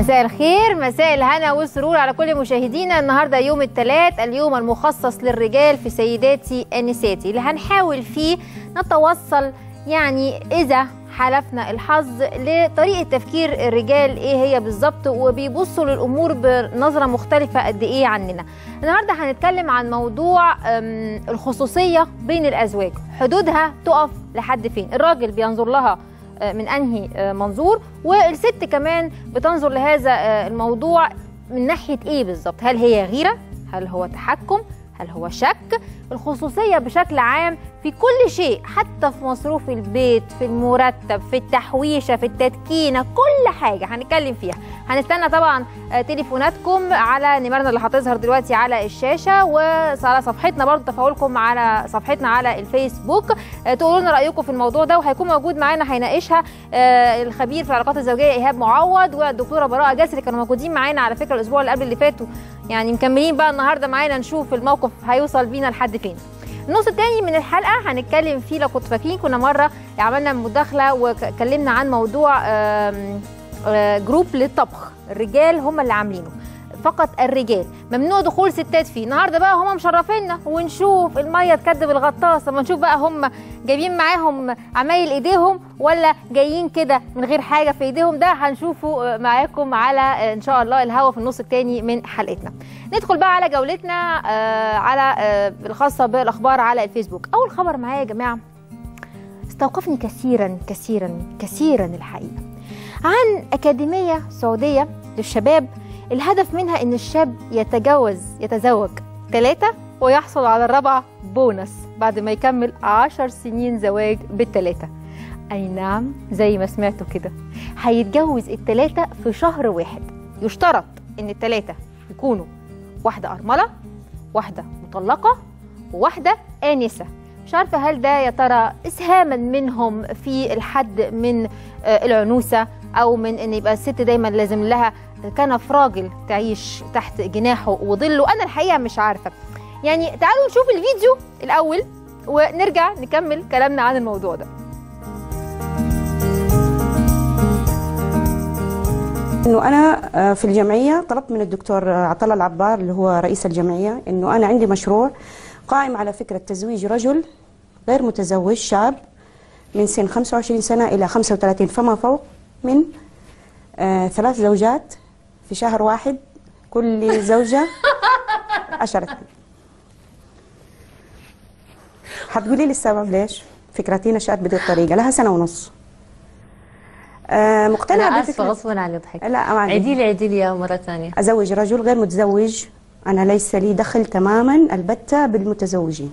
مساء الخير مساء الهنا والسرور على كل مشاهدينا النهارده يوم الثلاث اليوم المخصص للرجال في سيداتي انساتي اللي هنحاول فيه نتوصل يعني اذا حالفنا الحظ لطريقه تفكير الرجال ايه هي بالظبط وبيبصوا للامور بنظره مختلفه قد ايه عننا النهارده هنتكلم عن موضوع أم، الخصوصيه بين الازواج حدودها تقف لحد فين الراجل بينظر لها آه، من انهي آه، منظور والست كمان بتنظر لهذا آه، الموضوع من ناحيه ايه بالظبط هل هي غيره هل هو تحكم هل هو شك الخصوصيه بشكل عام في كل شيء حتى في مصروف البيت في المرتب في التحويشه في التدكينه كل حاجه هنتكلم فيها هنستنى طبعا آه، تليفوناتكم على نمرنا اللي هتظهر دلوقتي على الشاشه وعلى صفحتنا برضه تفاعلكم على صفحتنا على الفيسبوك آه، تقولوا لنا رايكم في الموضوع ده وهيكون موجود معانا هيناقشها آه، الخبير في العلاقات الزوجيه ايهاب معوض والدكتوره براءه جسري كانوا موجودين معانا على فكره الاسبوع اللي قبل اللي فاتوا يعني مكملين بقى النهارده معانا نشوف الموقف هيوصل بينا لحد فين النص الثاني من الحلقه هنتكلم فيه لو كنتوا فاكرين كنا مره عملنا مداخله واتكلمنا عن موضوع آم، آه، جروب للطبخ الرجال هم اللي عاملينه فقط الرجال ممنوع دخول ستات فيه النهارده بقى هم مشرفينا ونشوف الميه تكدب الغطاس اما نشوف بقى هم جايبين معاهم عمايل ايديهم ولا جايين كده من غير حاجه في ايديهم ده هنشوفه آه، معاكم على آه، ان شاء الله الهوا في النص الثاني من حلقتنا ندخل بقى على جولتنا آه، على آه، الخاصه بالاخبار على الفيسبوك اول خبر معايا يا جماعه استوقفني كثيرا كثيرا كثيرا الحقيقه عن اكاديميه سعوديه للشباب الهدف منها ان الشاب يتجوز يتزوج ثلاثه ويحصل على الرابعه بونص بعد ما يكمل عشر سنين زواج بالثلاثه اي نعم زي ما سمعتوا كده هيتجوز الثلاثه في شهر واحد يشترط ان الثلاثه يكونوا واحده ارمله واحده مطلقه وواحده انسه مش عارفه هل ده يا ترى اسهاما منهم في الحد من آه، العنوسه او من ان يبقى الست دايما لازم لها كنف راجل تعيش تحت جناحه وظله انا الحقيقه مش عارفه يعني تعالوا نشوف الفيديو الاول ونرجع نكمل كلامنا عن الموضوع ده انه انا آه، في الجمعيه طلبت من الدكتور آه، عطله العبار اللي هو رئيس الجمعيه انه انا عندي مشروع قائم على فكره تزويج رجل غير متزوج شاب من سن 25 سنه الى 35 فما فوق من آه ثلاث زوجات في شهر واحد كل زوجه عشرة حتقولي لي السبب ليش؟ فكرتي نشأت بهذه الطريقه لها سنه ونص آه مقتنعه انا اسفه بفكره غصبا عني ضحك لا ما عندي. عيدي لي عيدي لي اياها مره ثانيه أزوج رجل غير متزوج أنا ليس لي دخل تماما البتة بالمتزوجين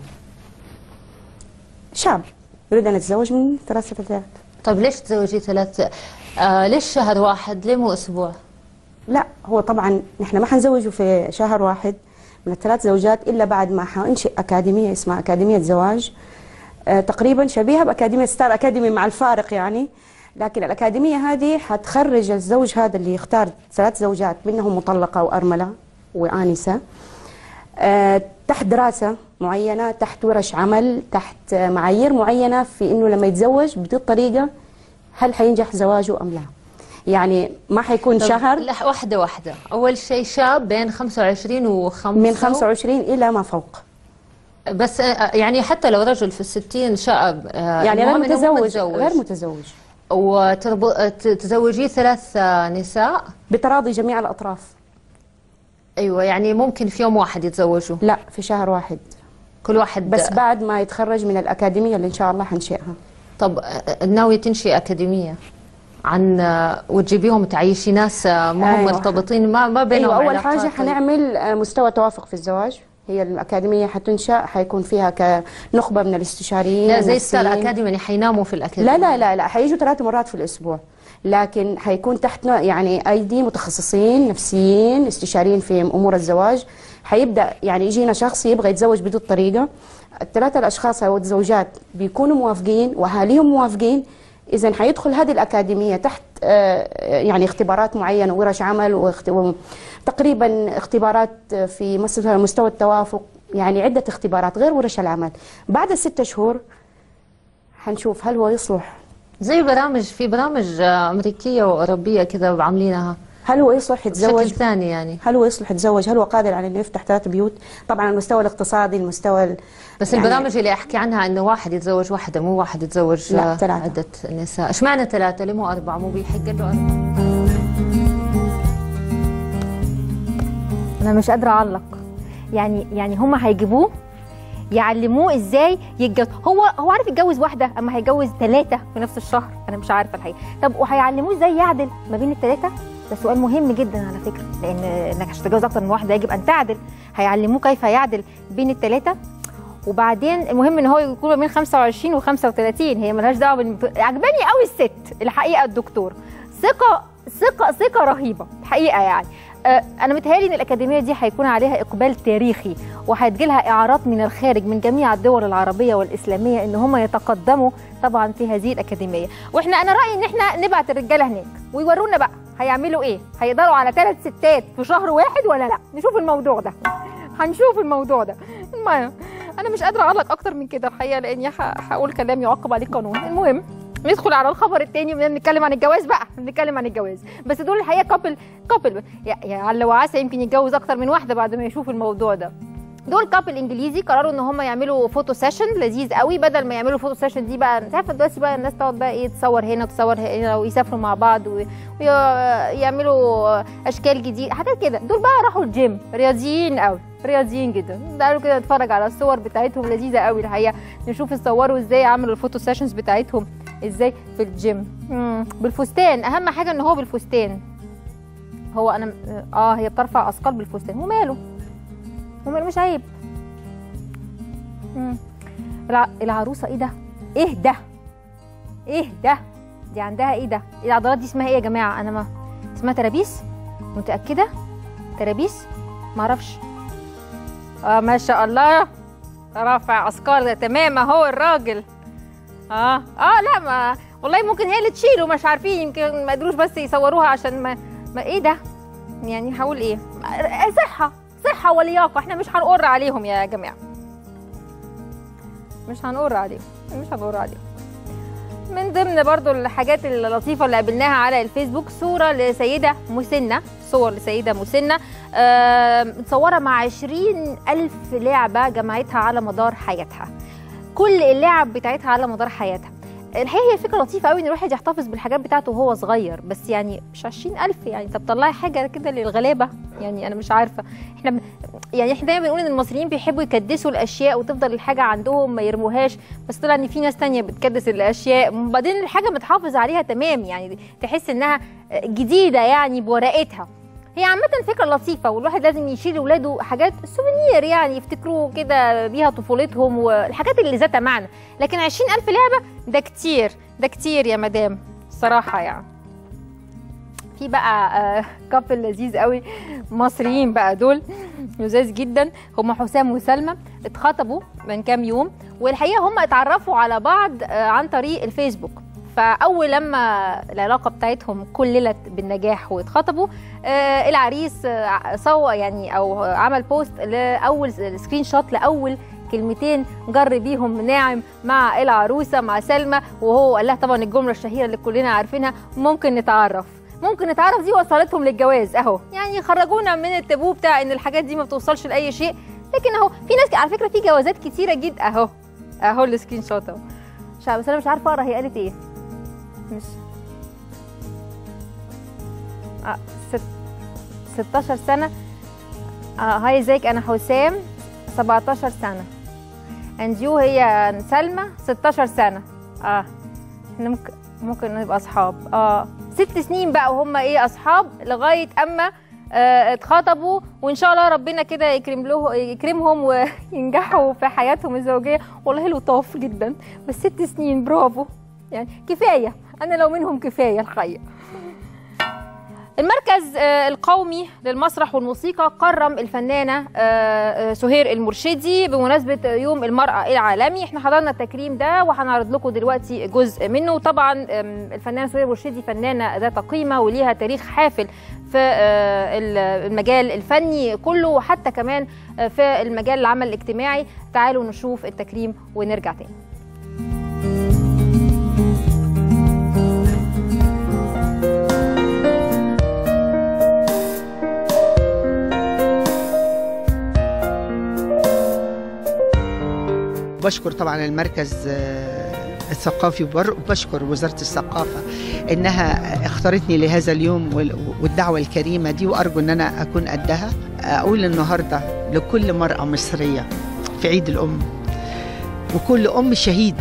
شاب يريد أن يتزوج من ثلاث فتيات طب ليش تزوجي ثلاث آه ليش شهر واحد ليه مو اسبوع لا هو طبعا نحن ما حنزوجه في شهر واحد من الثلاث زوجات إلا بعد ما حننشئ أكاديمية اسمها أكاديمية زواج آه تقريبا شبيهة بأكاديمية ستار أكاديمي مع الفارق يعني لكن الأكاديمية هذه حتخرج الزوج هذا اللي يختار ثلاث زوجات منهم مطلقة وأرملة وآنسة آه، تحت دراسة معينة تحت ورش عمل تحت آه، معايير معينة في انه لما يتزوج بهذه الطريقة هل حينجح زواجه ام لا يعني ما حيكون طب شهر لا واحده واحده اول شيء شاب بين 25 و 5 من 25 الى ما فوق بس آه يعني حتى لو رجل في الستين شاب آه يعني غير المهم إنه هو متزوج غير متزوج وتزوجيه ثلاث آه، نساء بتراضي جميع الاطراف ايوه يعني ممكن في يوم واحد يتزوجوا لا في شهر واحد كل واحد بس بعد ما يتخرج من الاكاديمية اللي ان شاء الله حنشئها طب آه، ناوية تنشئ أكاديمية عن آه، وتجيبيهم تعيشي ناس آه، ما هم أيوة. مرتبطين ما ما بينهم ايوه اول علاقات حاجه حنعمل آه، مستوى توافق في الزواج هي الاكاديميه حتنشا حيكون فيها كنخبه من الاستشاريين لا زي ستار والنفسيين. أكاديمي يعني حيناموا في الأكاديمية لا لا لا لا حيجوا ثلاث مرات في الاسبوع لكن حيكون تحتنا يعني ايدي متخصصين نفسيين استشاريين في امور الزواج حيبدا يعني يجينا شخص يبغى يتزوج بهذه الطريقه الثلاثه الاشخاص او الزوجات بيكونوا موافقين واهاليهم موافقين اذا حيدخل هذه الاكاديميه تحت آه، يعني اختبارات معينه ورش عمل واخت- تقريبا اختبارات في مستوى مستوى التوافق يعني عده اختبارات غير ورش العمل بعد الست شهور حنشوف هل هو يصلح زي برامج في برامج آه، أمريكية وأوروبية كذا عاملينها هل هو يصلح بشكل يتزوج ثاني يعني هل هو يصلح يتزوج هل هو قادر على انه يفتح ثلاث بيوت طبعا المستوى الاقتصادي المستوى ال- بس يعني البرامج اللي احكي عنها انه واحد يتزوج واحده مو واحد يتزوج لا، آه، ثلاثة. عده نساء اشمعنى ثلاثه ليه مو اربعه مو بيحق له اربعه انا مش قادره اعلق يعني يعني هم هيجيبوه يعلموه ازاي يتجوز هو هو عارف يتجوز واحده اما هيتجوز ثلاثه في نفس الشهر انا مش عارفه الحقيقه طب وهيعلموه ازاي يعدل ما بين الثلاثه ده سؤال مهم جدا على فكره لان انك عشان تتجوز اكتر من واحده يجب ان تعدل هيعلموه كيف يعدل بين الثلاثه وبعدين المهم ان هو يكون ما بين 25 و35 هي ملهاش دعوه بال... عجباني قوي الست الحقيقه الدكتور ثقه ثقه ثقه رهيبه الحقيقه يعني آه، انا متهيألي ان الاكاديميه دي هيكون عليها اقبال تاريخي وهتجي لها اعارات من الخارج من جميع الدول العربيه والاسلاميه ان هم يتقدموا طبعا في هذه الاكاديميه واحنا انا رايي ان احنا نبعت الرجاله هناك ويورونا بقى هيعملوا ايه هيقدروا على ثلاث ستات في شهر واحد ولا لا نشوف الموضوع ده هنشوف الموضوع ده المهم انا مش قادره اعلق اكتر من كده الحقيقه لاني ه- هقول كلام يعاقب عليه قانون المهم ندخل على الخبر الثاني بنتكلم عن الجواز بقى بنتكلم عن الجواز بس دول الحقيقه كابل كابل يعني لو عسى يمكن يتجوز اكتر من واحده بعد ما يشوف الموضوع ده دول كابل انجليزي قرروا ان هم يعملوا فوتو سيشن لذيذ قوي بدل ما يعملوا فوتو سيشن دي بقى انت عارفه دلوقتي بقى الناس تقعد بقى ايه تصور هنا وتصور هنا ويسافروا مع بعض و- ويعملوا اشكال جديده حاجات كده دول بقى راحوا الجيم رياضيين قوي رياضيين جدا تعالوا كده نتفرج على الصور بتاعتهم لذيذه قوي الحقيقه نشوف يصوروا ازاي عملوا الفوتو سيشنز بتاعتهم ازاي في الجيم مم. بالفستان اهم حاجه ان هو بالفستان هو انا اه هي بترفع اثقال بالفستان وماله وماله مش عيب مم. الع... العروسه ايه ده ايه ده ايه ده دي عندها ايه ده العضلات دي اسمها ايه يا جماعه انا ما اسمها ترابيس متاكده ترابيس معرفش اه ما شاء الله رافع اثقال ده تمام اهو الراجل اه اه لا ما والله ممكن هي اللي تشيله مش عارفين يمكن ما قدروش بس يصوروها عشان ما, ما ايه ده يعني هقول ايه صحه صحه ولياقه احنا مش هنقر عليهم يا جماعه مش هنقر عليهم مش هنقر عليهم من ضمن برضو الحاجات اللطيفة اللي قابلناها على الفيسبوك صورة لسيدة مسنة صور لسيدة مسنة آه، متصورة مع عشرين ألف لعبة جمعتها على مدار حياتها كل اللعب بتاعتها على مدار حياتها الحقيقة هي فكرة لطيفة قوي ان الواحد يحتفظ بالحاجات بتاعته وهو صغير بس يعني مش عشرين ألف يعني طب طلعي حاجة كده للغلابة يعني أنا مش عارفة احنا ب... يعني احنا دايما بنقول ان المصريين بيحبوا يكدسوا الاشياء وتفضل الحاجه عندهم ما يرموهاش بس طلع ان في ناس تانية بتكدس الاشياء وبعدين الحاجه متحافظ عليها تمام يعني تحس انها جديده يعني بورقتها هي عامة فكرة لطيفة والواحد لازم يشيل لولاده حاجات سوفينير يعني يفتكروا كده بيها طفولتهم والحاجات اللي ذات معنى لكن عشرين ألف لعبة ده كتير ده كتير يا مدام صراحة يعني في بقى كابل لذيذ قوي مصريين بقى دول لذاذ جدا هم حسام وسلمى اتخطبوا من كام يوم والحقيقه هم اتعرفوا على بعض آه، عن طريق الفيسبوك فاول لما العلاقه بتاعتهم كللت بالنجاح واتخطبوا آه، العريس آه، صور يعني او عمل بوست لاول سكرين شوت لاول كلمتين جر بيهم ناعم مع العروسه مع سلمى وهو قال لها طبعا الجمله الشهيره اللي كلنا عارفينها ممكن نتعرف ممكن نتعرف دي وصلتهم للجواز اهو يعني خرجونا من التابو بتاع ان الحاجات دي ما بتوصلش لاي شيء لكن اهو في ناس على فكره في جوازات كتيره جدا اهو اهو السكرين شوت اهو مش عارفة- بس انا مش عارفه اقرا هي قالت ايه مش آه ست 16 سنه آه هاي ازيك انا حسام 17 سنه اند يو هي سلمى 16 سنه اه احنا ممكن ممكن نبقى اصحاب اه ست سنين بقى وهم ايه اصحاب لغايه اما آه اتخطبوا وان شاء الله ربنا كده يكرم له يكرمهم وينجحوا في حياتهم الزوجيه والله لطاف جدا بس ست سنين برافو يعني كفايه انا لو منهم كفايه الحقيقه المركز آه، القومي للمسرح والموسيقى كرم الفنانة آه، آه، سهير المرشدي بمناسبة يوم المرأة العالمي احنا حضرنا التكريم ده وهنعرض لكم دلوقتي جزء منه طبعا آم، الفنانة سهير المرشدي فنانة ذات قيمة وليها تاريخ حافل في آه، المجال الفني كله وحتى كمان آه، في المجال العمل الاجتماعي تعالوا نشوف التكريم ونرجع تاني وبشكر طبعا المركز آه، الثقافي وبر- وبشكر وزارة الثقافة إنها اختارتني لهذا اليوم وال- والدعوة الكريمة دي وأرجو إن أنا أكون قدها أقول النهاردة لكل مرأة مصرية في عيد الأم وكل أم شهيد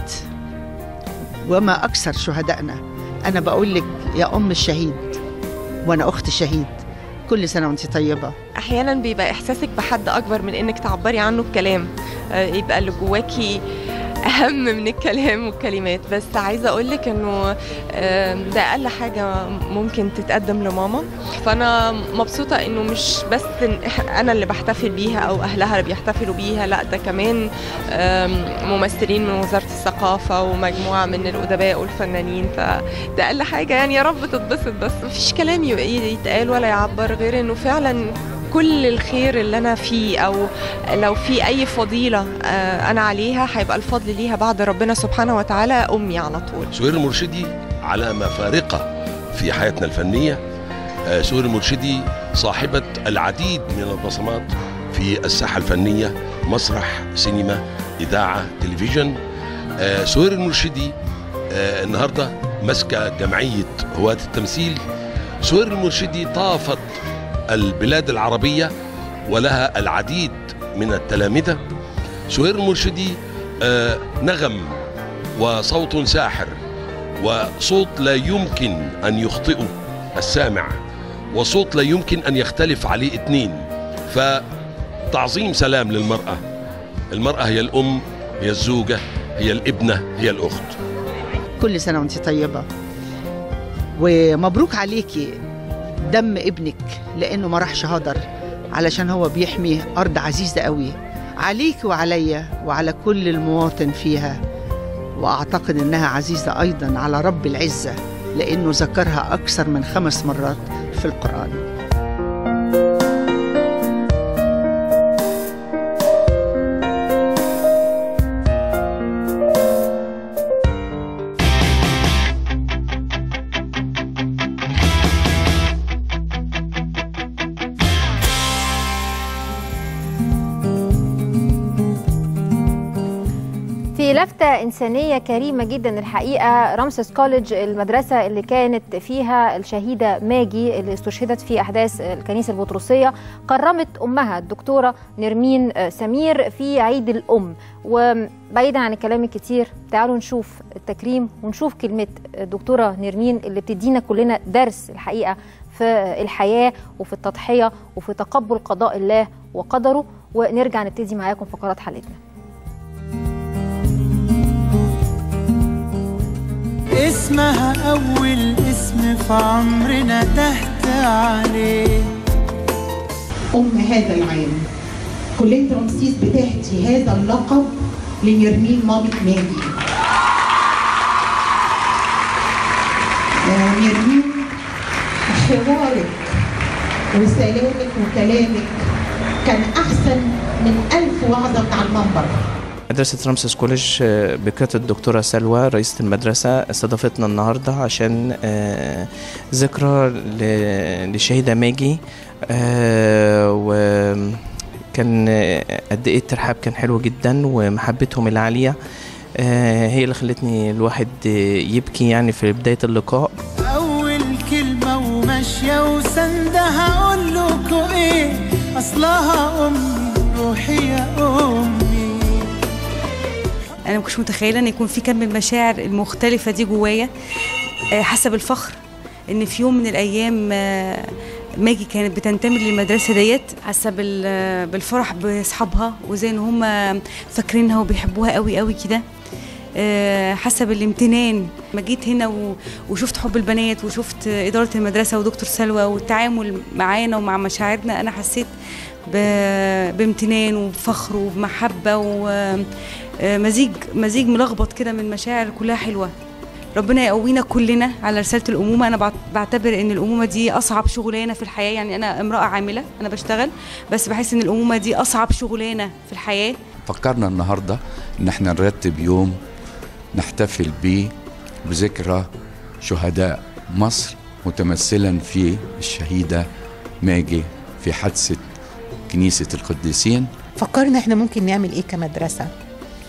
وما أكثر شهدائنا أنا بقول لك يا أم الشهيد وأنا أخت شهيد كل سنة وأنت طيبة احيانا بيبقى احساسك بحد اكبر من انك تعبري عنه بكلام آه، يبقى اللي جواكي اهم من الكلام والكلمات بس عايزه اقول لك انه آم، ده اقل حاجه ممكن تتقدم لماما فانا مبسوطه انه مش بس إن إح- انا اللي بحتفل بيها او اهلها اللي بيحتفلوا بيها لا ده كمان آم، ممثلين من وزاره الثقافه ومجموعه من الادباء والفنانين فده اقل حاجه يعني يا رب تتبسط بس مفيش كلام ي- يتقال ولا يعبر غير انه فعلا كل الخير اللي انا فيه او لو في اي فضيله آه، انا عليها هيبقى الفضل ليها بعد ربنا سبحانه وتعالى امي على طول سهير المرشدي علامة فارقة في حياتنا الفنية آه، سهير المرشدي صاحبة العديد من البصمات في الساحة الفنية مسرح سينما إذاعة تلفزيون آه، سهير المرشدي آه، النهاردة ماسكة جمعية هواة التمثيل سهير المرشدي طافت البلاد العربية ولها العديد من التلامذة سهير المرشدي آه، نغم وصوت ساحر وصوت لا يمكن أن يخطئه السامع وصوت لا يمكن أن يختلف عليه اثنين فتعظيم سلام للمرأة المرأة هي الأم هي الزوجة هي الابنة هي الأخت كل سنة وانت طيبة ومبروك عليكي دم ابنك لأنه ما راحش هدر علشان هو بيحمي أرض عزيزة قوي عليك وعليا وعلى كل المواطن فيها وأعتقد إنها عزيزة أيضا على رب العزة لأنه ذكرها أكثر من خمس مرات في القرآن في لفتة إنسانية كريمة جدا الحقيقة رامسيس كوليدج المدرسة اللي كانت فيها الشهيدة ماجي اللي استشهدت في أحداث الكنيسة البطرسية كرمت أمها الدكتورة نرمين سمير في عيد الأم وبعيدا عن الكلام الكتير تعالوا نشوف التكريم ونشوف كلمة الدكتورة نرمين اللي بتدينا كلنا درس الحقيقة في الحياة وفي التضحية وفي تقبل قضاء الله وقدره ونرجع نبتدي معاكم فقرات حلقتنا اسمها أول اسم في عمرنا تحت عليه أم هذا العام كلية رمسيس بتهدي هذا اللقب لنرمين مامة ماجي آه، نرمين حوارك وسلامك وكلامك كان أحسن من ألف وعظة من على المنبر مدرسة رمسيس كوليج آه، بقيادة الدكتورة سلوى رئيسة المدرسة استضافتنا النهاردة عشان آه، ذكرى ل- للشهيدة ماجي آه، وكان آه، قد ايه الترحاب كان حلو جدا ومحبتهم العالية آه، هي اللي خلتني الواحد آه، يبكي يعني في بداية اللقاء أول كلمة وماشية وسندها أقول لكم إيه أصلها أمي روحي يا أمي انا ما كنتش متخيله ان يكون في كم من المشاعر المختلفه دي جوايا آه، حاسه بالفخر ان في يوم من الايام آه، ماجي كانت بتنتمي للمدرسه ديت حاسه بال- آه، بالفرح باصحابها وزي ان هم فاكرينها وبيحبوها قوي قوي كده آه، حاسه بالامتنان ما جيت هنا و- وشفت حب البنات وشفت اداره المدرسه ودكتور سلوى والتعامل معانا ومع مشاعرنا انا حسيت ب- بامتنان وبفخر وبمحبه ومزيج مزيج ملخبط كده من مشاعر كلها حلوه ربنا يقوينا كلنا على رساله الامومه انا بعت- بعتبر ان الامومه دي اصعب شغلانه في الحياه يعني انا امراه عامله انا بشتغل بس بحس ان الامومه دي اصعب شغلانه في الحياه فكرنا النهارده ان احنا نرتب يوم نحتفل بيه بذكرى شهداء مصر متمثلا في الشهيده ماجي في حادثه كنيسه القديسين فكرنا احنا ممكن نعمل ايه كمدرسة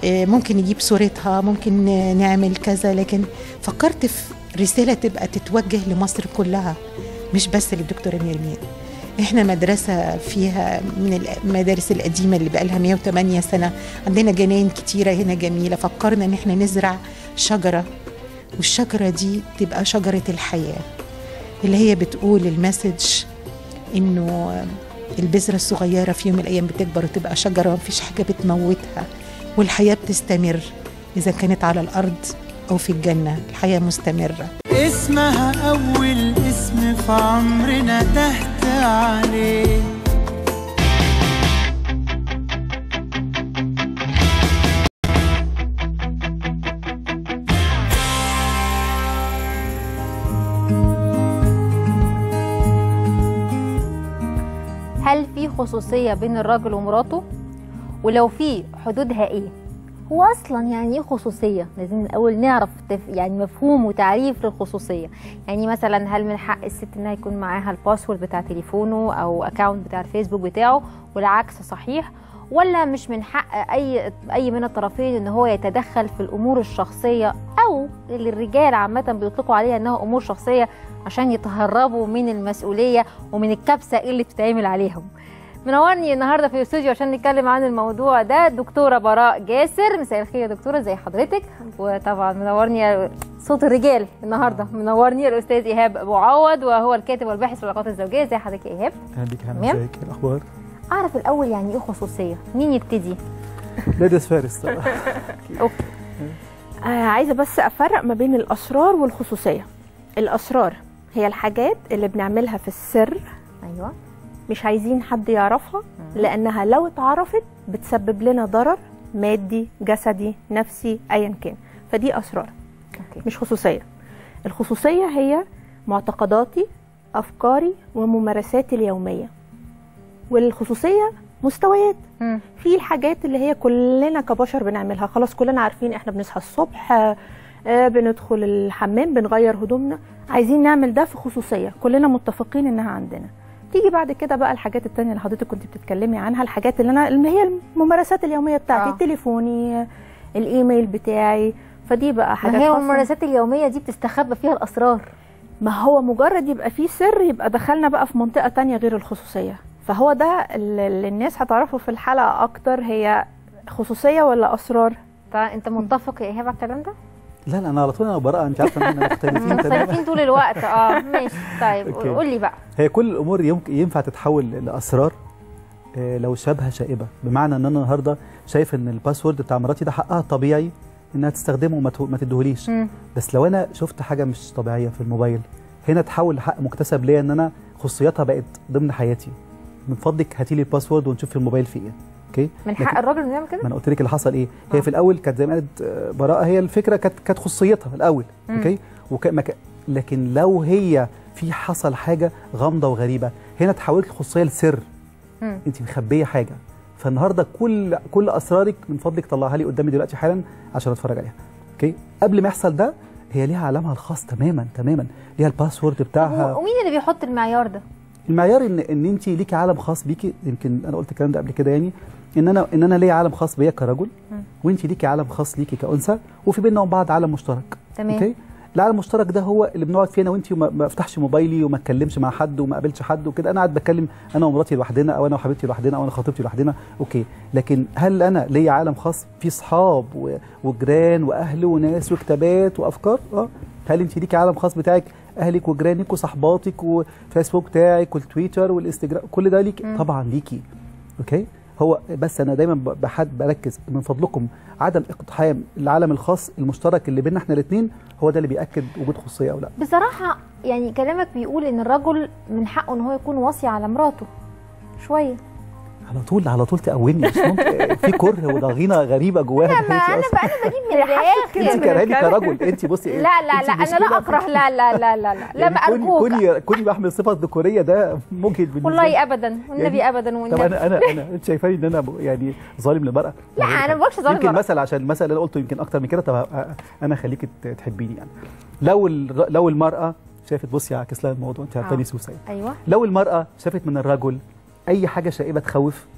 آه، ممكن نجيب صورتها ممكن آه، نعمل كذا لكن فكرت في رسالة تبقى تتوجه لمصر كلها مش بس للدكتورة نرمين احنا مدرسة فيها من المدارس القديمة اللي بقالها 108 سنة عندنا جناين كتيرة هنا جميلة فكرنا ان احنا نزرع شجرة والشجرة دي تبقى شجرة الحياة اللي هي بتقول المسج انه البذرة الصغيرة في يوم من الأيام بتكبر وتبقى شجرة ومفيش حاجة بتموتها والحياة بتستمر إذا كانت على الأرض أو في الجنة الحياة مستمرة اسمها أول اسم في عمرنا تحت عليه هل في خصوصية بين الراجل ومراته؟ ولو في حدودها ايه؟ هو اصلا يعني ايه خصوصية؟ لازم الاول نعرف تف... يعني مفهوم وتعريف للخصوصية، يعني مثلا هل من حق الست انها يكون معاها الباسورد بتاع تليفونه او اكونت بتاع الفيسبوك بتاعه والعكس صحيح؟ ولا مش من حق اي اي من الطرفين ان هو يتدخل في الامور الشخصيه او اللي الرجال عامه بيطلقوا عليها انها امور شخصيه عشان يتهربوا من المسؤوليه ومن الكبسه اللي بتتعمل عليهم منورني النهارده في الاستوديو عشان نتكلم عن الموضوع ده الدكتوره براء جاسر مساء الخير يا دكتوره زي حضرتك وطبعا منورني صوت الرجال النهارده منورني الاستاذ ايهاب ابو عوض وهو الكاتب والباحث في العلاقات الزوجيه ازي حضرتك يا ايهاب اهلا بيك يا تمام. هنا ازيك إيه الاخبار اعرف الاول يعني ايه خصوصيه مين يبتدي لاديس فارس طبعا اوكي آه عايزه بس افرق ما بين الاسرار والخصوصيه الاسرار هي الحاجات اللي بنعملها في السر ايوه مش عايزين حد يعرفها لانها لو اتعرفت بتسبب لنا ضرر مادي جسدي نفسي ايا كان فدي اسرار أوكي. مش خصوصيه الخصوصيه هي معتقداتي افكاري وممارساتي اليوميه والخصوصيه مستويات مم. في الحاجات اللي هي كلنا كبشر بنعملها خلاص كلنا عارفين احنا بنصحى الصبح آه، آه، بندخل الحمام بنغير هدومنا عايزين نعمل ده في خصوصيه كلنا متفقين انها عندنا تيجي بعد كده بقى الحاجات التانية اللي حضرتك كنت بتتكلمي عنها الحاجات اللي انا اللي هي الممارسات اليوميه بتاعتي آه. آه. تليفوني آه، الايميل بتاعي فدي بقى ما حاجات هي خاصة. الممارسات اليوميه دي بتستخبى فيها الاسرار ما هو مجرد يبقى فيه سر يبقى دخلنا بقى في منطقة تانية غير الخصوصية فهو ده اللي اللي الناس هتعرفه في الحلقة أكتر هي خصوصية ولا أسرار فانت متفق يا ايهاب على الكلام ده لا لا انا على طول انا وبراء انت عارفه ان احنا مختلفين تماما مختلفين طول الوقت اه ماشي طيب أوكي. قول لي بقى هي كل الامور يمكن ينفع تتحول لاسرار آه، لو شبهه شائبه بمعنى ان انا النهارده شايف ان الباسورد بتاع مراتي ده حقها الطبيعي انها تستخدمه وما تو- ما تديهوليش مم. بس لو انا شفت حاجه مش طبيعيه في الموبايل هنا تحول لحق مكتسب ليا ان انا خصوصياتها بقت ضمن حياتي من فضلك هاتي لي الباسورد ونشوف في الموبايل فيه ايه اوكي من حق لكن- الراجل انه يعمل كده ما انا قلت لك اللي حصل ايه هي في الاول كانت زي ما قالت آه، براءه هي الفكره كانت كانت خصوصيتها الاول مم. اوكي وك... ما ك... لكن لو هي في حصل حاجه غامضه وغريبه هنا تحولت الخصوصيه لسر مم. انت مخبيه حاجه فالنهارده كل كل اسرارك من فضلك طلعها لي قدامي دلوقتي حالا عشان اتفرج عليها اوكي قبل ما يحصل ده هي ليها عالمها الخاص تماما تماما ليها الباسورد بتاعها ومين اللي بيحط المعيار ده المعيار ان ان انت ليكي عالم خاص بيكي يمكن انا قلت الكلام ده قبل كده يعني ان انا ان انا ليا عالم خاص بيا كرجل مم. وانت ليكي عالم خاص ليكي كانثى وفي بيننا وبين بعض عالم مشترك تمام. اوكي العالم المشترك ده هو اللي بنقعد فيه انا وانت وما ما افتحش موبايلي وما اتكلمش مع حد وما اقابلش حد وكده انا قاعد بتكلم انا ومراتي لوحدنا او انا وحبيبتي لوحدنا او انا خطيبتي لوحدنا اوكي لكن هل انا ليا عالم خاص فيه صحاب و- وجيران واهل وناس وكتابات وافكار اه هل انت ليكي عالم خاص بتاعك اهلك وجيرانك وصحباتك وفيسبوك بتاعك والتويتر والانستجرام كل ده ليكي مم. طبعا ليكي اوكي هو بس انا دايما ب- بحد بركز من فضلكم عدم اقتحام العالم الخاص المشترك اللي بيننا احنا الاثنين هو ده اللي بياكد وجود خصوصيه او لا بصراحه يعني كلامك بيقول ان الرجل من حقه ان هو يكون وصي على مراته شويه على طول على طول تقومني مش ممكن في كره وضغينه غريبه جواها لا ما ناحيتي انا أصلاً. بقى انا بجيب من الاخر انت كرهاني كرجل انت بصي لا لا انت لا انا مشكلة لا في- اكره لا لا لا لا لا لا يعني كوني بأرجوك كوني كوني بحمل صفه ذكوريه ده مجهد بالنسبه لي. والله ابدا والنبي يعني- ابدا طب والنبي انا انا انا انت شايفاني ان انا ب- يعني ظالم للمراه لا انا ما بقولش ظالم يمكن للمرأة. مثل عشان المثل اللي انا قلته يمكن اكتر من كده طب أ- انا خليك ت- تحبيني يعني لو الر- لو المراه شافت بصي عكس لها الموضوع انت عارفاني آه. سوسه ايوه لو المراه شافت من الرجل اي حاجه شائبه تخوف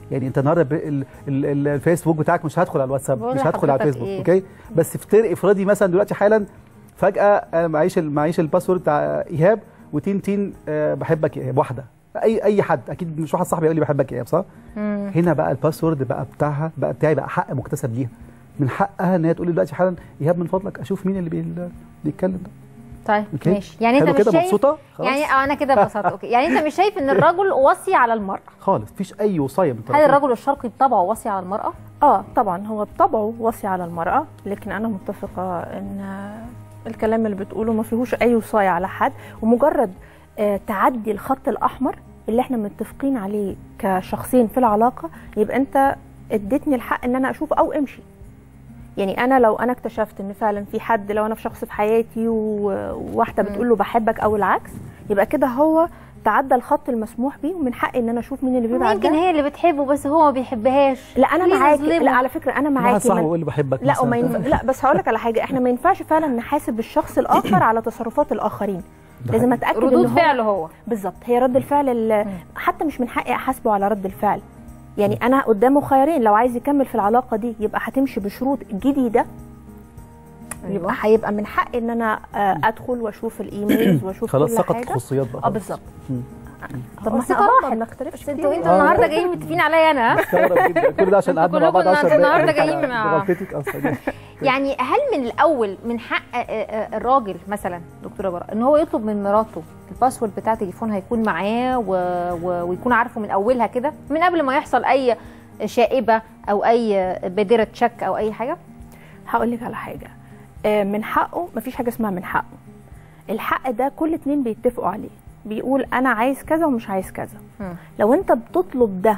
يعني انت النهارده ب- ال- ال- ال- الفيسبوك بتاعك مش هدخل على الواتساب بقول مش هدخل على لحضرتك الفيسبوك إيه؟ اوكي بس افترض افرضي مثلا دلوقتي حالا فجاه انا معيش ال- معيش الباسورد بتاع ايهاب وتين تين آه، بحبك يا ايهاب واحده اي اي حد اكيد مش واحد صاحبي يقول لي بحبك يا ايهاب صح مم. هنا بقى الباسورد بقى بتاعها بقى بتاعي بقى حق مكتسب ليها من حقها ان هي تقول لي دلوقتي حالا ايهاب من فضلك اشوف مين اللي بي- بيتكلم ده طيب أوكي. ماشي يعني انت حلو مش كده، شايف مبسوطة؟ خلاص. يعني اه انا كده انبسطت اوكي يعني انت مش شايف ان الرجل وصي على المراه خالص مفيش اي وصايه من هل طرفين. الرجل الشرقي بطبعه وصي على المراه اه طبعا هو بطبعه وصي على المرأة لكن أنا متفقة إن الكلام اللي بتقوله ما فيهوش أي وصاية على حد ومجرد آه، تعدي الخط الأحمر اللي احنا متفقين عليه كشخصين في العلاقة يبقى أنت اديتني الحق إن أنا أشوف أو امشي يعني أنا لو أنا اكتشفت إن فعلا في حد لو أنا في شخص في حياتي و- وواحدة بتقول له بحبك أو العكس يبقى كده هو تعدى الخط المسموح بيه ومن حقي ان انا اشوف مين اللي بيبعت يمكن ده. هي اللي بتحبه بس هو ما بيحبهاش لا انا ليه معاكي نظلمه؟ لا على فكره انا واحد معاكي صاحبي ما- يقول لي بحبك لا مثلاً. وما ينفع لا بس هقول لك على حاجه احنا ما ينفعش فعلا نحاسب الشخص الاخر على تصرفات الاخرين ده لازم حقيقي. اتاكد ردود إن هو فعله هو بالظبط هي رد الفعل ال- حتى مش من حقي احاسبه على رد الفعل يعني انا قدامه خيارين لو عايز يكمل في العلاقه دي يبقى هتمشي بشروط جديده يبقى هيبقى من حقي ان انا آه، ادخل واشوف الايميلز واشوف خلاص كل سقط حاجه الخصوصيات بقى اه بالظبط مم. طب بس ما احنا راحت. أهو ما بنختلفش بس انتوا انتوا آه. النهارده جايين متفقين عليا انا ها؟ مستغرب جدا كل ده عشان قعدنا مع بعض كلكم 10 دقايق النهاردة على جايين مع- غلطتك اصلا يعني هل من الاول من حق آه، آه، الراجل مثلا دكتوره براء ان هو يطلب من مراته الباسورد بتاع تليفونها يكون معاه و... و... ويكون عارفه من اولها كده من قبل ما يحصل اي شائبه او اي بادره شك او اي حاجه هقول لك على حاجه آه، من حقه مفيش حاجه اسمها من حقه الحق ده كل اتنين بيتفقوا عليه بيقول انا عايز كذا ومش عايز كذا مم. لو انت بتطلب ده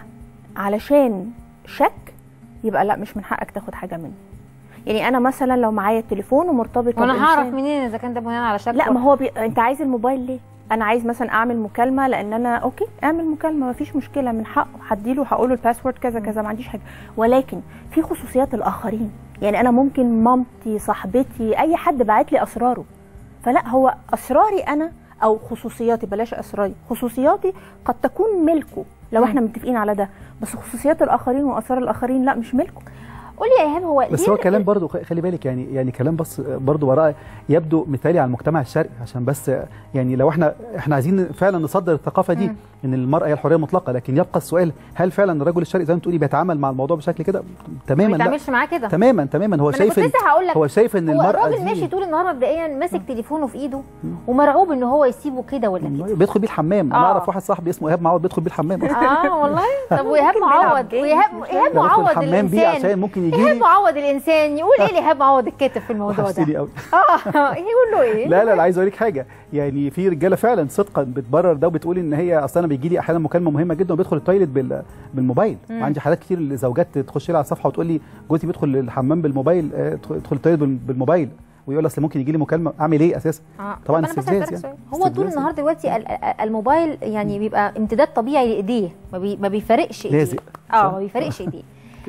علشان شك يبقى لا مش من حقك تاخد حاجه مني يعني انا مثلا لو معايا التليفون ومرتبط وانا بإنسان- هعرف منين اذا كان ده بناء على شك لا ولا- ما هو بي... انت عايز الموبايل ليه انا عايز مثلا اعمل مكالمه لان انا اوكي اعمل مكالمه مفيش مشكله من حقه هديله هقول له الباسورد كذا كذا ما عنديش حاجه ولكن في خصوصيات الاخرين يعني انا ممكن مامتي صاحبتي اي حد باعت لي اسراره فلا هو اسراري انا او خصوصياتي بلاش اسراري خصوصياتي قد تكون ملكه لو احنا متفقين على ده بس خصوصيات الاخرين واسرار الاخرين لا مش ملكه قولي يا ايهاب هو بس ليه هو كلام برضو خ- خلي بالك يعني يعني كلام بس برضو وراء يبدو مثالي على المجتمع الشرقي عشان بس يعني لو احنا احنا عايزين فعلا نصدر الثقافه دي مم. ان المراه هي الحريه المطلقه لكن يبقى السؤال هل فعلا الرجل الشرقي زي ما بتقولي بيتعامل مع الموضوع بشكل كده ما تماما لا بيتعاملش معاه كده تماما تماما هو ما انا شايف كنت ان لسه هقول لك هو شايف ان هو المراه الراجل دي ماشي طول النهار مبدئيا ماسك تليفونه في ايده ومرعوب ان هو يسيبه كده ولا كده بيدخل بيه الحمام انا آه. اعرف واحد صاحبي اسمه ايهاب معوض بيدخل بيه الحمام اه والله طب وايهاب ممكن بيلعب معوض جيم، وايهاب مش ايهاب بدخل معوض الحمام بيه الانسان عشان ممكن يجي ايهاب لي معوض الانسان يقول ايه لايهاب معوض الكاتب في الموضوع ده وحشتني قوي اه يقول له ايه لا لا لا عايز اقول لك حاجه يعني في رجاله فعلا صدقا بتبرر ده وبتقول ان هي اصل انا بيجي لي احيانا مكالمه مهمه جدا وبيدخل التويليت بال بالموبايل مم. وعندي حالات كتير الزوجات تخش لي على الصفحه وتقول لي جوزي بيدخل الحمام بالموبايل آه، ادخل التويليت بال- بالموبايل ويقول لي اصل ممكن يجي لي مكالمه اعمل ايه اساسا آه. طبعا طب أنا بس استفزاز هسألك يعني. سؤال. هو طول استفزاز النهار دلوقتي ال- ال- الموبايل يعني بيبقى امتداد طبيعي لايديه ما, بي ما بيفرقش ايديه لازق. اه ما بيفرقش ايديه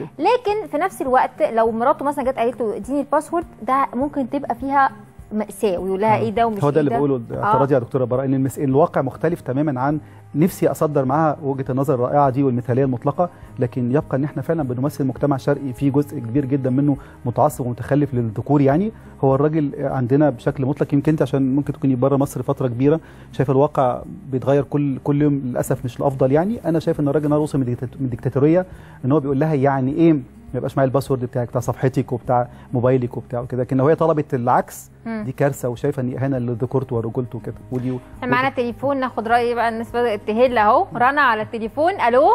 لكن في نفس الوقت لو مراته مثلا جت قالت له اديني الباسورد ده ممكن تبقى فيها مأساة ويقول لها ايه ده ومش هو ده إيه اللي بقوله اعتراضي يا دكتوره براء ان المس... الواقع مختلف تماما عن نفسي اصدر معاها وجهه النظر الرائعه دي والمثاليه المطلقه لكن يبقى ان احنا فعلا بنمثل مجتمع شرقي فيه جزء كبير جدا منه متعصب ومتخلف للذكور يعني هو الراجل عندنا بشكل مطلق يمكن انت عشان ممكن تكوني بره مصر فتره كبيره شايف الواقع بيتغير كل كل يوم للاسف مش الافضل يعني انا شايف ان الراجل النهارده وصل من ديكتات- من ديكتاتوريه ان هو بيقول لها يعني ايه ما يبقاش معايا الباسورد بتاعك بتاع صفحتك وبتاع موبايلك وبتاع وكده لكن لو هي طلبت العكس مم. دي كارثه وشايفه ان اهانه لذكورته ورجولته وكده ودي احنا معانا تليفون ناخد رأي بقى الناس بدأت تهل اهو رنا على التليفون الو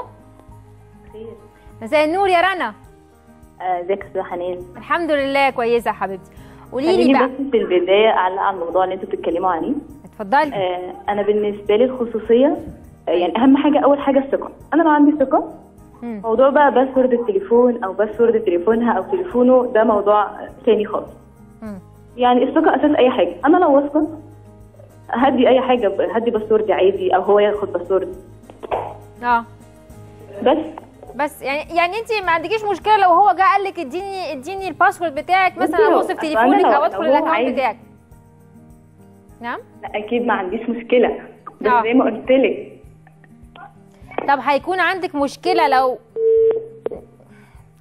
مساء النور يا رنا ازيك يا استاذه حنان الحمد لله كويسه يا حبيبتي قولي لي خليني بقى بس في البدايه اعلق على الموضوع اللي انتوا بتتكلموا عليه اتفضلي آه انا بالنسبه لي الخصوصيه آه يعني اهم حاجه اول حاجه الثقه انا لو عندي ثقه مم. موضوع بقى باسورد التليفون او باسورد تليفونها او تليفونه ده موضوع تاني خالص مم. يعني الثقه اساس اي حاجه انا لو واثقه هدي اي حاجه هدي باسورد عادي او هو ياخد باسورد اه بس بس يعني يعني انت ما عندكيش مشكله لو هو جه قال لك اديني اديني الباسورد بتاعك مثلا بصي، ابص في أصل تليفونك أنا لو- او ادخل لو هو الاكونت عايز- بتاعك نعم لا اكيد ما عنديش مشكله بس آه. زي ما قلت لك طب هيكون عندك مشكله لو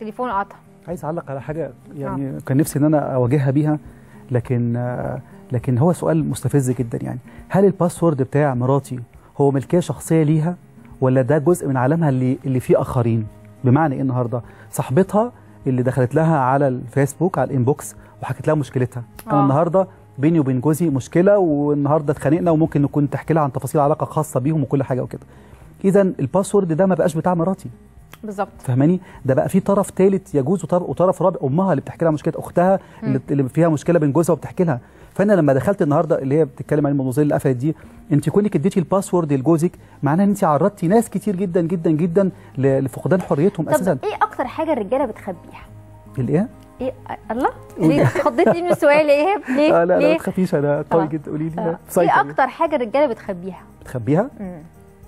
تليفون قطع عايز اعلق على حاجه يعني كان نفسي ان انا اواجهها بيها لكن آه، لكن هو سؤال مستفز جدا يعني هل الباسورد بتاع مراتي هو ملكيه شخصيه ليها ولا ده جزء من عالمها اللي اللي فيه اخرين بمعنى ايه النهارده صاحبتها اللي دخلت لها على الفيسبوك على الانبوكس وحكت لها مشكلتها انا آه. النهارده بيني وبين جوزي مشكله والنهارده اتخانقنا وممكن نكون تحكي لها عن تفاصيل علاقه خاصه بيهم وكل حاجه وكده اذا الباسورد ده ما بقاش بتاع مراتي بالظبط فاهماني ده بقى في طرف ثالث يجوز وطرف, وطرف رابع امها اللي بتحكي لها مشكله اختها اللي, اللي فيها مشكله بين جوزها وبتحكي لها فانا لما دخلت النهارده اللي هي بتتكلم عن الموضوع اللي قفلت دي انت كونك اديتي الباسورد لجوزك معناها ان انت عرضتي ناس كتير جدا جدا جدا ل- لفقدان حريتهم اساسا طب ايه اكتر حاجه الرجاله بتخبيها الايه؟ ايه الله ليه اتخضيت ليه من السؤال يا ايهاب ليه آه لا لا ما ليه تخافيش انا قوي آه. جدا قولي لي آه. لا، ايه سايكل. اكتر حاجه الرجاله بتخبيها بتخبيها؟ مم.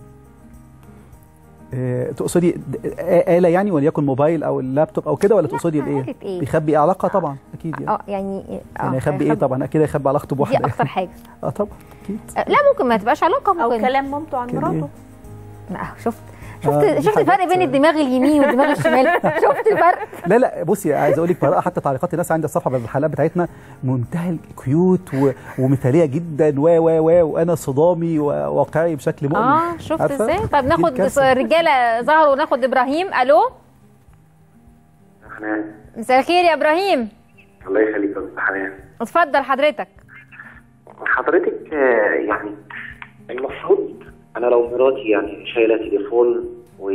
آه، تقصدي د- آه، آلة يعني وليكن موبايل او اللابتوب او كده ولا تقصدي الايه؟ حاجة إيه؟ بيخبي إيه؟ علاقه طبعا اكيد يعني اه يعني اه يعني يخبي ايه طبعا اكيد هيخبي علاقته بواحده دي اكتر حاجه اه طبعا اكيد آه، لا ممكن ما تبقاش علاقه ممكن او كلام مامته عن كان مراته لا شفت آه، شفت دي شفت الفرق حاجات- بين الدماغ اليمين والدماغ الشمال شفت الفرق لا لا بصي عايز اقول لك براءه حتى تعليقات الناس عند الصفحه بالحلقات بتاعتنا منتهى الكيوت و... ومثاليه جدا و و و وانا صدامي وواقعي بشكل مؤلم اه شفت عارفة؟ ازاي طب دي ناخد الكارثة. رجاله ظهروا ناخد ابراهيم الو حنان مساء الخير يا ابراهيم الله يخليك يا أستاذ حنان اتفضل حضرتك حضرتك آه، يعني المفروض انا لو مراتي يعني شايله تليفون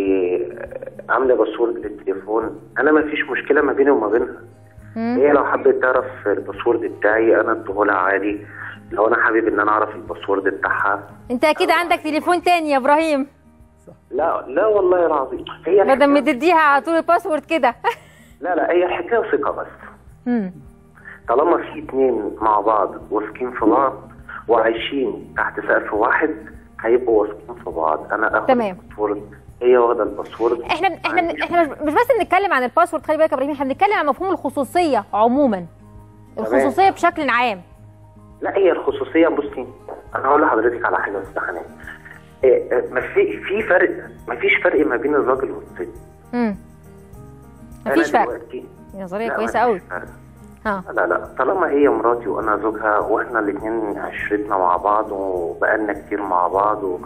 وعامله باسورد للتليفون انا ما فيش مشكله ما بيني وما بينها هي لو حبت تعرف الباسورد بتاعي انا اديهولها عادي لو انا حابب ان انا اعرف الباسورد بتاعها انت اكيد عندك تليفون تاني يا ابراهيم لا لا والله العظيم هي بدل ما تديها على طول الباسورد كده لا لا هي الحكايه ثقه بس مم. طالما في اتنين مع بعض واثقين في بعض وعايشين تحت سقف واحد هيبقوا واثقين في بعض انا اخد تمام. الباسورد هي واخده الباسورد احنا احنا احنا مش مش بس بنتكلم عن الباسورد خلي بالك يا ابراهيم احنا بنتكلم عن مفهوم الخصوصيه عموما الخصوصيه بشكل عام لا هي الخصوصيه بصي انا هقول لحضرتك على حاجه بس حنان إيه، إيه، ما في في فرق ما فيش فرق ما بين الراجل والست امم أنا مفيش فرق دلوقتي- نظريه لا، كويسه مفيش قوي فرق. ها لا لا طالما هي مراتي وانا زوجها واحنا الاثنين عشرتنا مع بعض وبقالنا كتير مع بعض و...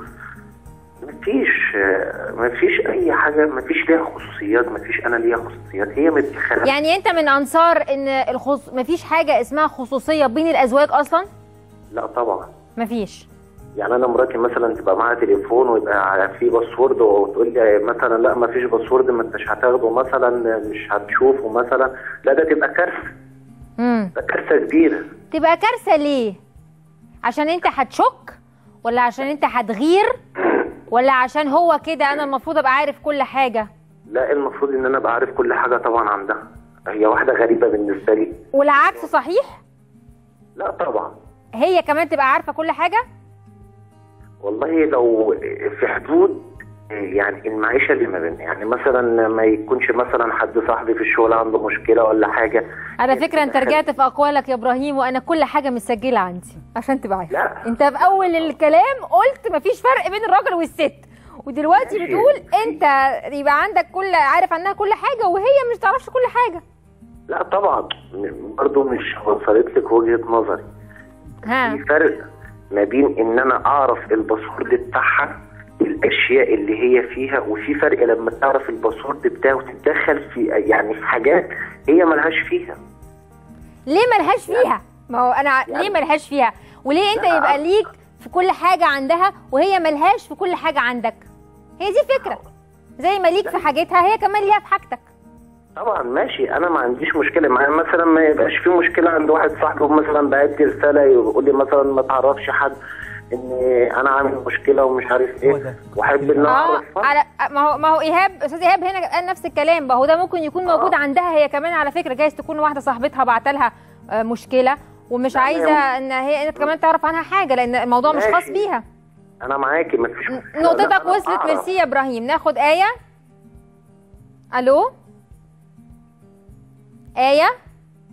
مفيش مفيش اي حاجه مفيش ليها خصوصيات مفيش انا ليها خصوصيات هي متدخله يعني انت من انصار ان الخص... مفيش حاجه اسمها خصوصيه بين الازواج اصلا لا طبعا مفيش يعني انا مراتي مثلا تبقى معاها تليفون ويبقى فيه باسورد وتقول لي مثلا لا ما فيش باسورد ما انتش هتاخده مثلا مش هتشوفه مثلا لا ده تبقى كارثه امم ده كارثه كبيره تبقى كارثه ليه عشان انت هتشك ولا عشان انت هتغير ولا عشان هو كده انا المفروض ابقى عارف كل حاجه لا المفروض ان انا ابقى عارف كل حاجه طبعا عندها هي واحده غريبه بالنسبه لي والعكس صحيح لا طبعا هي كمان تبقى عارفه كل حاجه والله لو في حدود يعني المعيشه اللي ما بيننا يعني مثلا ما يكونش مثلا حد صاحبي في الشغل عنده مشكله ولا حاجه على فكره انت رجعت في اقوالك يا ابراهيم وانا كل حاجه مسجله عندي عشان تبقى عارف لا. انت في اول الكلام قلت مفيش فرق بين الراجل والست ودلوقتي ماشي. بتقول انت يبقى عندك كل عارف عنها كل حاجه وهي مش تعرفش كل حاجه لا طبعا برضو مش وصلت لك وجهه نظري ها في فرق ما بين ان انا اعرف الباسورد بتاعها الاشياء اللي هي فيها وفي فرق لما تعرف الباسورد بتاعه وتتدخل في يعني في حاجات هي ملهاش فيها ليه ملهاش فيها ما هو انا ليه ملهاش فيها وليه انت لا. يبقى ليك في كل حاجه عندها وهي ملهاش في كل حاجه عندك هي دي فكره زي ما ليك في حاجتها هي كمان ليها في حاجتك طبعا ماشي انا ما عنديش مشكله معايا مثلا ما يبقاش في مشكله عند واحد صاحبه مثلا بعت لي رساله يقول لي مثلا ما تعرفش حد ان انا عامل مشكله ومش عارف ايه واحب ان انا اه اعرف على ما هو ما هو ايهاب استاذ ايهاب هنا قال نفس الكلام ما هو ده ممكن يكون موجود عندها هي كمان على فكره جايز تكون واحده صاحبتها بعت لها آه، مشكله ومش عايزه ان هي انت كمان تعرف عنها حاجه لان الموضوع مش خاص ماشي. بيها انا معاكي ما فيش مشكله لا، نقطتك أنا وصلت أعرف. ميرسي يا ابراهيم ناخد ايه الو ايه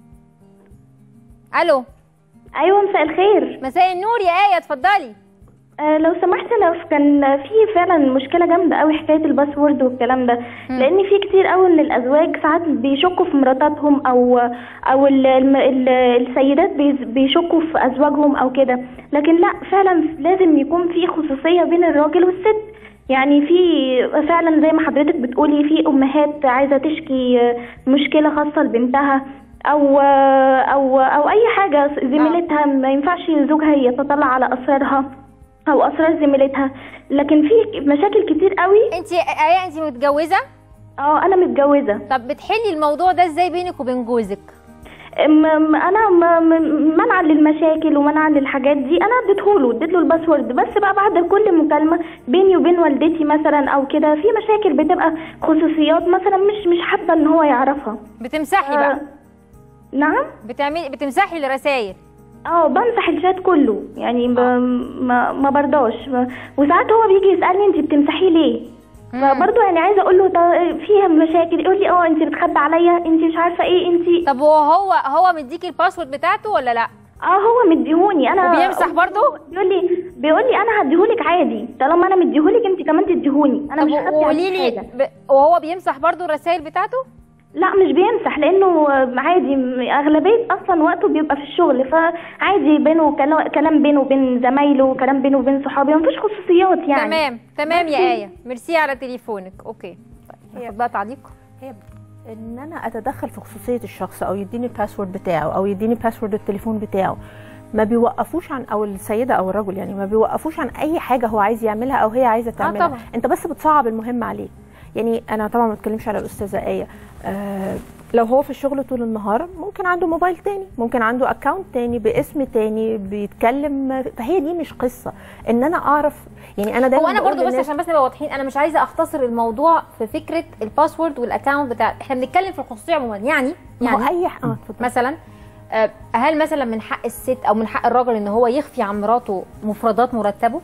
الو ايوه مساء الخير مساء النور يا ايه اتفضلي آه، لو سمحت انا كان في فعلا مشكله جامده قوي حكايه الباسورد والكلام ده لان في كتير قوي من الازواج ساعات بيشكوا في مراتاتهم او او ال- الم- ال- السيدات بيز- بيشكوا في ازواجهم او كده لكن لا فعلا لازم يكون في خصوصيه بين الراجل والست يعني في فعلا زي ما حضرتك بتقولي في امهات عايزه تشكي آه، مشكله خاصه لبنتها او آه، او او اي حاجه زميلتها ما ينفعش زوجها يتطلع على اسرارها او اسرار زميلتها لكن في مشاكل كتير قوي انت ايه انت متجوزه اه انا متجوزه طب بتحلي الموضوع ده ازاي بينك وبين جوزك م- م- انا م- م- منعا للمشاكل ومنعا للحاجات دي انا اديتهوله اديت له الباسورد بس بقى بعد كل مكالمه بيني وبين والدتي مثلا او كده في مشاكل بتبقى خصوصيات مثلا مش مش حابه ان هو يعرفها بتمسحي بقى نعم بتعملي بتمسحي الرسائل اه بمسح الشات كله يعني ب... ما ما برضاش ب... وساعات هو بيجي يسالني انت بتمسحيه ليه فبرضه يعني عايزه اقول له طا- فيها مشاكل يقول لي اه انت بتخبي عليا انت مش عارفه ايه انت طب وهو هو مديكي الباسورد بتاعته ولا لا اه هو مديهوني انا وبيمسح برضه بيقول لي بيقول لي انا هديهولك عادي طالما انا مديهولك انت كمان تديهوني انا مش هخبي قولي عليك لي حاجه ب... وهو بيمسح برضه الرسائل بتاعته لا مش بيمسح لانه عادي م- اغلبيه اصلا وقته بيبقى في الشغل فعادي بينه كلا- كلام بينه وبين زمايله كلام بينه وبين صحابي مفيش خصوصيات يعني تمام تمام يا ميرسي. ايه ميرسي على تليفونك اوكي طيب ناخد بقى تعليق هي ان انا اتدخل في خصوصيه الشخص او يديني الباسورد بتاعه او يديني باسورد التليفون بتاعه ما بيوقفوش عن او السيده او الرجل يعني ما بيوقفوش عن اي حاجه هو عايز يعملها او هي عايزه تعملها طبعا. انت بس بتصعب المهم عليه يعني انا طبعا ما بتكلمش على الاستاذه ايه آه لو هو في الشغل طول النهار ممكن عنده موبايل تاني ممكن عنده اكونت تاني باسم تاني بيتكلم فهي دي مش قصه ان انا اعرف يعني انا دايما هو انا بقول برضو بس للناس- عشان بس نبقى واضحين انا مش عايزه اختصر الموضوع في فكره الباسورد والاكونت بتاع احنا بنتكلم في الخصوصيه عموما يعني ما هو يعني اي ح- اه اتفضل. مثلا آه، هل مثلا من حق الست او من حق الراجل ان هو يخفي عن مراته مفردات مرتبه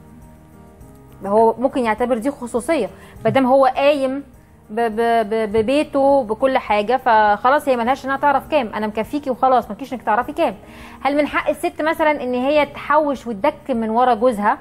هو ممكن يعتبر دي خصوصيه ما دام هو قايم ب- ب- ب- ببيته بكل حاجه فخلاص هي ملهاش انها تعرف كام انا مكفيكي وخلاص مالكيش انك تعرفي كام هل من حق الست مثلا ان هي تحوش وتدكن من ورا جوزها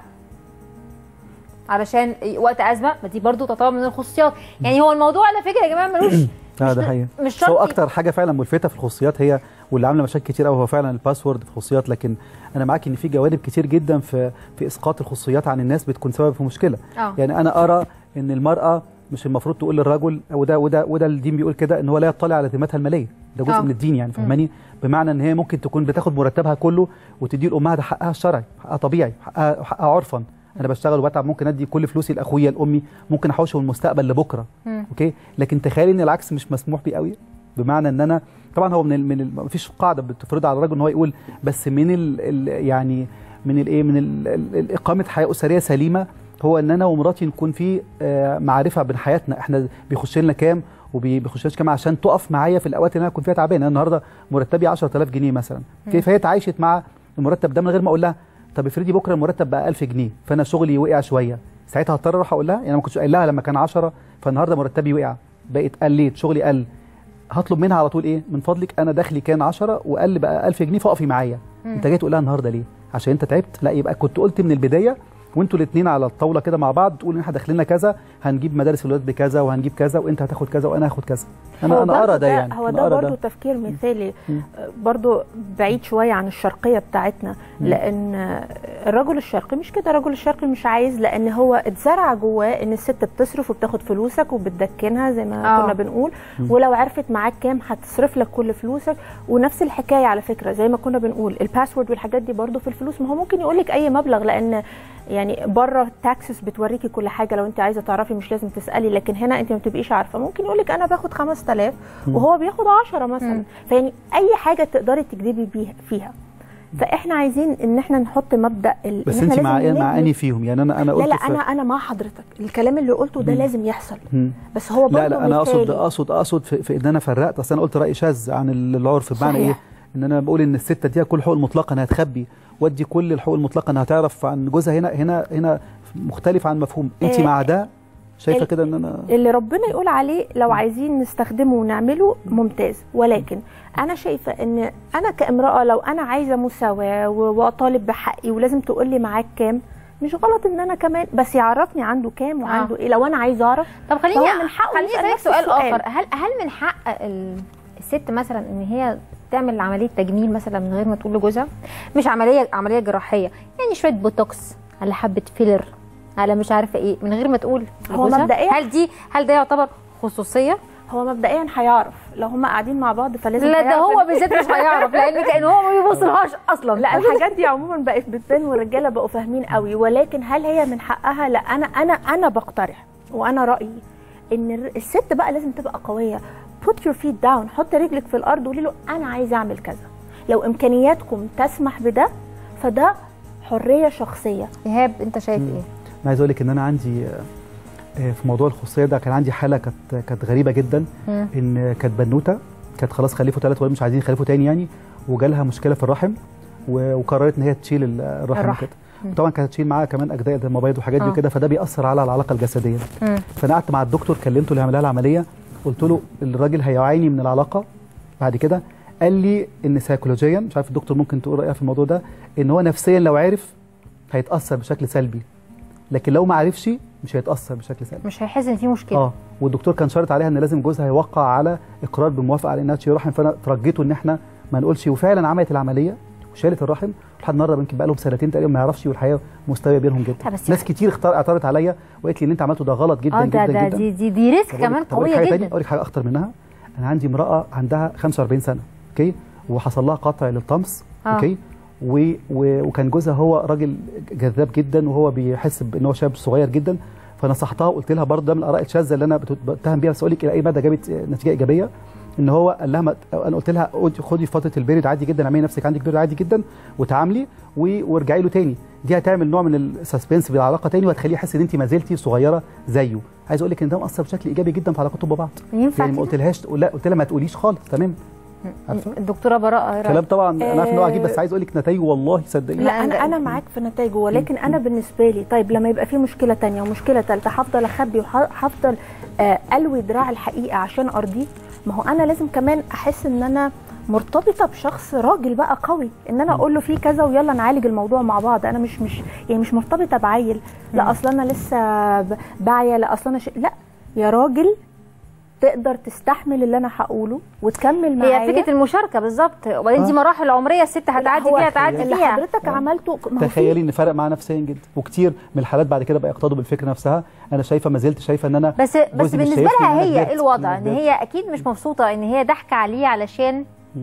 علشان وقت ازمه ما دي برضو تعتبر من الخصوصيات يعني هو الموضوع على فكره يا جماعه ملوش اه ده حقيقي مش بس هو شرط اكتر حاجه فعلا ملفته في الخصوصيات هي واللي عامله مشاكل كتير قوي هو فعلا الباسورد في الخصوصيات لكن انا معاك ان في جوانب كتير جدا في في اسقاط الخصوصيات عن الناس بتكون سبب في مشكله آه. يعني انا ارى ان المراه مش المفروض تقول للرجل وده وده وده الدين بيقول كده ان هو لا يطلع على ذمتها الماليه ده جزء آه. من الدين يعني فاهماني بمعنى ان هي ممكن تكون بتاخد مرتبها كله وتديه لامها ده حقها الشرعي حقها طبيعي حقها حقها عرفا انا بشتغل وبتعب ممكن ادي كل فلوسي لاخويا لامي ممكن احوشه المستقبل لبكره مم. اوكي لكن تخيلي ان العكس مش مسموح بيه قوي بمعنى ان انا طبعا هو من ال من ال مفيش قاعده بتفرض على الراجل ان هو يقول بس من ال ال يعني من الايه من ال ال اقامه حياه اسريه سليمه هو ان انا ومراتي نكون في آه، معرفه بين حياتنا احنا بيخش لنا كام وبيخش لنا كام عشان تقف معايا في الاوقات اللي انا اكون فيها تعبان انا النهارده مرتبي 10000 جنيه مثلا مم. كيف هي اتعايشت مع المرتب ده من غير ما اقول لها طب افرضي بكره المرتب بقى 1000 جنيه فانا شغلي وقع شويه ساعتها هضطر اروح اقول لها يعني أنا ما كنتش قايل لها لما كان 10 فالنهارده مرتبي وقع بقيت قليت شغلي قل هطلب منها على طول ايه من فضلك انا دخلي كان 10 وقل بقى 1000 جنيه فاقفي معايا مم. انت جاي تقول لها النهارده ليه عشان انت تعبت لا يبقى كنت قلت من البدايه وانتوا الاثنين على الطاوله كده مع بعض تقولوا ان احنا داخلين كذا هنجيب مدارس الولاد بكذا وهنجيب كذا وانت هتاخد كذا وانا هاخد كذا انا هو انا برضو ارى ده يعني هو أنا ده أرى برضو تفكير مثالي آه، برضو بعيد شويه عن الشرقيه بتاعتنا لان آه، الرجل الشرقي مش كده الرجل الشرقي مش عايز لان هو اتزرع جواه ان الست بتصرف وبتاخد فلوسك وبتدكنها زي ما آه. كنا بنقول مم. ولو عرفت معاك كام هتصرف لك كل فلوسك ونفس الحكايه على فكره زي ما كنا بنقول الباسورد والحاجات دي برضو في الفلوس ما هو ممكن يقول لك اي مبلغ لان يعني بره التاكسس بتوريكي كل حاجه لو انت عايزه تعرفي مش لازم تسالي لكن هنا انت ما بتبقيش عارفه ممكن يقول لك انا باخد 5000 مم. وهو بياخد 10 مثلا فيعني اي حاجه تقدري تكذبي بيها فيها فاحنا عايزين ان احنا نحط مبدا ال- بس إن إحنا انت مع لازم مع نبني- اني فيهم يعني انا انا لا قلت لا في- انا انا مع حضرتك الكلام اللي قلته ده مم. لازم يحصل مم. بس هو برضه لا لا انا اقصد مثالي. اقصد اقصد في, في ان انا فرقت اصل انا قلت راي شاذ عن ال- العرف بمعنى صحيح. ايه ان انا بقول ان الست دي كل حقوق المطلقه انها تخبي وادي كل الحقوق المطلقه انها تعرف عن جوزها هنا هنا هنا مختلف عن مفهوم انت آه، مع ده شايفه ال- كده ان انا اللي ربنا يقول عليه لو عايزين نستخدمه ونعمله ممتاز ولكن انا شايفه ان انا كامراه لو انا عايزه مساواه و- واطالب بحقي ولازم تقول لي معاك كام مش غلط ان انا كمان بس يعرفني عنده كام وعنده ايه لو انا عايزه اعرف طب خليني فهو من حقه خليني يسأل اسالك نفس سؤال السؤال. اخر هل هل من حق ال- الست مثلا ان هي تعمل عمليه تجميل مثلا من غير ما تقول لجوزها مش عمليه عمليه جراحيه يعني شويه بوتوكس على حبه فيلر على مش عارفه ايه من غير ما تقول هو لجوزها؟ مبدئيا- هل دي هل ده يعتبر خصوصيه هو مبدئيا هيعرف لو هما قاعدين مع بعض فلازم لا ده هيعرف هو إن- بالذات مش هيعرف لان كان هو ما بيبصلهاش اصلا لا الحاجات دي عموما بقت بتبان والرجاله بقوا فاهمين قوي ولكن هل هي من حقها لا انا انا انا بقترح وانا رايي ان الر- الست بقى لازم تبقى قويه put your feet down حط رجلك في الارض وقولي له انا عايزه اعمل كذا لو امكانياتكم تسمح بده فده حريه شخصيه ايهاب انت شايف ايه انا عايز اقول لك ان انا عندي آه، آه، في موضوع الخصوصيه ده كان عندي حاله كانت كانت غريبه جدا مم. ان كانت بنوته كانت خلاص خلفوا ثلاث ولاد مش عايزين يخلفوا تاني يعني وجالها مشكله في الرحم و- وقررت ان هي تشيل ال- الرحم الرحم. كده مم. وطبعا كانت تشيل معاها كمان اجزاء المبايض وحاجات دي آه. وكده فده بيأثر على العلاقه الجسديه مم. فانا قعدت مع الدكتور كلمته اللي عمل لها العمليه قلت له الراجل هيعاني من العلاقه بعد كده قال لي ان سيكولوجيا مش عارف الدكتور ممكن تقول رايها في الموضوع ده ان هو نفسيا لو عرف هيتاثر بشكل سلبي لكن لو ما عرفش مش هيتاثر بشكل سلبي مش هيحس ان في مشكله اه والدكتور كان شرط عليها ان لازم جوزها يوقع على اقرار بالموافقه على انها تشيل رحم فانا ترجيته ان احنا ما نقولش وفعلا عملت العمليه وشالت الرحم لحد النهارده يمكن بقى لهم سنتين تقريبا ما يعرفش والحياه مستويه بينهم جدا بس ناس كتير اختار اعترضت عليا وقالت لي اللي انت عملته ده غلط جدا اه جدا ده ده جدا دي دي, دي ريسك طب أقول كمان لك- طب أقول لك قويه حاجه تانية جدا اقول لك حاجه اخطر منها انا عندي امراه عندها 45 سنه اوكي وحصل لها قطع للطمس آه. اوكي و... و... وكان جوزها هو راجل جذاب جدا وهو بيحس بان هو شاب صغير جدا فنصحتها وقلت لها برضه ده من الاراء الشاذه اللي انا بت- بتهم بيها بس اقول لك الى اي مدى جابت نتيجه ايجابيه ان هو قال لها ما... انا قلت لها خدي- خدي فتره البيريد عادي جدا اعملي نفسك عندك بيريد عادي جدا وتعاملي و... وارجعي له تاني دي هتعمل نوع من السسبنس بالعلاقه تاني وهتخليه يحس ان انت ما زلتي صغيره زيه عايز اقول لك ان ده مأثر بشكل ايجابي جدا في علاقتهم ببعض ينفع يعني ما كده؟ قلتلهاش لا قلت لها ما تقوليش خالص تمام عارفة؟ الدكتوره براءه إيه كلام رأيك؟ طبعا انا عارف ان هو عجيب آه، بس عايز اقول لك نتائجه والله صدقيني لا انا انا معاك في نتائجه ولكن انا بالنسبه لي طيب لما يبقى في مشكله تانية ومشكله ثالثه هفضل اخبي وهفضل آه، الوي دراع الحقيقه عشان ارضيه ما هو انا لازم كمان احس ان انا مرتبطه بشخص راجل بقى قوي ان انا اقول له في كذا ويلا نعالج الموضوع مع بعض انا مش مش يعني مش مرتبطه بعيل لا اصل انا لسه ب- باعيه لا اصل انا ش... لا يا راجل تقدر تستحمل اللي انا هقوله وتكمل معايا هي فكره المشاركه بالظبط وبعدين دي آه. مراحل عمريه الست هتعدي هو فيها تعدي اللي فيها حضرتك عملته ما هو في- تخيلي ان فرق معاه نفسيا جدا وكتير من الحالات بعد كده بقى يقتضوا بالفكره نفسها انا شايفه ما زلت شايفه ان انا بس بس جوزي مش بالنسبه شايفني إن لها أنا هي كبرت، ايه الوضع إن أنا ان كبرت. هي اكيد مش مبسوطه ان هي ضحكه عليه علشان مم.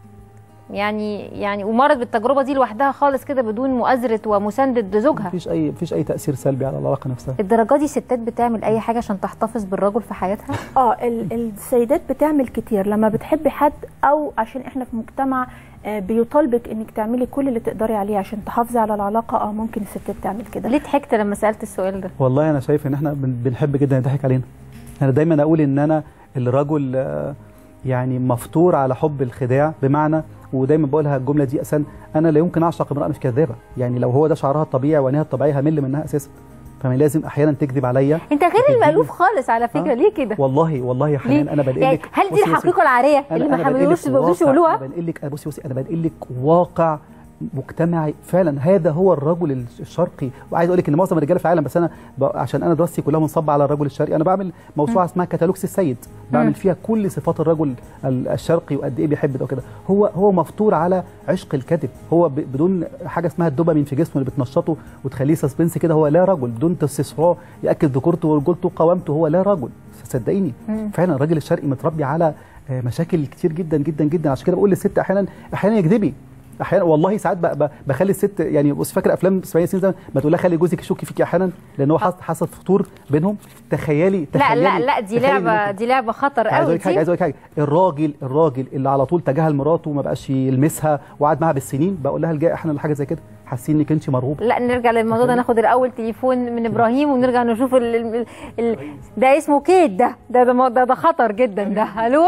يعني يعني ومرت بالتجربه دي لوحدها خالص كده بدون مؤازره ومسانده زوجها مفيش اي مفيش اي تاثير سلبي على العلاقه نفسها الدرجه دي ستات بتعمل اي حاجه عشان تحتفظ بالرجل في حياتها اه ال- السيدات بتعمل كتير لما بتحبي حد او عشان احنا في مجتمع آه، بيطالبك انك تعملي كل اللي تقدري عليه عشان تحافظي على العلاقه اه ممكن الستات تعمل كده ليه ضحكت لما سالت السؤال ده والله انا شايف ان احنا بن- بنحب جدا يضحك علينا انا دايما اقول ان انا الرجل آه، يعني مفطور على حب الخداع بمعنى ودايما بقولها الجمله دي اساسا انا لا يمكن اعشق امراه مش كذابه يعني لو هو ده شعرها الطبيعي وعينيها الطبيعيه همل منها اساسا فما لازم احيانا تكذب عليا انت غير المألوف خالص على فكره آه. ليه كده والله والله يا حنان ليه؟ انا بنقل يعني لك هل دي بصي بصي، الحقيقه العاريه أنا- اللي ما أنا بنقل حملوش لك ما رضوش واقع- يقولوها انا بنقل لك بصي بصي انا بنقل لك واقع مجتمعي فعلا هذا هو الرجل الشرقي وعايز اقول لك ان معظم الرجاله في العالم بس انا ب... عشان انا دراستي كلها منصبه على الرجل الشرقي انا بعمل موسوعه اسمها كتالوجس السيد مم. بعمل فيها كل صفات الرجل ال- الشرقي وقد ايه بيحب ده وكده هو هو مفطور على عشق الكذب هو ب... بدون حاجه اسمها الدوبامين في جسمه اللي بتنشطه وتخليه سسبنس كده هو لا رجل بدون تستشعار ياكد ذكورته ورجولته وقوامته هو لا رجل صدقيني مم. فعلا الراجل الشرقي متربي على آه، مشاكل كتير جدا جدا جدا عشان كده بقول للست احيانا احيانا يكذبي احيانا والله ساعات ب- ب- بخلي الست يعني بص فاكر افلام 70 سنين زمان ما تقول لها خلي جوزك يشك فيكي احيانا لان هو حصل حصل فطور بينهم تخيلي لا تخيلي لا لا دي تخيلي لعبه ممكن. دي لعبه خطر عايز اقول قوي لك حاجه عايز دي اقول لك حاجه الراجل الراجل اللي على طول تجاهل مراته وما بقاش يلمسها وقعد معاها بالسنين بقول لها الجاي احيانا حاجه زي كده حاسين انك انت مرغوبه لا نرجع للموضوع ده ناخد الاول تليفون من ابراهيم ونرجع نشوف ال ال ال ده اسمه كيد ده ده ده, ده, ده خطر جدا ده الو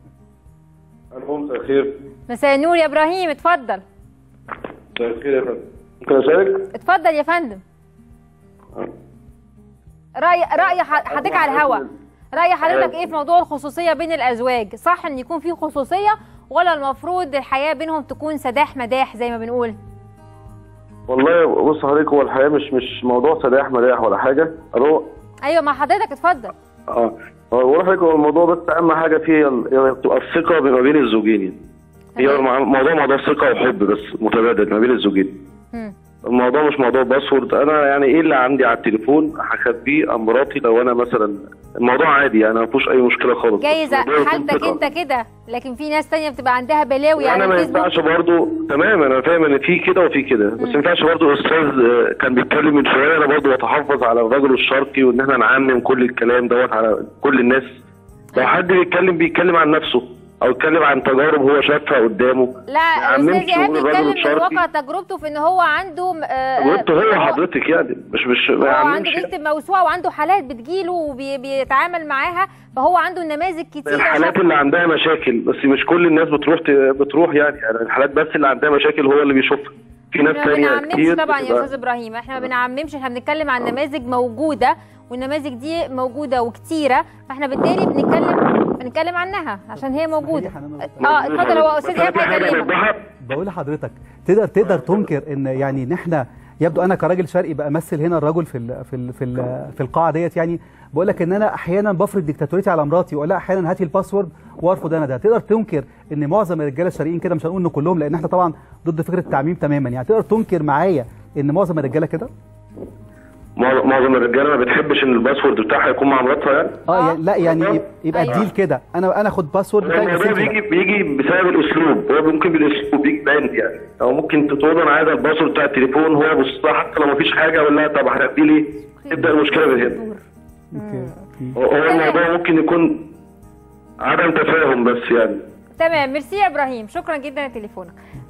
الو مساء الخير مساء النور يا ابراهيم اتفضل مساء الخير يا فندم ممكن اشارك؟ اتفضل يا فندم راي راي ح- حضرتك على الهوا راي حضرتك ايه في موضوع الخصوصيه بين الازواج صح ان يكون في خصوصيه ولا المفروض الحياه بينهم تكون سداح مداح زي ما بنقول والله بص حضرتك هو الحقيقه مش مش موضوع سداح مداح ولا حاجه الو ايوه مع حضرتك اتفضل اه هو بقول لحضرتك هو الموضوع بس اهم حاجه فيه هي ال- هي بتبقى الثقه ما بين الزوجين يعني. هي المع- موضوع موضوع ثقه وحب بس متبادل ما بين الزوجين الموضوع مش موضوع باسورد انا يعني ايه اللي عندي على التليفون هخبيه عن مراتي لو انا مثلا الموضوع عادي يعني ما فيهوش اي مشكله خالص جايز الموضوع يكون حالتك ثقة. انت كده لكن في ناس تانية بتبقى عندها بلاوي على انا ما الفيسبوك ينفعش برضه تمام انا فاهم ان في كده وفي كده بس ما ينفعش برضه استاذ آه، كان بيتكلم من شويه انا برضه بتحفظ على الرجل الشرقي وان احنا نعمم كل الكلام دوت على كل الناس لو حد بيتكلم بيتكلم عن نفسه او يتكلم عن تجارب هو شافها قدامه لا عممش استاذ ايهاب يقول الراجل بيتكلم من الشرقي. واقع تجربته في ان هو عنده آه، تجربته هو حضرتك يعني مش مش ما هو عنده يعممش بيكتب موسوعه وعنده حالات بتجيله وبيتعامل معاها فهو عنده نماذج كتير الحالات اللي عندها مشاكل بس مش كل الناس بتروح ت- بتروح يعني يعني الحالات بس اللي عندها مشاكل هو اللي بيشوفها في ناس احنا ما تانية بنعممش كتير طبعا يا بتبقى- استاذ ابراهيم احنا ما بنعممش احنا بنتكلم عن نماذج موجوده والنماذج دي موجوده وكتيره فاحنا بالتالي بنتكلم بنتكلم عنها عشان هي موجوده اه اتفضل هو استاذ ايهاب هيكلمك بقول لحضرتك تقدر تقدر تنكر ان يعني ان احنا يبدو انا كراجل شرقي بمثل هنا الرجل في ال في ال في ال في القاعه ديت يعني بقول لك ان انا احيانا بفرض ديكتاتوريتي على مراتي واقول لها احيانا هاتي الباسورد وارفض انا ده تقدر تنكر ان معظم الرجاله الشرقيين كده مش هنقول ان كلهم لان احنا طبعا ضد فكره التعميم تماما يعني تقدر تنكر معايا ان معظم الرجاله كده معظم معظم الرجاله ما بتحبش ان الباسورد بتاعها يكون مع مراتها يعني اه يعني لا يعني يب- يبقى أيوة. الديل كده انا انا اخد باسورد بتاعي الموضوع بس انت لا. بيجي بيجي بسبب الاسلوب هو ممكن بالاسلوب بيجي باند يعني او ممكن تقول انا عايز الباسورد بتاع التليفون هو بص لها حتى لو ما فيش حاجه اقول لها طب هتدي ليه؟ تبدا المشكله من هنا هو هو الموضوع ممكن يكون عدم تفاهم بس يعني تمام ميرسي يا ابراهيم شكرا جدا لتليفونك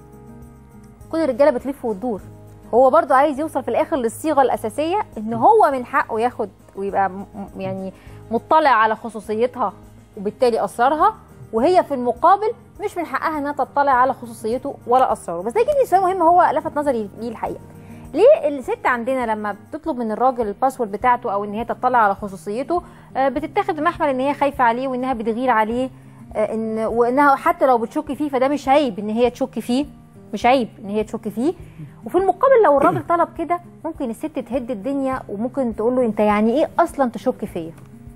كل الرجاله بتلف وتدور هو برضو عايز يوصل في الاخر للصيغه الاساسيه ان هو من حقه ياخد ويبقى م- م- يعني مطلع على خصوصيتها وبالتالي اسرارها وهي في المقابل مش من حقها انها تطلع على خصوصيته ولا اسراره بس ده يجيني سؤال مهم هو لفت نظري ليه الحقيقه ليه الست عندنا لما بتطلب من الراجل الباسورد بتاعته او ان هي تطلع على خصوصيته آه، بتتاخد بمحمل ان هي خايفه عليه وانها بتغير عليه آه، ان وانها حتى لو بتشك فيه فده مش عيب ان هي تشك فيه مش عيب ان هي تشك فيه وفي المقابل لو الراجل طلب كده ممكن الست تهد الدنيا وممكن تقول له انت يعني ايه اصلا تشك فيا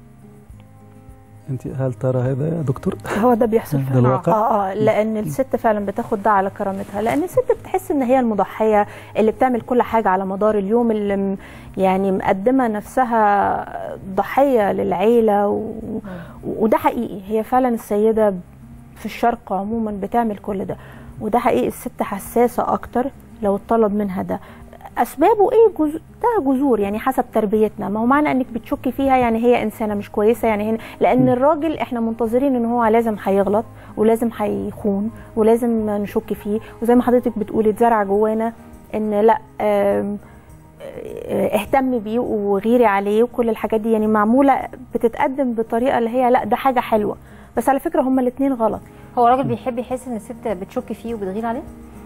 انت هل ترى هذا يا دكتور هو ده بيحصل ده فعلا الواقع؟ اه اه لان الست فعلا بتاخد ده على كرامتها لان الست بتحس ان هي المضحيه اللي بتعمل كل حاجه على مدار اليوم اللي م- يعني مقدمه نفسها ضحيه للعيله و... وده حقيقي هي فعلا السيده في الشرق عموما بتعمل كل ده وده حقيقي الست حساسه اكتر لو اتطلب منها ده اسبابه ايه جز... ده جذور يعني حسب تربيتنا ما هو معنى انك بتشكي فيها يعني هي انسانه مش كويسه يعني هنا لان الراجل احنا منتظرين ان هو لازم هيغلط ولازم هيخون ولازم نشك فيه وزي ما حضرتك بتقولي اتزرع جوانا ان لا آم، آه، اهتمي بيه وغيري عليه وكل الحاجات دي يعني معموله بتتقدم بطريقه اللي هي لا ده حاجه حلوه بس على فكره هما الاثنين غلط هو الراجل بيحب يحس ان الست بتشك فيه وبتغير عليه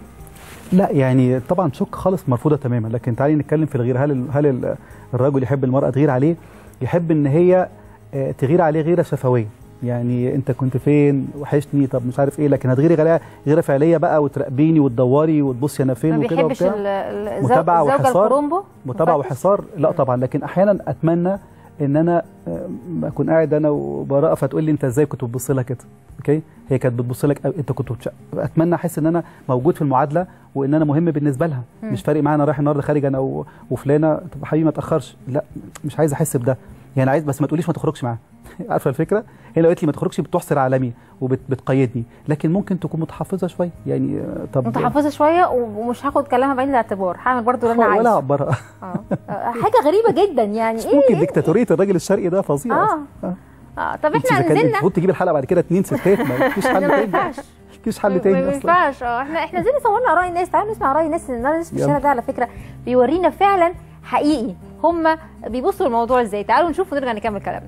لا يعني طبعا شك خالص مرفوضه تماما لكن تعالي نتكلم في الغير هل ال- هل ال- الرجل يحب المراه تغير عليه يحب ان هي آه، تغير عليه غيره شفويه يعني انت كنت فين وحشني طب مش عارف ايه لكن هتغيري عليها غيره فعليه بقى وتراقبيني وتدوري وتبصي انا فين ما وكده بيحبش وبتاع ال- ال- الزو- متابعه الزوجه وحصار الكرومبو متابعه وحصار لا طبعا لكن احيانا اتمنى ان انا آه، اكون قاعد انا وبراءه فتقول لي انت ازاي كنت بتبص لها كده اوكي هي كانت بتبص لك أو انت كنت بتش... اتمنى احس ان انا موجود في المعادله وان انا مهم بالنسبه لها مم. مش فارق معايا انا رايح النهارده خارج انا و... وفلانه طب حبيبي ما تاخرش لا مش عايز احس بده يعني عايز بس ما تقوليش ما تخرجش معاها عارفه الفكره هي لو قالت لي ما تخرجش بتحصر عالمي وبتقيدني لكن ممكن تكون متحفظه شويه يعني آه، طب متحفظه شويه ومش هاخد كلامها بعين الاعتبار هعمل برضو اللي انا ولا عايزه اعبرها آه، حاجه غريبه جدا يعني ايه ممكن إيه؟ ديكتاتوريه الراجل الشرقي ده فظيع اه أصلاً. اه طب انت احنا إذا كان نزلنا المفروض تجيب الحلقه بعد كده اتنين ستات ما فيش حل ما تاني ينفعش مفيش حل ما تاني اصلا ينفعش اه احنا احنا نزلنا صورنا اراء الناس تعالوا نسمع اراء الناس الناس في يلا. الشارع ده على فكره بيورينا فعلا حقيقي هم بيبصوا الموضوع ازاي تعالوا نشوف ونرجع نكمل كلامنا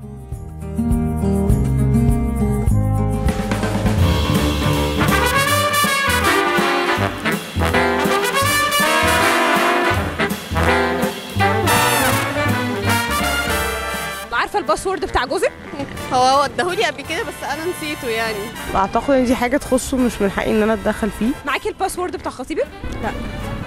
عارفه الباسورد بتاع جوزك هو هو اداهولي قبل كده بس انا نسيته يعني اعتقد ان دي حاجه تخصه مش من حقي ان انا اتدخل فيه معاكي الباسورد بتاع خطيبك لا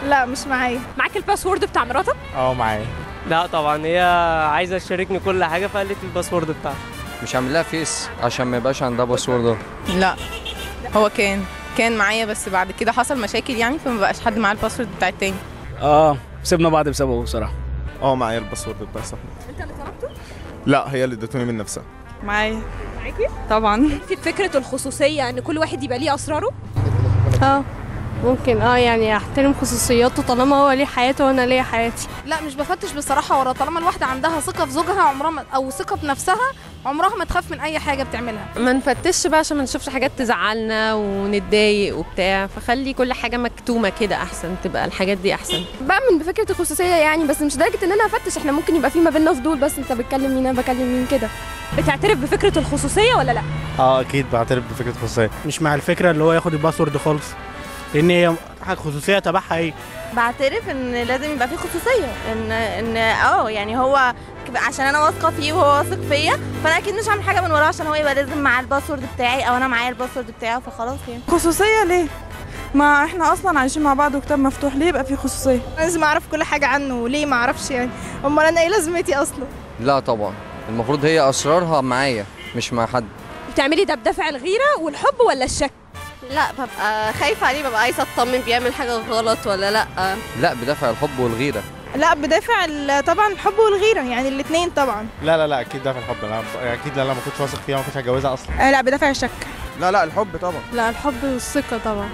لا مش معايا معاك الباسورد بتاع مراتك اه معايا لا طبعا هي عايزه تشاركني كل حاجه فقالت لي الباسورد بتاعها مش عامل لها فيس عشان ما يبقاش عندها باسورد لا هو كان كان معايا بس بعد كده حصل مشاكل يعني فما بقاش حد معاه الباسورد بتاع التاني اه سيبنا بعض بسببه بصراحه اه معايا الباسورد بتاع صاحبي انت اللي طلبته لا هي اللي ادتوني من نفسها معايا معاكي طبعا في فكره الخصوصيه ان كل واحد يبقى ليه اسراره اه ممكن اه يعني احترم خصوصياته طالما هو ليه حياته وانا ليا حياتي لا مش بفتش بصراحه ورا طالما الواحده عندها ثقه في زوجها عمرها ما او ثقه في نفسها عمرها ما تخاف من اي حاجه بتعملها ما نفتش بقى عشان ما نشوفش حاجات تزعلنا ونتضايق وبتاع فخلي كل حاجه مكتومه كده احسن تبقى الحاجات دي احسن بأمن بفكرة الخصوصية يعني بس مش درجة إن أنا أفتش إحنا ممكن يبقى في ما بيننا فضول بس أنت بتكلم مين أنا بكلم مين كده بتعترف بفكره الخصوصيه ولا لا اه اكيد بعترف بفكره خصوصيه مش مع الفكره اللي هو ياخد الباسورد خالص لان هي حاجه خصوصيه تبعها ايه بعترف ان لازم يبقى في خصوصيه ان ان اه يعني هو ك- عشان انا واثقه فيه وهو واثق فيا فانا اكيد مش هعمل حاجه من وراه عشان هو يبقى لازم معاه الباسورد بتاعي او انا معايا الباسورد بتاعه فخلاص يعني خصوصية ليه؟ ما احنا اصلا عايشين مع بعض وكتاب مفتوح ليه يبقى في خصوصية؟ لازم اعرف كل حاجه عنه ليه ما اعرفش يعني امال انا ايه لازمتي اصلا لا طبعا المفروض هي اسرارها معايا مش مع حد بتعملي ده بدافع الغيره والحب ولا الشك لا ببقى خايفه عليه ببقى عايزه اطمن بيعمل حاجه غلط ولا لا لا بدافع الحب والغيره لا بدافع ال- طبعا الحب والغيره يعني الاثنين طبعا لا لا لا اكيد ده في الحب انا اكيد لا لا ما كنتش واثق فيها ما كنتش هتجوزها اصلا آه لا بدافع الشك لا لا الحب طبعا لا الحب والثقه طبعا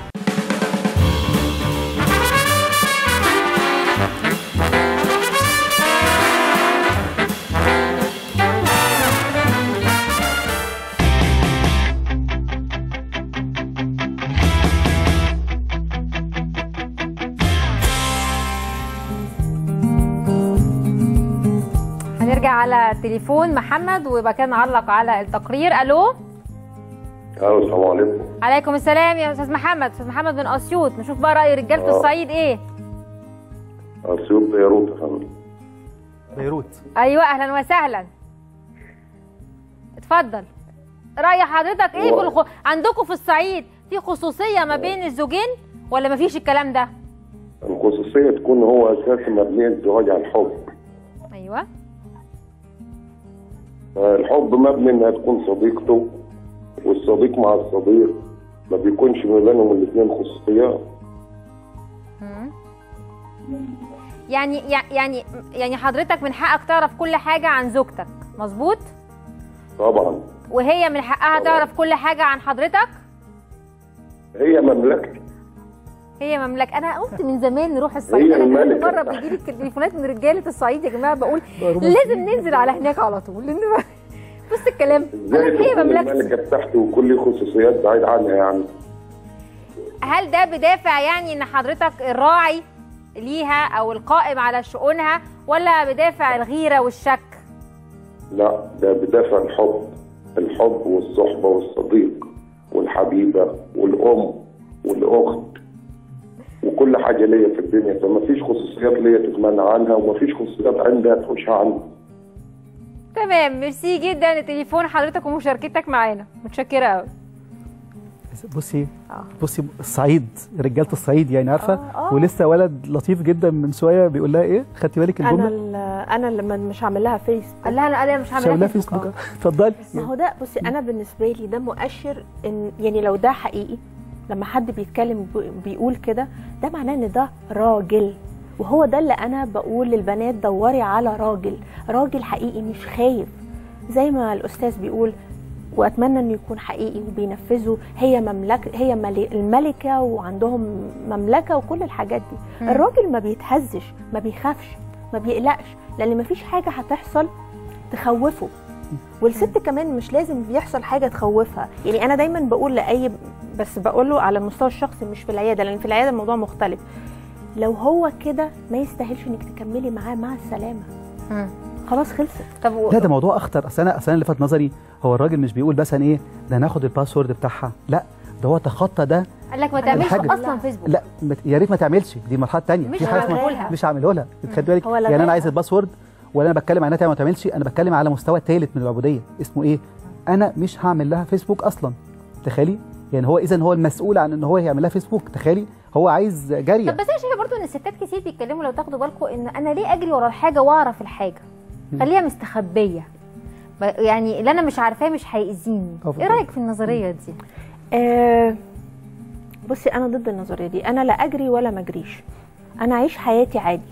هنرجع على التليفون محمد ويبقى كان علق على التقرير الو الو السلام عليكم عليكم السلام يا استاذ محمد استاذ محمد من اسيوط نشوف بقى راي رجاله آه. الصعيد ايه اسيوط بيروت يا فندم بيروت ايوه اهلا وسهلا اتفضل راي حضرتك ايه في الخ... عندكم في الصعيد في خصوصيه ما بين الزوجين ولا ما فيش الكلام ده الخصوصية تكون هو أساس مبنية الزواج على الحب ايوه الحب مبني إنها تكون صديقته والصديق مع الصديق ما بيكونش ما بينهم الاثنين خصوصيات مم. يعني يع- يعني يعني حضرتك من حقك تعرف كل حاجه عن زوجتك مظبوط طبعا وهي من حقها تعرف كل حاجه عن حضرتك هي مملكتي هي مملكه انا قلت من زمان نروح الصعيد هي انا كل الملكة مره بتاعتي. بيجي لي تليفونات من رجاله الصعيد يا جماعه بقول لازم ننزل على هناك على طول لان بص الكلام ازاي أنا هي تكون مملكتي الملكة بتاعتي وكل خصوصيات بعيد عنها يعني هل ده بدافع يعني ان حضرتك الراعي ليها او القائم على شؤونها ولا بدافع الغيره والشك لا ده بدافع الحب الحب والصحبة والصديق والحبيبة والأم والأخت وكل حاجة ليا في الدنيا فما فيش خصوصيات ليا تتمنع عنها وما فيش خصوصيات عندها تخشها عني تمام ميرسي جدا لتليفون حضرتك ومشاركتك معانا متشكره قوي بصي بصي الصعيد رجاله الصعيد يعني عارفه آه. ولسه ولد لطيف جدا من شويه بيقول لها ايه خدتي بالك انا الجمله ال- انا اللي ما- مش هعمل لها فيسبوك قال لها انا مش مش هعمل لها فيسبوك آه. اتفضلي ما هو ده بصي انا بالنسبه لي ده مؤشر ان يعني لو ده حقيقي لما حد بيتكلم بي- بيقول كده ده معناه ان ده راجل وهو ده اللي انا بقول للبنات دوري على راجل راجل حقيقي مش خايف زي ما الاستاذ بيقول واتمنى انه يكون حقيقي وبينفذوا هي مملكه هي ملي- الملكه وعندهم مملكه وكل الحاجات دي مم. الراجل ما بيتهزش ما بيخافش ما بيقلقش لان ما فيش حاجه هتحصل تخوفه والست كمان مش لازم بيحصل حاجه تخوفها يعني انا دايما بقول لاي بس بقول له على المستوى الشخصي مش في العياده لان في العياده الموضوع مختلف لو هو كده ما يستاهلش انك تكملي معاه مع السلامه خلاص خلصت طب لا ده موضوع اخطر اصل انا اصل أنا اللي فات نظري هو الراجل مش بيقول مثلا ايه ده ناخد الباسورد بتاعها لا ده هو تخطى ده قال لك ما تعملش الحاجة- اصلا فيسبوك لا ما ت- يا ريت ما تعملش دي مرحله تانية مش في حاجه اسمها- هعمله لها. مش هعمله لها خد بالك هو يعني لغاها. انا عايز الباسورد ولا انا بتكلم عنها تعمل ما تعملش انا بتكلم على مستوى ثالث من العبوديه اسمه ايه انا مش هعمل لها فيسبوك اصلا تخيلي يعني هو اذا هو المسؤول عن ان هو يعمل لها فيسبوك تخيلي هو عايز جاريه طب بس انا شايفه برضو ان الستات كتير بيتكلموا لو تاخدوا بالكم ان انا ليه اجري ورا الحاجه واعرف الحاجه خليها مستخبيه ب- يعني اللي انا مش عارفاه مش هيأذيني أفضل. ايه رايك في النظريه دي آه بصي انا ضد النظريه دي انا لا اجري ولا ما اجريش انا اعيش حياتي عادي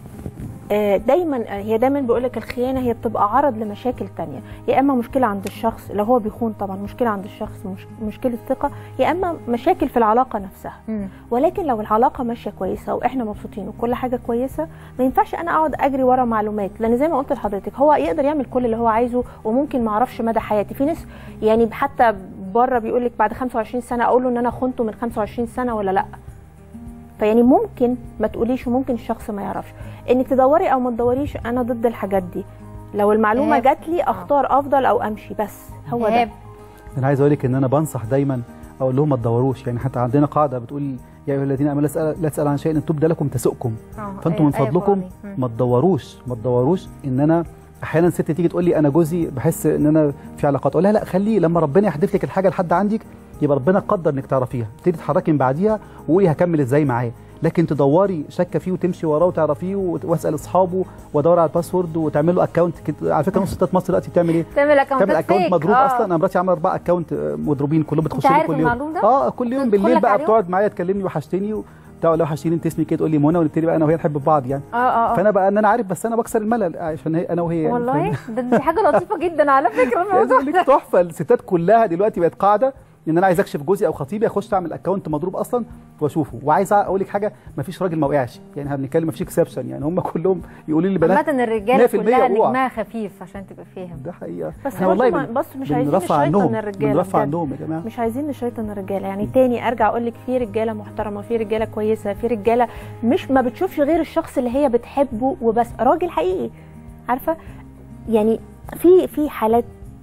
آه، دايما هي دايما بيقول لك الخيانه هي بتبقى عرض لمشاكل تانية يا اما مشكله عند الشخص لو هو بيخون طبعا مشكله عند الشخص مش مشكله ثقه يا اما مشاكل في العلاقه نفسها ولكن لو العلاقه ماشيه كويسه واحنا مبسوطين وكل حاجه كويسه ما ينفعش انا اقعد اجري ورا معلومات لان زي ما قلت لحضرتك هو يقدر يعمل كل اللي هو عايزه وممكن ما اعرفش مدى حياتي في ناس يعني حتى بره بيقول لك بعد 25 سنه اقول له ان انا خنته من 25 سنه ولا لا فيعني ممكن ما تقوليش وممكن الشخص ما يعرفش انك تدوري او ما تدوريش انا ضد الحاجات دي لو المعلومه إيهاب. جات لي اختار افضل او امشي بس هو ده إيهاب. انا عايز اقول لك ان انا بنصح دايما اقول لهم ما تدوروش يعني حتى عندنا قاعده بتقول يا ايها الذين امنوا لا تسأل- لا تسال عن شيء ان تبدى لكم تسؤكم آه، فانتم من آية- آية فضلكم قرآنية. مم. ما تدوروش ما تدوروش ان انا احيانا ست تيجي تقول لي انا جوزي بحس ان انا في علاقات اقول لها لا خليه لما ربنا يحدف لك الحاجه لحد عندك يبقى ربنا قدر انك تعرفيها تبتدي تتحركي من بعديها وقولي هكمل ازاي معاه لكن تدوري شاكه فيه وتمشي وراه وتعرفيه وت- واسال اصحابه وادور على الباسورد وتعمل له اكونت على فكره نص ستات مصر دلوقتي بتعمل ايه؟ تعمل اكونتات تعمل اكونت فيك. مضروب آه. اصلا انا مراتي عامله اربع اكونت مضروبين كلهم بتخش لي عارف كل يوم المعلوم ده؟ اه كل يوم تدخل بالليل لك بقى عليهم؟ بتقعد معايا تكلمني وحشتني وبتاع لو وحشتيني انت اسمك ايه تقول لي منى ونبتدي بقى انا وهي نحب بعض يعني اه اه آه. فانا بقى ان انا عارف بس انا بكسر الملل عشان هي انا وهي يعني والله فاهم؟ ده دي حاجه لطيفه جدا على فكره عايز الموضوع اقول لك تحفه الستات كلها دلوقتي بقت قاعده ان انا عايز اكشف جوزي او خطيبي اخش اعمل اكونت مضروب اصلا واشوفه وعايز اقول لك حاجه ما فيش راجل ما وقعش يعني احنا بنتكلم ما فيش اكسبشن يعني هم كلهم يقولوا لي بنات عامة الرجاله 100% كلها وقع. نجمها خفيف عشان تبقى فاهم ده حقيقه بس احنا برضه والله ما- بن- بص مش عايزين بنرفع نشيطن عنهم الرجاله بنرفع بجد. عنهم يا جماعه مش عايزين نشيطن الرجاله يعني تاني ارجع اقول لك في رجاله محترمه في رجاله كويسه في رجاله مش ما بتشوفش غير الشخص اللي هي بتحبه وبس راجل حقيقي عارفه يعني في في حالات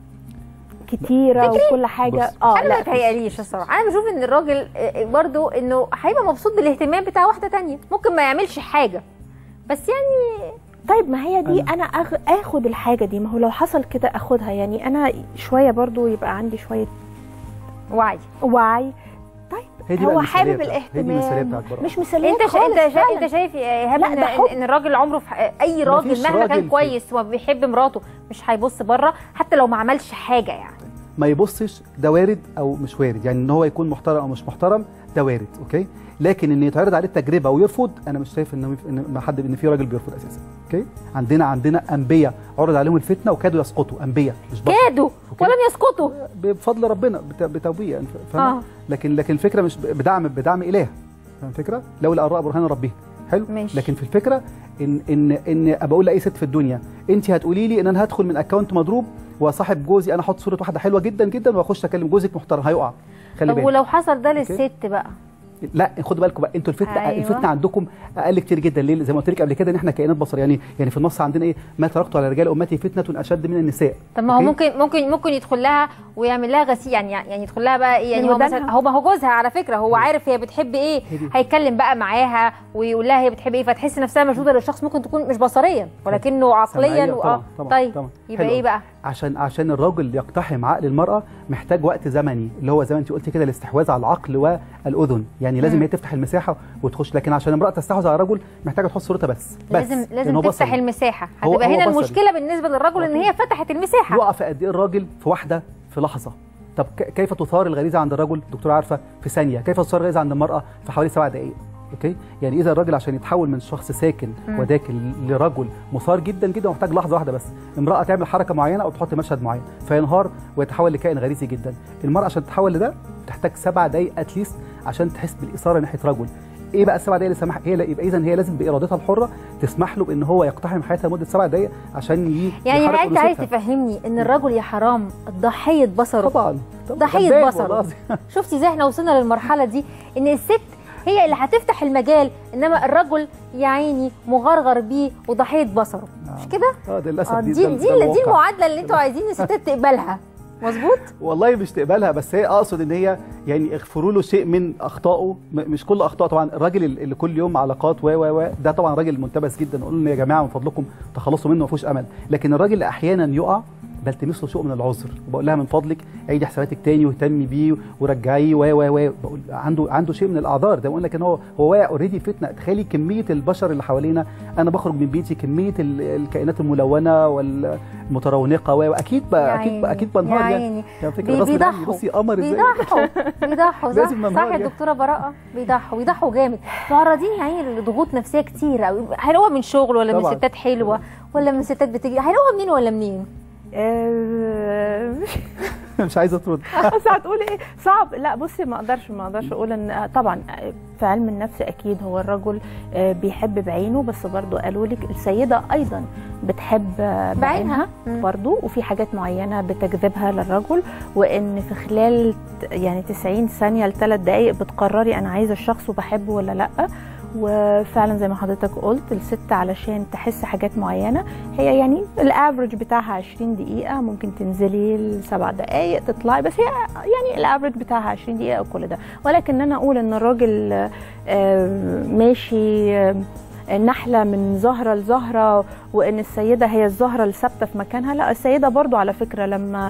كتيره تجري؟ وكل حاجه اه انا ما لا بتهيأليش الصراحه انا بشوف ان الراجل آه، برضو انه هيبقى مبسوط بالاهتمام بتاع واحده تانية ممكن ما يعملش حاجه بس يعني طيب ما هي دي انا أخ... اخد الحاجه دي ما هو لو حصل كده اخدها يعني انا شويه برضو يبقى عندي شويه وعي وعي طيب هي دي بقى هو المثالية حابب بتاعت- هي دي المثالية الاهتمام بتاعت براءة. مش مثاليه انت شا... خالص انت شا... فعلاً. انت شايف يا ايهاب لا، ان ده حب. ان الراجل عمره في ح- اي راجل مفيش مهما راجل كان في- كويس وبيحب مراته مش هيبص بره حتى لو ما عملش حاجه يعني ما يبصش ده وارد او مش وارد يعني ان هو يكون محترم او مش محترم ده وارد اوكي لكن ان يتعرض عليه التجربه ويرفض انا مش شايف ان ان ما حد ان في راجل بيرفض اساسا اوكي عندنا عندنا انبياء عرض عليهم الفتنه وكادوا يسقطوا انبياء مش بشر كادوا ولم يسقطوا بفضل ربنا بت- بتوبيه يعني فاهم آه. لكن لكن الفكره مش بدعم بدعم اله فاهم الفكره لولا اراء برهان ربهم حلو ماشي. لكن في الفكره ان ان ان ابقى اقول لاي ست في الدنيا انت هتقولي لي ان انا هدخل من اكونت مضروب وصاحب جوزي انا احط صوره واحده حلوه جدا جدا واخش اكلم جوزك محترم هيقع خلي طب بالك ولو حصل ده أوكي. للست بقى لا خدوا بالكم بقى انتوا الفتنه أيوة. أيوة. الفتنه عندكم اقل كتير جدا ليه زي ما قلت لك قبل كده ان احنا كائنات بصر يعني يعني في النص عندنا ايه ما تركت على رجال امتي فتنه اشد من النساء طب ما هو أوكي؟ ممكن ممكن ممكن يدخل لها ويعمل لها غسيل يعني يعني يدخل لها بقى إيه؟ يعني هو ودانها. مثلا هو ما هو جوزها على فكره هو عارف هي بتحب ايه هيتكلم بقى معاها ويقول لها هي بتحب ايه فتحس نفسها مشدوده للشخص ممكن تكون مش بصريا ولكنه عقليا سمعية واه طبعا طبعا طيب طبعا يبقى حلو ايه بقى عشان عشان الراجل يقتحم عقل المراه محتاج وقت زمني اللي هو زي ما انت قلت كده الاستحواذ على العقل والاذن يعني لازم مم. هي تفتح المساحه وتخش لكن عشان امراه تستحوذ على الرجل محتاجه تحط صورتها بس بس لازم لأن لازم هو تفتح بصري. المساحه هو- هتبقى هو هنا بصري. المشكله بالنسبه للرجل ان هي فتحت المساحه يقع في قد ايه الراجل في واحده في لحظه طب ك- كيف تثار الغريزه عند الرجل دكتور عارفه في ثانيه كيف تثار الغريزه عند المراه في حوالي سبع دقائق اوكي يعني اذا الراجل عشان يتحول من شخص ساكن مم. وداكن لرجل مثار جدا جدا محتاج لحظه واحده بس امراه تعمل حركه معينه او تحط مشهد معين فينهار ويتحول لكائن غريزي جدا المراه عشان تتحول لده تحتاج سبع دقائق اتليست عشان تحس بالاثاره ناحيه رجل ايه بقى السبع دقائق اللي سمح هي يبقى اذا هي لازم بارادتها الحره تسمح له بان هو يقتحم حياتها لمده سبع دقائق عشان ي... يعني يحرك انت عايز أنوثتها. تفهمني ان الرجل يا حرام ضحيه بصره طبعا ضحيه غلبان بصره والله. شفتي ازاي احنا وصلنا للمرحله دي ان الست هي اللي هتفتح المجال انما الرجل يا عيني مغرغر بيه وضحيه بصره مش كده اه ده للاسف آه، دي دي ده- دي ده دي الواقع. المعادله اللي انتوا عايزين الستات تقبلها مظبوط والله مش تقبلها بس هي اقصد ان هي يعني اغفروا له شيء من اخطائه م- مش كل اخطاء طبعا الراجل ال- اللي كل يوم علاقات و و و ده طبعا راجل منتبس جدا نقول له يا جماعه من فضلكم تخلصوا منه ما فيهوش امل لكن الراجل اللي احيانا يقع بلتمس له شيء من العذر وبقول لها من فضلك عيدي حساباتك تاني واهتمي بيه ورجعيه و و و بقول عنده عنده شيء من الاعذار ده بقول لك ان هو هو واقع اوريدي فتنه تخيلي كميه البشر اللي حوالينا انا بخرج من بيتي كميه ال- الكائنات الملونه والمترونقه و واكيد ب- يا اكيد ب- عيني، اكيد بنهار يا يعني عيني. يعني فكرة بي- غصب عني، بيضحوا بصي قمر ازاي بيضحوا بيضحوا صح لازم صح ننهار يا يعني. دكتوره براءه بيضحوا بيضحوا جامد معرضين يا عيني لضغوط نفسيه كتير قوي هيلاقوها من شغل ولا من طبعاً. ستات حلوه ولا من ستات بتجي هيلاقوها منين ولا منين مش عايزه ترد بس هتقولي ايه صعب لا بصي ما اقدرش ما اقدرش اقول ان آه، طبعا آه، في علم النفس اكيد هو الرجل آه، بيحب بعينه بس برضو قالوا لك السيده ايضا بتحب آه، بعينها برضو وفي حاجات معينه بتجذبها للرجل وان في خلال ت- يعني 90 ثانيه لثلاث دقائق بتقرري انا عايزه الشخص وبحبه ولا لا وفعلا زي ما حضرتك قلت الست علشان تحس حاجات معينه هي يعني الافرج بتاعها 20 دقيقه ممكن تنزلي لسبع دقائق تطلعي بس هي يعني الافرج بتاعها 20 دقيقه وكل ده ولكن انا اقول ان الراجل آه، ماشي آه، نحله من زهره لزهره وان السيده هي الزهره الثابته في مكانها لا السيده برضو على فكره لما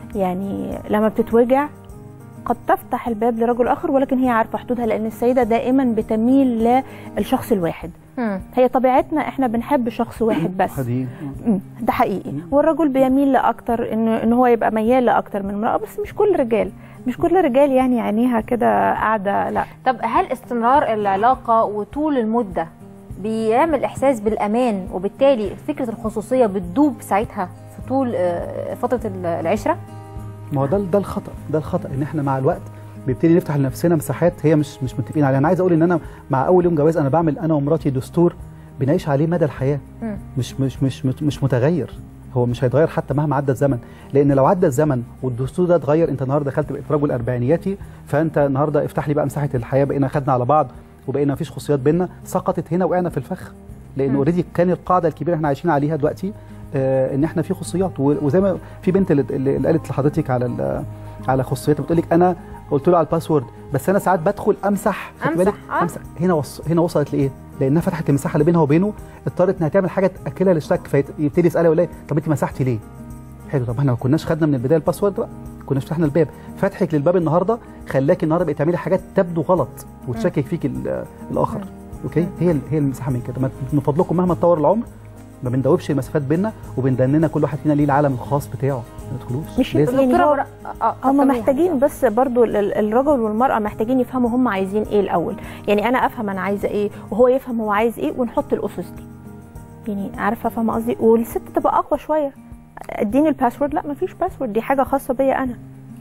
يعني لما بتتوجع قد تفتح الباب لرجل اخر ولكن هي عارفه حدودها لان السيده دائما بتميل للشخص الواحد هي طبيعتنا احنا بنحب شخص واحد بس حديد مم، ده حقيقي والرجل بيميل لاكتر ان ان هو يبقى ميال لاكتر من امراه بس مش كل الرجال مش كل الرجال يعني عينيها كده قاعده لا طب هل استمرار العلاقه وطول المده بيعمل احساس بالامان وبالتالي فكره الخصوصيه بتدوب ساعتها في طول آه، فتره العشره ما هو ده ده الخطا ده الخطا ان احنا مع الوقت بنبتدي نفتح لنفسنا مساحات هي مش مش متفقين عليها انا عايز اقول ان انا مع اول يوم جواز انا بعمل انا ومراتي دستور بنعيش عليه مدى الحياه مش مش مش مش, مش متغير هو مش هيتغير حتى مهما عدى الزمن لان لو عدى الزمن والدستور ده اتغير انت النهارده دخلت بقيت رجل اربعينياتي فانت النهارده افتح لي بقى مساحه الحياه بقينا خدنا على بعض وبقينا مفيش خصوصيات بينا سقطت هنا وقعنا في الفخ لان مم. اوريدي كان القاعده الكبيره احنا عايشين عليها دلوقتي آه ان احنا في خصوصيات و- وزي ما في بنت اللي, اللي قالت لحضرتك على ال- على خصوصيتها بتقول لك انا قلت له على الباسورد بس انا ساعات بدخل امسح خدت أمسح، بالك؟ آه. امسح هنا وص... هنا وصلت لايه؟ لانها فتحت المساحه اللي بينها وبينه اضطرت انها تعمل حاجه تاكلها للشك فيبتدي يسالها يقول لها طب انت مسحتي ليه؟ حلو طب احنا ما كناش خدنا من البدايه الباسورد بقى كناش فتحنا الباب فتحك للباب النهارده خلاكي النهارده بقيت تعملي حاجات تبدو غلط وتشكك فيك ال- الاخر اوكي هي ال- هي المساحه من كده ما- من فضلكم مهما تطور العمر ما بندوبش المسافات بيننا وبندننا كل واحد فينا ليه العالم الخاص بتاعه ما تدخلوش مش لازم. يعني هو آه، هم كملي. محتاجين بس برضو ال- ال- الرجل والمرأة محتاجين يفهموا هم عايزين ايه الأول يعني أنا أفهم أنا عايزة ايه وهو يفهم هو عايز ايه ونحط الأسس دي يعني عارفة فاهمة قصدي والست تبقى أقوى شوية اديني الباسورد لا مفيش باسورد دي حاجة خاصة بيا أنا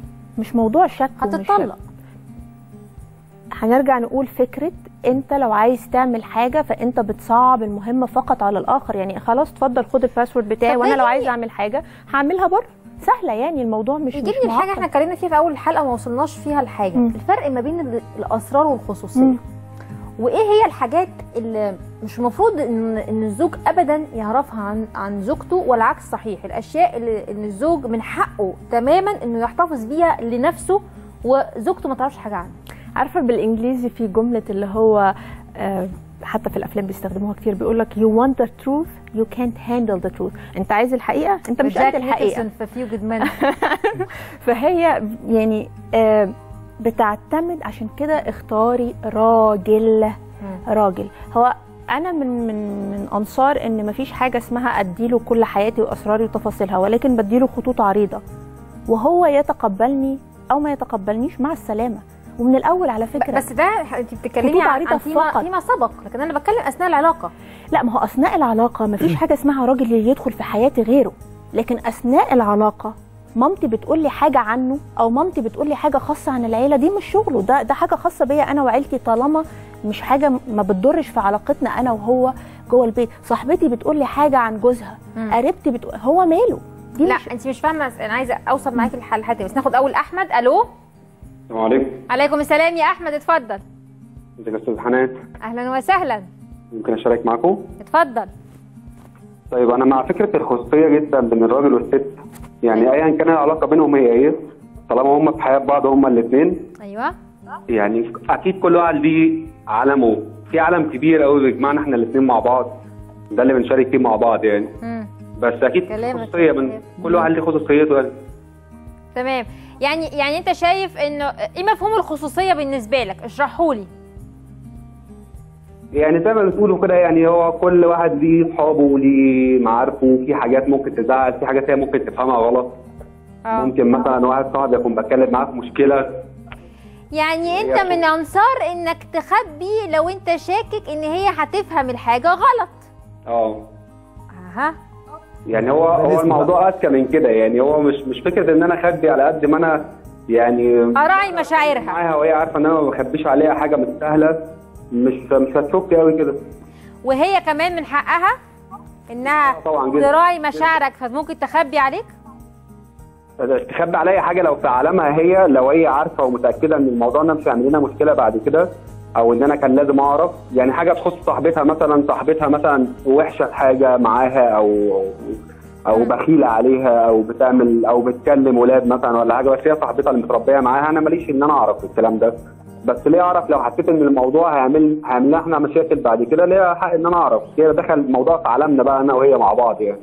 مش موضوع شك ومش- هتطلق هنرجع نقول فكرة انت لو عايز تعمل حاجة فانت بتصعب المهمة فقط على الآخر يعني خلاص اتفضل خد الباسورد بتاعي طب وانا ده لو يعني- عايز اعمل حاجة هعملها بره سهلة يعني الموضوع مش مش يجيبني الحاجه معقد. احنا اتكلمنا فيها في اول الحلقه وما وصلناش فيها لحاجه الفرق ما بين ال- الاسرار والخصوصيه مم. وايه هي الحاجات اللي مش المفروض ان ان الزوج ابدا يعرفها عن عن زوجته والعكس صحيح الاشياء اللي ان الزوج من حقه تماما انه يحتفظ بيها لنفسه وزوجته ما تعرفش حاجه عنه عارفه بالانجليزي في جمله اللي هو آه، حتى في الافلام بيستخدموها كتير بيقول لك you want the truth you can't handle the truth انت عايز الحقيقه انت مش قد الحقيقه في فيو جود مان فهي يعني آه، بتعتمد عشان كده اختاري راجل راجل هو انا من من من انصار ان مفيش حاجه اسمها اديله كل حياتي واسراري وتفاصيلها ولكن بديله خطوط عريضه وهو يتقبلني او ما يتقبلنيش مع السلامه ومن الاول على فكره بس ده انت بتتكلمي خطوط عن, عريضة عن فيما, فقط. فيما سبق لكن انا بتكلم اثناء العلاقه لا ما هو اثناء العلاقه مفيش حاجه اسمها راجل اللي يدخل في حياتي غيره لكن اثناء العلاقه مامتي بتقول لي حاجه عنه او مامتي بتقول لي حاجه خاصه عن العيله دي مش شغله ده ده حاجه خاصه بيا انا وعيلتي طالما مش حاجه ما بتضرش في علاقتنا انا وهو جوه البيت صاحبتي بتقول لي حاجه عن جوزها مم. قريبتي بتقول هو ماله دي لا مش انت مش فاهمه انا عايزه اوصل معاكي الحل حتى بس ناخد اول احمد الو السلام عليكم عليكم السلام يا احمد اتفضل ازيك يا استاذ حنان اهلا وسهلا ممكن اشارك معاكم اتفضل طيب انا مع فكره الخصوصيه جدا بين الراجل والست يعني ايا كان العلاقه بينهم هي ايه طالما هم في حياه بعض هم الاثنين ايوه يعني اكيد كل واحد ليه عالمه في عالم كبير قوي بيجمعنا احنا الاثنين مع بعض ده اللي بنشارك فيه مع بعض يعني مم. بس اكيد كلامك خصوصيه من كل واحد ليه خصوصيته يعني تمام يعني يعني انت شايف انه ايه مفهوم الخصوصيه بالنسبه لك اشرحه لي يعني زي ما بتقولوا كده يعني هو كل واحد ليه اصحابه وليه معارفه في حاجات ممكن تزعل في حاجات هي ممكن تفهمها غلط اه ممكن مثلا واحد صاحبي يكون بتكلم معاه في مشكله يعني انت من انصار انك تخبي لو انت شاكك ان هي هتفهم الحاجه غلط اه اها يعني هو هو الموضوع اذكى من كده يعني هو مش مش فكره ان انا اخبي على قد ما انا يعني اراعي مشاعرها معاها وهي عارفه ان انا ما بخبيش عليها حاجه مش سهله مش مش هتشك قوي كده وهي كمان من حقها انها طبعا جدا. تراعي مشاعرك فممكن تخبي عليك تخبي عليا حاجه لو في عالمها هي لو هي عارفه ومتاكده ان الموضوع ده مش هيعمل لنا مشكله بعد كده او ان انا كان لازم اعرف يعني حاجه تخص صاحبتها مثلا صاحبتها مثلا وحشه في حاجه معاها او او بخيله عليها او بتعمل او بتكلم ولاد مثلا ولا حاجه بس هي صاحبتها اللي متربيه معاها انا ماليش ان انا اعرف الكلام ده بس ليه اعرف لو حسيت ان الموضوع هيعمل هيعمل لنا احنا مشاكل بعد كده ليه حق ان انا اعرف هي دخل الموضوع في عالمنا بقى انا وهي مع بعض يعني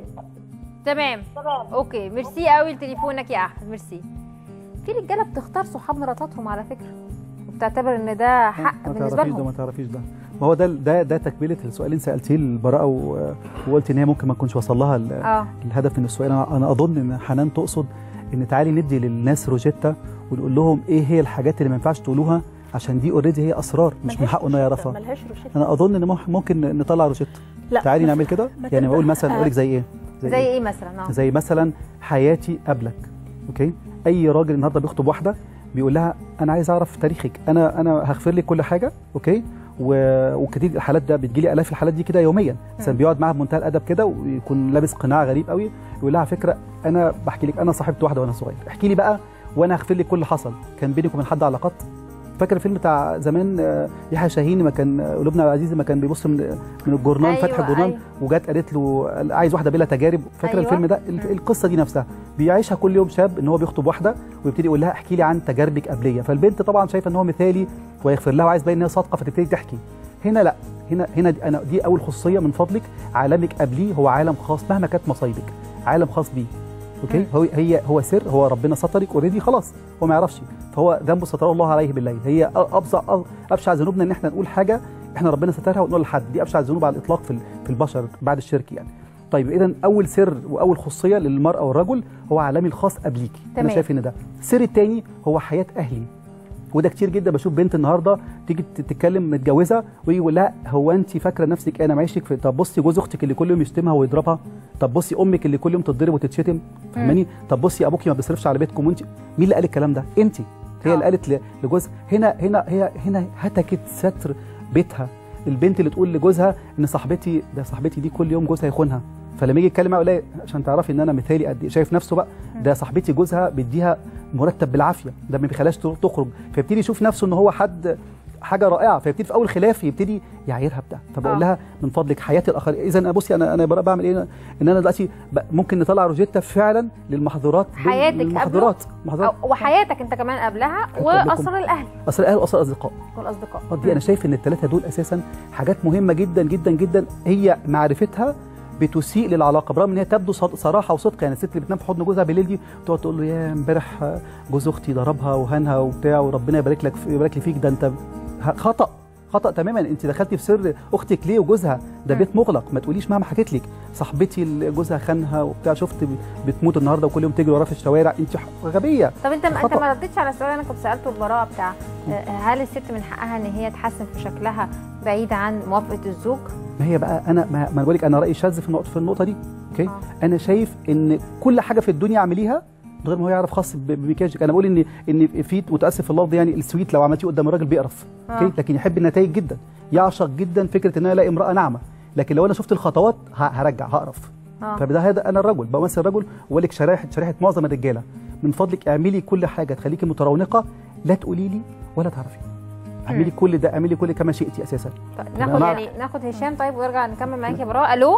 تمام اوكي ميرسي قوي لتليفونك يا احمد ميرسي في رجاله بتختار صحاب مراتاتهم على فكره وبتعتبر ان ده حق ما بالنسبه تعرفيش ده لهم ما تعرفيش ده ما هو ده ده ده تكمله السؤال اللي انت سالتيه للبراءه و- وقلت ان هي ممكن ما تكونش وصل لها ال- اه الهدف من السؤال انا أنا اظن ان حنان تقصد ان تعالي ندي للناس روجيتا ونقول لهم ايه هي الحاجات اللي ما ينفعش تقولوها عشان دي اوريدي هي اسرار مش من حقه انه يعرفها ملهاش روشته انا اظن ان ممكن- ممكن نطلع روجيتا لا، تعالي ما- نعمل كده ما يعني تبقى- بقول مثلا آه. اقول لك زي ايه زي ايه مثلا اه زي مثلا حياتي قبلك اوكي اي راجل النهارده بيخطب واحده بيقول لها انا عايز اعرف تاريخك انا انا هغفر لك كل حاجه اوكي و... وكتير الحالات ده بتجي لي الاف الحالات دي كده يوميا مثلا بيقعد معاها بمنتهى الادب كده ويكون لابس قناع غريب قوي يقول لها على فكره انا بحكي لك انا صاحبت واحده وانا صغير احكي لي بقى وانا هغفر لك كل اللي حصل كان بينك وبين حد علاقات فاكر الفيلم بتاع زمان آه، يحيى شاهين ما كان آه، قلوبنا عزيز ما كان بيبص من من الجورنال أيوة، فتح الجورنال أيوة. وجات قالت له عايز واحده بلا تجارب فاكر أيوة. الفيلم ده ال- القصه دي نفسها بيعيشها كل يوم شاب ان هو بيخطب واحده ويبتدي يقول لها احكي لي عن تجاربك قبليه فالبنت طبعا شايفه ان هو مثالي ويغفر لها وعايز باين ان هي صادقه فتبتدي تحكي هنا لا هنا هنا دي انا دي اول خصوصيه من فضلك عالمك قبليه هو عالم خاص مهما كانت مصايبك عالم خاص بيه اوكي هو هي هو سر هو ربنا سترك اوريدي خلاص هو ما يعرفش فهو ذنبه ستره الله عليه بالليل هي ابشع ابشع ذنوبنا ان احنا نقول حاجه احنا ربنا سترها ونقول لحد دي ابشع الذنوب على الاطلاق في في البشر بعد الشرك يعني طيب اذا اول سر واول خصوصيه للمراه والرجل هو عالمي الخاص قبليكي انا تمام. شايف ان ده السر الثاني هو حياه اهلي وده كتير جدا بشوف بنت النهارده تيجي تتكلم متجوزه ويجي يقول لها هو انت فاكره نفسك انا معيشك في طب بصي جوز اختك اللي كل يوم يشتمها ويضربها طب بصي امك اللي كل يوم تتضرب وتتشتم فاهماني طب بصي ابوكي ما بيصرفش على بيتكم وانت مين اللي قال الكلام ده انت هي اللي قالت ل- لجوزها هنا هنا هي هنا هتكت ستر بيتها البنت اللي تقول لجوزها ان صاحبتي ده صاحبتي دي كل يوم جوزها يخونها فلما يجي يتكلم معاها يقول لها عشان تعرفي ان انا مثالي قد ايه شايف نفسه بقى ده صاحبتي جوزها بيديها مرتب بالعافيه ده ما بيخليهاش تخرج فيبتدي يشوف نفسه ان هو حد حاجه رائعه فيبتدي في اول خلاف يبتدي يعايرها بده فبقول آه. لها من فضلك حياه الاخرين اذا انا بصي انا انا بعمل ايه ان انا دلوقتي ب- ممكن نطلع روجيتا فعلا للمحظورات حياتك المحظورات قبله محظورات أو- وحياتك انت كمان قبلها واسرار الاهل اصل الاهل واصل الاصدقاء والاصدقاء اه دي انا شايف ان الثلاثه دول اساسا حاجات مهمه جدا جدا جدا هي معرفتها بتسيء للعلاقه برغم ان هي تبدو صد- صراحه وصدق يعني الست اللي بتنام في حضن جوزها بالليل دي تقعد تقول له يا امبارح آه، جوز اختي ضربها وهانها وبتاع وربنا يبارك لك يبارك لي فيك ده انت ه- خطا خطا تماما انت دخلتي في سر اختك ليه وجوزها ده بيت مغلق ما تقوليش مهما حكيت لك صاحبتي اللي جوزها خانها وبتاع شفت ب- بتموت النهارده وكل يوم تجري وراها في الشوارع انت ح- غبيه طب انت انت خطأ. ما ردتش على السؤال اللي انا كنت سالته البراءه بتاع آه، هل الست من حقها ان هي تحسن في شكلها بعيد عن موافقه الزوج ما هي بقى انا ما ما انا بقول لك انا رايي شاذ في النقطه في النقطه دي اوكي انا شايف ان كل حاجه في الدنيا اعمليها من غير ما هو يعرف خاص ب- بمكياجك انا بقول ان ان في متاسف في اللفظ يعني السويت لو عملتيه قدام الراجل بيقرف آه. اوكي لكن يحب النتائج جدا يعشق جدا فكره ان انا الاقي امراه ناعمه لكن لو انا شفت الخطوات ه- هرجع هقرف آه. فده هذا انا الرجل بمثل الرجل واقول لك شريحه شريحه معظم الرجاله من فضلك اعملي كل حاجه تخليكي مترونقه لا تقولي لي ولا تعرفي اعملي كل ده اعملي كل كما شئتي اساسا طيب ناخد مع- يعني ناخد هشام طيب ونرجع نكمل معاك يا براءه الو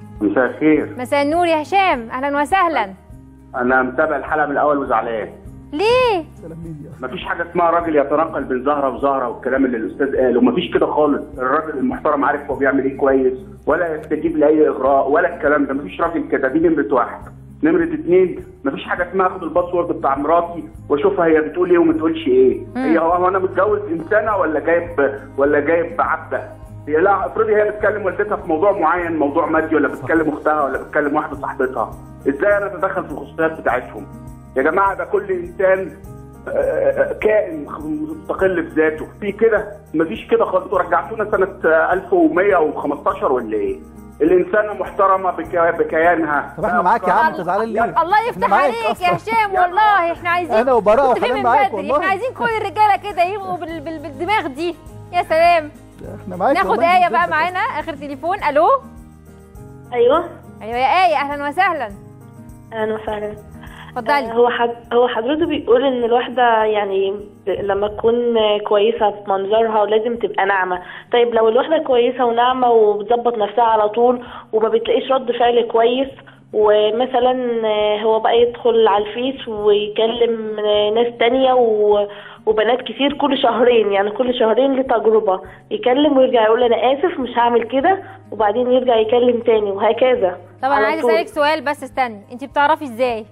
مساء الخير مساء النور يا هشام اهلا وسهلا انا متابع الحلقه من الاول وزعلان ليه مفيش حاجه اسمها راجل يتنقل بين زهره وزهره والكلام اللي الاستاذ قاله مفيش كده خالص الراجل المحترم عارف هو بيعمل ايه كويس ولا يستجيب لاي اغراء ولا الكلام ده مفيش راجل كده دي نمره واحد نمرة اتنين مفيش حاجة اسمها اخد الباسورد بتاع مراتي واشوفها هي بتقول ايه وما تقولش ايه هي هو هو انا متجوز انسانة ولا جايب ولا جايب عبدة هي لا افرضي هي بتكلم والدتها في موضوع معين موضوع مادي ولا بتكلم اختها ولا بتكلم واحدة صاحبتها ازاي انا اتدخل في الخصوصيات بتاعتهم يا جماعة ده كل انسان آه، كائن مستقل بذاته في كده مفيش كده خالص انتوا رجعتونا سنة آه، 1115 ولا ايه الإنسانة محترمة بك- بكيانها طب احنا معاك يا عم تزعلان ليه؟ الله إحنا يفتح معاك عليك يا أصلاً. هشام والله احنا عايزين أنا وبراء كنت فين وحنان من معاك بدري والله. احنا عايزين كل الرجاله كده يبقوا بال... بال... بالدماغ دي يا سلام احنا معاك ناخد والله آية جداً. بقى معانا آخر تليفون ألو ايوه أيوة يا آية أهلا وسهلا اهلا وسهلا اتفضلي. آه، هو حد هو حضرته بيقول ان الواحده يعني ب- لما تكون كويسه في منظرها ولازم تبقى ناعمه طيب لو الواحده كويسه وناعمه وبتظبط نفسها على طول وما بتلاقيش رد فعل كويس ومثلا آه، هو بقى يدخل على الفيس ويكلم آه، ناس تانية و- وبنات كتير كل شهرين يعني كل شهرين ليه تجربة يكلم ويرجع يقول أنا آسف مش هعمل كده وبعدين يرجع يكلم تاني وهكذا طب أنا على عايزة طول. أسألك سؤال بس استني أنت بتعرفي إزاي؟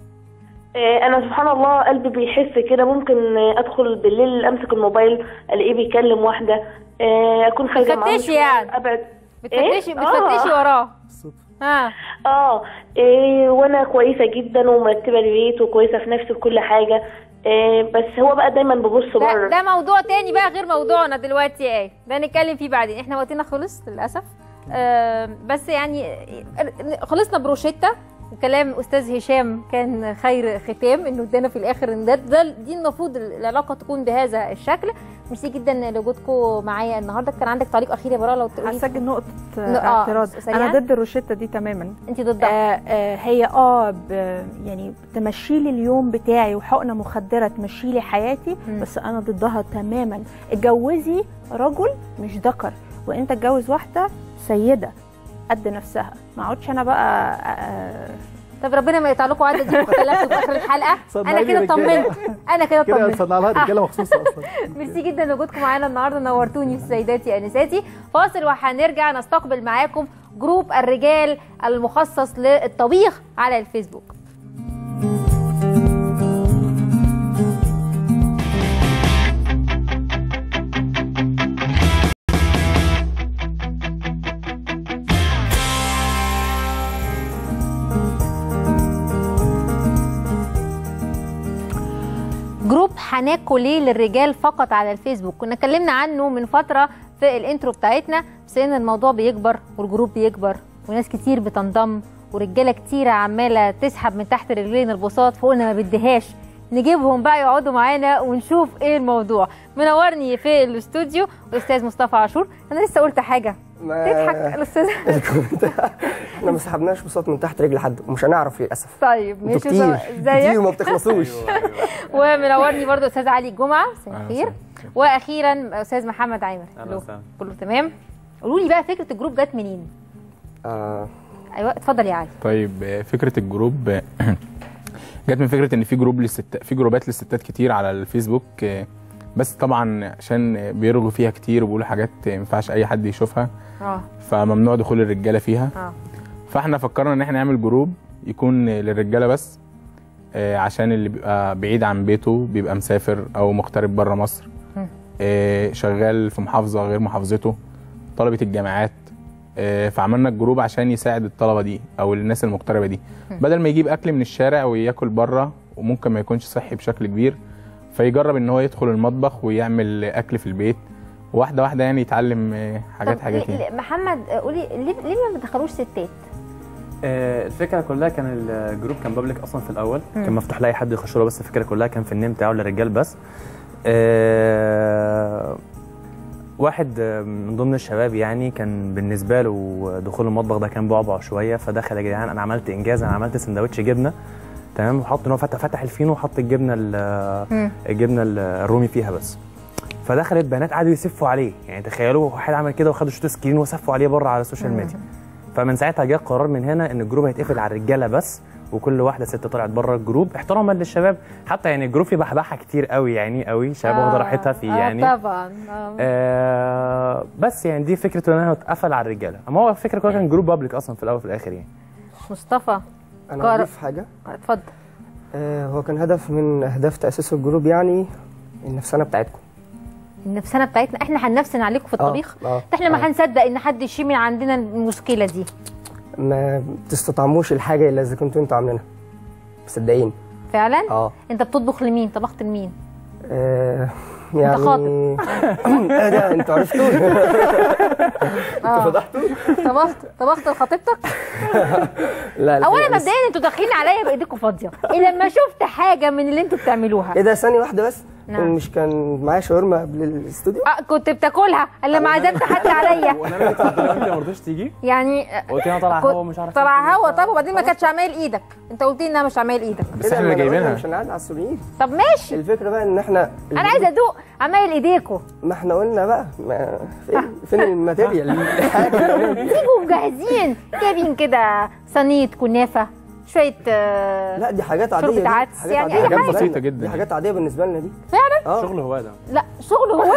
آه، انا سبحان الله قلبي بيحس كده ممكن آه، ادخل بالليل امسك الموبايل الاقيه بيكلم واحده آه، اكون خارجه معاه بتفتشي مشوار، يعني. ابعد بتفتشي إيه؟ بتفتشي آه. وراه ها اه إيه وانا كويسه جدا ومرتبه البيت وكويسه في نفسي وكل حاجه إيه بس هو بقى دايما ببص ده, بره ده موضوع تاني بقى غير موضوعنا دلوقتي يا آية ده نتكلم فيه بعدين احنا وقتنا خلص للأسف آه بس يعني آه، خلصنا بروشيتا وكلام استاذ هشام كان خير ختام انه ادانا في الاخر ان ده, ده دي المفروض العلاقه تكون بهذا الشكل ميرسي جدا لوجودكم معايا النهارده كان عندك تعليق اخير يا براء لو تقولي هسجل نقطة ن- آه، اعتراض سريعاً. أنا ضد الروشتة دي تماما أنت ضدها آه آه هي اه ب- يعني تمشي لي اليوم بتاعي وحقنة مخدرة تمشي لي حياتي بس أنا ضدها تماما اتجوزي رجل مش ذكر وأنت اتجوز واحدة سيدة قد نفسها ما اقعدش أنا بقى آه طب ربنا ما يقطع لكم عدد دي واختلفتوا في اخر الحلقه انا صدقني كده رجالة. طمنت انا كده كده طمنت صنع لها رجاله مخصوصه اصلا ميرسي جدا لوجودكم معانا النهارده نورتوني في سيداتي انساتي فاصل وهنرجع نستقبل معاكم جروب الرجال المخصص للطبيخ على الفيسبوك جروب هناكل ليه للرجال فقط على الفيسبوك كنا اتكلمنا عنه من فتره في الانترو بتاعتنا بس ان الموضوع بيكبر والجروب بيكبر وناس كتير بتنضم ورجاله كتيره عماله تسحب من تحت رجلين البساط فقلنا ما بديهاش نجيبهم بقى يقعدوا معانا ونشوف ايه الموضوع منورني في الاستوديو الاستاذ مصطفى عاشور انا لسه قلت حاجه تضحك الاستاذ احنا ما سحبناش بساط من تحت رجل حد ومش هنعرف للاسف طيب انتوا ماشي كتير ازيك كتير وما بتخلصوش ومنورني برضو استاذ علي الجمعه مساء أهلا الخير واخيرا استاذ محمد عامر اهلا ألو. وسهلا كله تمام قولوا لي بقى فكره الجروب جت منين آه ايوه اتفضل يا علي طيب آه، فكره الجروب آه، جت من فكره ان في جروب للست في جروبات للستات كتير على الفيسبوك آه، بس طبعا عشان بيرغوا فيها كتير وبيقولوا حاجات ما ينفعش اي حد يشوفها اه فممنوع دخول الرجاله فيها اه فاحنا فكرنا ان احنا نعمل جروب يكون للرجاله بس آه، عشان اللي بيبقى بعيد عن بيته بيبقى مسافر او مغترب بره مصر مم. آه، شغال في محافظه غير محافظته طلبه الجامعات آه، فعملنا الجروب عشان يساعد الطلبه دي او الناس المغتربه دي مم. بدل ما يجيب اكل من الشارع وياكل بره وممكن ما يكونش صحي بشكل كبير فيجرب ان هو يدخل المطبخ ويعمل اكل في البيت واحده واحده يعني يتعلم آه، حاجات طب حاجات ليه- يعني ليه- محمد آه، قولي ليه ليه ما بتدخلوش ستات آه، الفكره كلها كان الجروب كان بابليك اصلا في الاول مم. كان مفتوح لاي حد يخش له بس الفكره كلها كان في النيم بتاعه للرجال بس آه، واحد آه، من ضمن الشباب يعني كان بالنسبه له دخول المطبخ ده كان بعبع شويه فدخل يا جدعان انا عملت انجاز انا عملت سندوتش جبنه تمام وحط ان هو فتح فتح الفينو وحط الجبنه ال- مم. الجبنه الرومي فيها بس فدخلت بنات قعدوا يسفوا عليه يعني تخيلوا واحد عمل كده وخدوا شوت سكرين وسفوا عليه بره على السوشيال ميديا فمن ساعتها جه قرار من هنا ان الجروب هيتقفل على الرجاله بس وكل واحده ست طلعت بره الجروب احتراما للشباب حتى يعني الجروب فيه بحبحه كتير قوي يعني قوي شباب واخده راحتها فيه آه يعني طبعا آه. آه بس يعني دي فكره ان انا اتقفل على الرجاله اما هو الفكره كلها كان جروب بابليك اصلا في الاول وفي الاخر يعني مصطفى انا جار- اضيف حاجه اتفضل آه هو كان هدف من اهداف تاسيس الجروب يعني النفسانه بتاعتكم النفسانه بتاعتنا احنا هننفسن عليكم في الطبيخ اه ده احنا ما هنصدق ان حد يشيل من عندنا المشكله دي ما تستطعموش الحاجه اللي اذا كنتوا انتوا عاملينها مصدقين فعلا اه انت بتطبخ لمين طبخت لمين آه، يعني خاطب. ايه ده انتوا عرفتوا آه. فضحتوا طبخت طبخت لخطيبتك لا لا اولا هي لسه- مبدئيا انتوا داخلين عليا بايديكم فاضيه إيه لما شفت حاجه من اللي انتوا بتعملوها ايه ده ثانيه واحده بس نعم. مش كان معايا شاورما قبل الاستوديو آه كنت بتاكلها الا ما عزمت حد عليا وانا انت ما رضيتش تيجي يعني قلت لي انا طالع كنت- هوا ومش عارف طلع هوا طب وبعدين ما كانتش عمايل ايدك انت قلت لي انها مش عمايل ايدك بس احنا اللي جايبينها مش هنقعد على السوريين طب ماشي الفكره بقى ان احنا انا عايزه ادوق عمايل ايديكم ما احنا قلنا بقى ما فين, فين الماتيريال الحاجه اللي قلنا- سيبوا مجهزين جايبين كده صينيه كنافه شويه آه، لا دي حاجات عاديه شوربه دي. عدس حاجات يعني عادية اي بالنسبة حاجه لنا. جدا دي حاجات عاديه بالنسبه لنا دي فعلا اه شغل هو ده لا شغل هو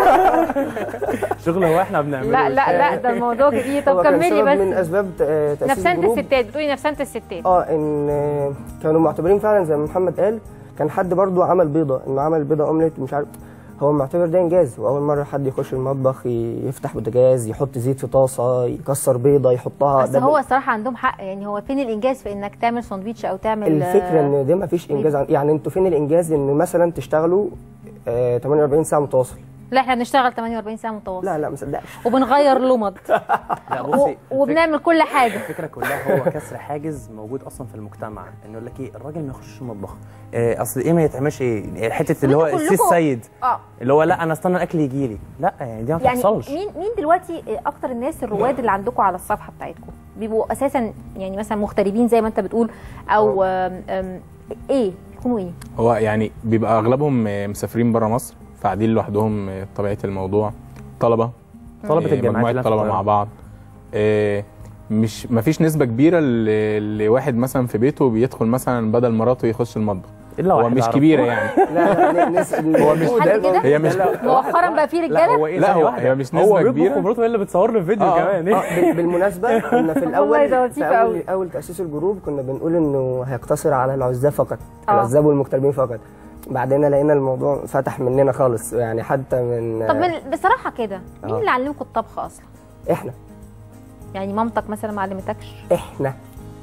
شغل هو احنا بنعمله لا لا لا ده الموضوع كبير طب هو كان كملي سبب بس من اسباب ت- آه، تاسيس نفسانة الجروب الستات بتقولي نفسانة الستات اه ان آه، كانوا معتبرين فعلا زي ما محمد قال كان حد برضو عمل بيضه انه عمل بيضه اومليت مش عارف هو معتبر ده انجاز واول مره حد يخش المطبخ ي- يفتح بوتاجاز يحط زيت في طاسه يكسر بيضه يحطها بس ده هو الصراحه عندهم حق يعني هو فين الانجاز في انك تعمل ساندويتش او تعمل الفكره آه، ان ده ما فيش انجاز عن- يعني انتوا فين الانجاز ان مثلا تشتغلوا آه 48 ساعه متواصل لا احنا بنشتغل 48 ساعه متواصل لا لا ما صدقش وبنغير لمض لا بصي وبنعمل كل حاجه الفكره كلها هو كسر حاجز موجود اصلا في المجتمع انه يقول لك ايه الراجل ما يخشش المطبخ إيه اصل ايه ما يتعملش ايه حته اللي هو وانتوا السي كلكم- السيد اه اللي هو لا انا استنى الاكل يجي لي لا يعني دي ما يعني بتحصلش مين مين دلوقتي اكتر الناس الرواد اللي عندكم على الصفحه بتاعتكم بيبقوا اساسا يعني مثلا مغتربين زي ما انت بتقول او آم، آم، ايه يكونوا ايه هو يعني بيبقى اغلبهم آه، مسافرين بره مصر فقاعدين لوحدهم آه، طبيعه الموضوع طلبه طلبة آه، الجامعات مجموعه اللي في طلبه القاهرة. مع بعض آه، مش مفيش نسبه كبيره ل- لواحد مثلا في بيته بيدخل مثلا بدل مراته يخش المطبخ الا هو واحد مش أعرفه. كبيره يعني لا لا نس... هو مش حد كده هي مش مؤخرا بقى في رجاله هو ايه لا، ثانية هو- واحدة. هي مش هو نسبة بيطبخ كبيرة. ومراته هي اللي بتصور له الفيديو آه، كمان اه بال- بالمناسبه كنا في الاول والله ده في لطيف اول قوي. اول تاسيس الجروب كنا بنقول انه هيقتصر على العزاب فقط آه. العزاب والمغتربين فقط بعدين لقينا الموضوع فتح مننا خالص يعني حتى من طب من بصراحه كده مين آه. اللي علمكم الطبخ اصلا احنا يعني مامتك مثلا ما علمتكش احنا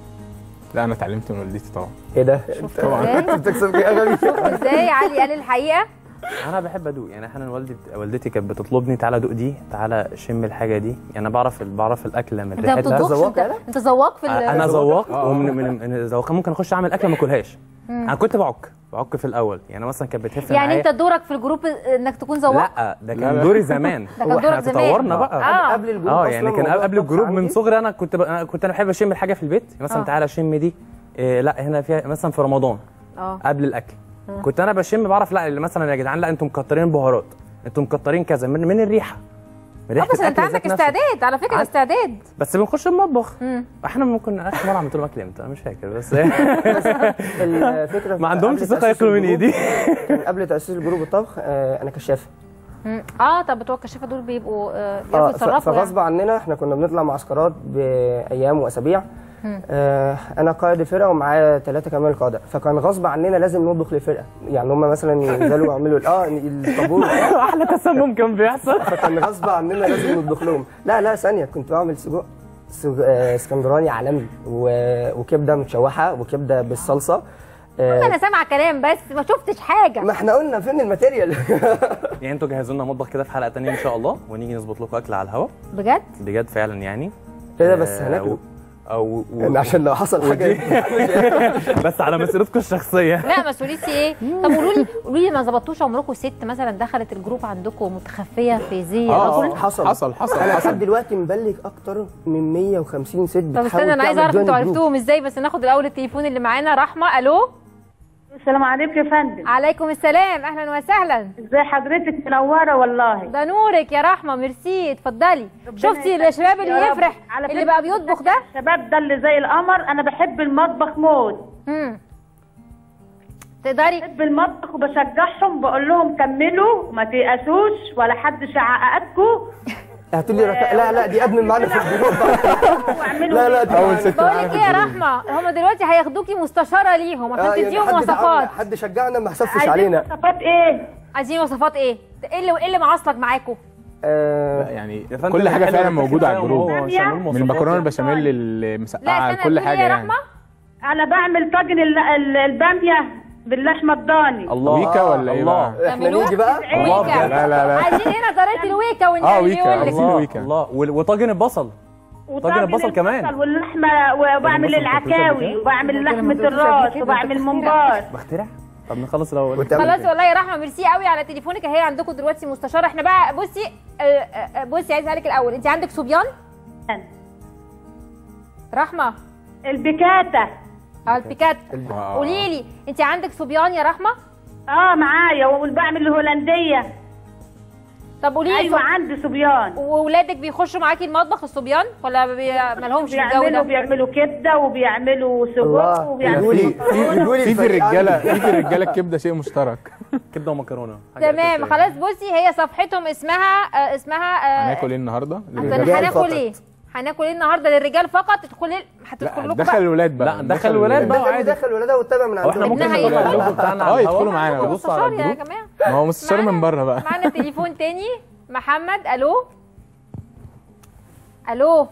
لا انا اتعلمت من والدتي طبعا ايه ده شفت طبعاً. ازاي انت بتكسب ايه يا غبي ازاي علي قال الحقيقه انا بحب ادوق يعني احيانا والدي والدتي كانت بتطلبني تعالى دوق دي تعالى شم الحاجه دي يعني انا بعرف بعرف الاكله من انت ما ريحتها بتطبخش انت انت ذواق في ال- انا في ذواق آه. ومن من من الذواق ممكن اخش اعمل اكله ما اكلهاش مم. انا كنت بعك بعك في الاول يعني مثلا كانت بتهف يعني معايا انت دورك في الجروب انك تكون ذواق لا ده لا، كان لا. دوري زمان ده كان هو احنا دورك زمان. تطورنا بقى آه. قبل الجروب اه أصلاً يعني كان موضوع قبل الطبخ الجروب من عندي. صغري انا كنت ب... أنا كنت انا بحب اشم الحاجه في البيت مثلا آه. تعالى شم دي إيه لا هنا فيها مثلا في رمضان اه قبل الاكل كنت انا بشم بعرف لا اللي مثلا يا جدعان لا انتم مكترين بهارات انتم مكترين كذا من, من الريحه من اه ريحه بس انت الأكل عندك ذات نفسه. استعداد على فكره عن- استعداد بس بنخش المطبخ مم. احنا ممكن اخر مره عملت لهم اكل امتى انا مش فاكر بس الفكره ما عندهمش قبل ثقه تأسيس ياكلوا من الجروب- ايدي كان قبل تاسيس الجروب الطبخ آه انا كشاف مم. اه طب بتوع الكشافه دول بيبقوا آه، اه بيعرفوا ف- يتصرفوا فغصب يعني. عننا احنا كنا بنطلع معسكرات بايام واسابيع مم. آه انا قائد الفرقه ومعايا ثلاثه كمان قاده فكان غصب عننا لازم نطبخ للفرقه يعني هم مثلا ينزلوا يعملوا اه الطابور احلى تسمم كان بيحصل فكان غصب عننا لازم نطبخ لهم لا لا ثانيه كنت بعمل سجق سج- آه، اسكندراني عالمي و- وكبده متشوحه وكبده بالصلصه آه، انا سامعه كلام بس ما شفتش حاجه ما احنا قلنا فين الماتيريال يعني انتوا جهزوا لنا مطبخ كده في حلقه تانية ان شاء الله ونيجي نظبط لكم اكل على الهوا بجد بجد فعلا يعني ايه ده بس آه، هناكله و- او و... يعني عشان لو حصل حاجه بس على مسيرتكم الشخصيه لا مسؤوليتي ايه طب قولوا لي قولوا لي ما ظبطتوش عمركم ست مثلا دخلت الجروب عندكم متخفيه في زي اه رجل حصل حصل حصل انا حصل لحد دلوقتي مبلغ اكتر من 150 ست طب بتحاول استنى انا عايزه تعمل اعرف join انتوا group. عرفتوهم ازاي بس ناخد الاول التليفون اللي معانا رحمه الو السلام عليكم يا فندم عليكم السلام اهلا وسهلا ازي حضرتك منوره والله ده نورك يا رحمه ميرسي اتفضلي شفتي يخليك الشباب يا اللي رب. يفرح على اللي فكرة بقى بيطبخ ده الشباب ده اللي زي القمر انا بحب المطبخ موت امم تقدري بحب المطبخ وبشجعهم بقول لهم كملوا ما تيأسوش ولا حد شعققتكم هاتوا لي رك... لا لا دي ادمن معانا في الجروب لا لا دي بقول لك ايه يا رحمه هم دلوقتي هياخدوكي مستشاره ليهم عشان آه، يعني تديهم حد وصفات دعمنا، حد شجعنا ما حسفش عايزين علينا وصفات ايه عايزين وصفات ايه ايه اللي ايه اللي معصلك معاكم آه يعني فندم كل حاجه الحلوة فعلا اللي موجوده على بتاعه الجروب هو عشان نقول من مواصفات المكرونه يعني. البشاميل لا المسقعه استنى كل قولي حاجه يا يعني رحمه انا بعمل طاجن ال- ال- الباميه باللحمه الضاني الله ويكا ولا ايه الله. بقى؟ احنا نيجي بقى الله ويكا. بجد. لا لا لا عايزين هنا طريقه الويكا اه والنبي ويكا يقول لك الله ويكا. الله وال- وطاجن البصل طاجن البصل كمان واللحمه وبعمل البصل العكاوي وبعمل لحمه الراس وبعمل ممبار بخترع طب نخلص الاول خلاص والله يا رحمه ميرسي قوي على تليفونك اهي عندكم دلوقتي مستشاره احنا بقى بصي آه، آه، بصي عايز اسالك الاول انت عندك صبيان رحمه البيكاتا اه البيكات آه. قولي لي انت عندك صبيان يا رحمه اه معايا وبعمل الهولنديه طب قولي لي ايوه عندي صبيان واولادك بيخشوا معاكي المطبخ الصبيان ولا بي... مالهمش في الجو بيعملوا ده بيعملوا كبده وبيعملوا سجق الله. وبيعملوا في في في في الفريق الرجاله في في الرجاله الكبده شيء مشترك كبده ومكرونه حاجة تمام أساسية. خلاص بصي هي صفحتهم اسمها آه اسمها آه هناكل ايه النهارده؟ عشان هناكل ايه هناكل ايه النهارده للرجال فقط تدخل هتدخل لكم دخل بقى الولاد بقى لا، دخل الولاد بقى. دخل دخل الولادة واتبع من هو احنا عندنا ممكن ابنها نقول يدخل. اللوجو بتاعنا على اه الهوا يدخلوا معانا بقى. يبصوا على مستشار يا الجروب جماعه ما هو مستشار من بره بقى معانا تليفون تاني محمد الو الو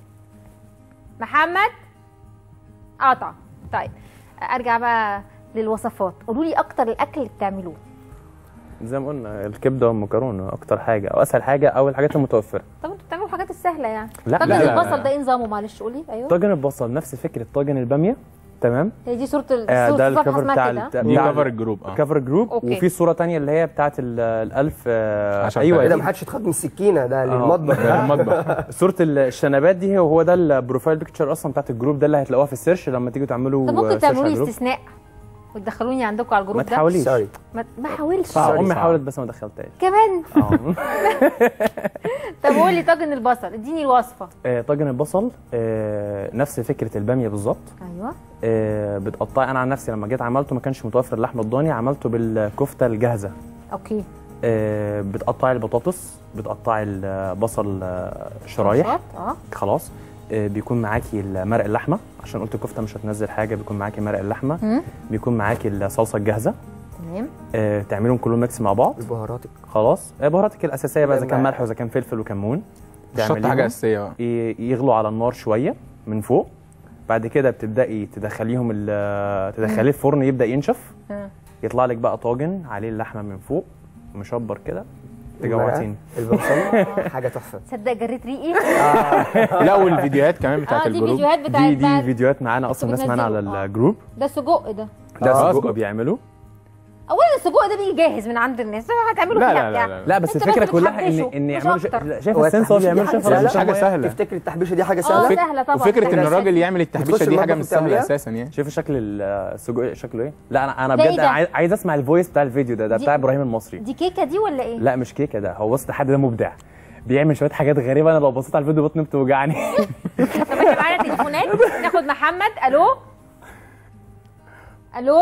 محمد قطع طيب ارجع بقى للوصفات قولوا لي اكتر الاكل اللي بتعملوه زي ما قلنا الكبده والمكرونه اكتر حاجه او اسهل حاجه او الحاجات المتوفره طب انتوا بتعملوا الحاجات السهله يعني لا، طاجن لا، لا، البصل لا. ده ايه نظامه معلش قولي ايوه طاجن البصل نفس فكره طاجن الباميه تمام هي دي صوره ال- آه، صورة ده الصفحه الكفر اسمها بتاع كده ال- دي بتاع كفر الجروب اه كفر جروب أوكي. وفي صوره تانية اللي هي بتاعت ال- الالف آه، عشان ايوه ايه ده دي. ما حدش يتخض من السكينه ده آه. للمطبخ ده المطبخ صوره الشنبات دي هو ده البروفايل بيكتشر اصلا بتاعت الجروب ده اللي هتلاقوها في السيرش لما تيجوا تعملوا طب ممكن سيرش تعملوا على لي الجروب. استثناء وتدخلوني عندكم على الجروب ما ده تحاوليش سوري ما ما حاولش اه امي صعب. حاولت بس ما دخلتهاش كمان اه طب قولي طاجن البصل اديني الوصفه آه، طاجن البصل آه، نفس فكره الباميه بالظبط ايوه آه، بتقطعي انا عن نفسي لما جيت عملته ما كانش متوفر اللحمه الضاني عملته بالكفته الجاهزه اوكي آه، بتقطعي البطاطس بتقطعي البصل آه، شرايح شط، اه خلاص آه، بيكون معاكي مرق اللحمه عشان قلت الكفته مش هتنزل حاجه بيكون معاكي مرق اللحمه مم. بيكون معاكي الصلصه الجاهزه تمام آه، تعملهم كلهم ميكس مع بعض بهاراتك خلاص آه، بهاراتك الاساسيه بقى اذا كان لما- ملح واذا كان فلفل وكمون مش شرط تعمليهم. حاجه اساسيه بقى ي- يغلوا على النار شويه من فوق بعد كده بتبداي تدخليهم ال- تدخليه الفرن يبدا ينشف آه. يطلع لك بقى طاجن عليه اللحمه من فوق مشبر كده تجوعتيني البصل حاجه تحفه تصدق جريت ريقي لا والفيديوهات كمان بتاعت اه دي الجروب فيديوهات بتاعت دي دي بقى- فيديوهات معانا اصلا ناس معانا على بتنزلوا. آه. الجروب ده سجق ده ده آه، سجق سجق. بيعملوه اولا السجق ده بيجي جاهز من عند الناس هتعملوا لا، فيها لا، بتاع لا، لا. لا بس انتوا الفكره بس كلها ان بتحبشوا، ان مش يعملوا ش- أكتر. لا، شايف هو السنس هو التحبيشة دي بيعمله حاجة شايف ولا سهلة؟ مش حاجه سهله تفتكر التحبيشه دي حاجه اه سهله سهله طبعا وفكره ان سهلة. الراجل يعمل التحبيشه بتخش دي حاجه المطبخ مش سهله بتعمليها؟ اساسا يعني شايف شكل السجق شكله ايه لا انا انا ده إيه بجد ده؟ عايز عايز اسمع الفويس بتاع الفيديو ده ده دي- بتاع ابراهيم المصري دي كيكه دي ولا ايه لا مش كيكه ده هو بص ده حد ده مبدع بيعمل شويه حاجات غريبه انا لو بصيت على الفيديو بطني بتوجعني طب احنا معانا تليفونات ناخد محمد الو الو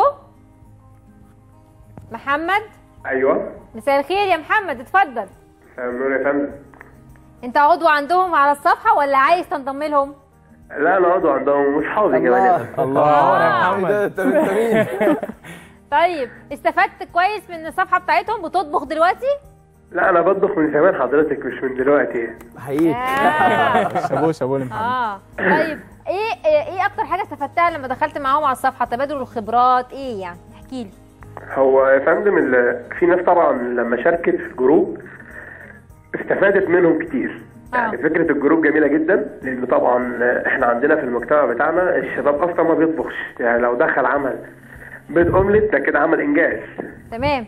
محمد ايوه مساء الخير يا محمد اتفضل النور يا فندم انت عضو عندهم على الصفحه ولا عايز تنضم لهم لا انا عضو عندهم واصحابي كمان الله يا آه. محمد انت انت مين طيب استفدت كويس من الصفحه بتاعتهم بتطبخ دلوقتي لا انا بطبخ من زمان حضرتك مش من دلوقتي حقيقي آه. شابوه شابوه لمحمد اه طيب ايه ايه إيه اكتر حاجه استفدتها لما دخلت معاهم على الصفحه تبادل الخبرات ايه يعني احكي لي هو يا فندم ال- في ناس طبعا لما شاركت في الجروب استفادت منهم كتير يعني فكرة الجروب جميلة جدا لأن طبعا احنا عندنا في المجتمع بتاعنا الشباب أصلا ما بيطبخش يعني لو دخل عمل بيض أومليت ده كده عمل إنجاز تمام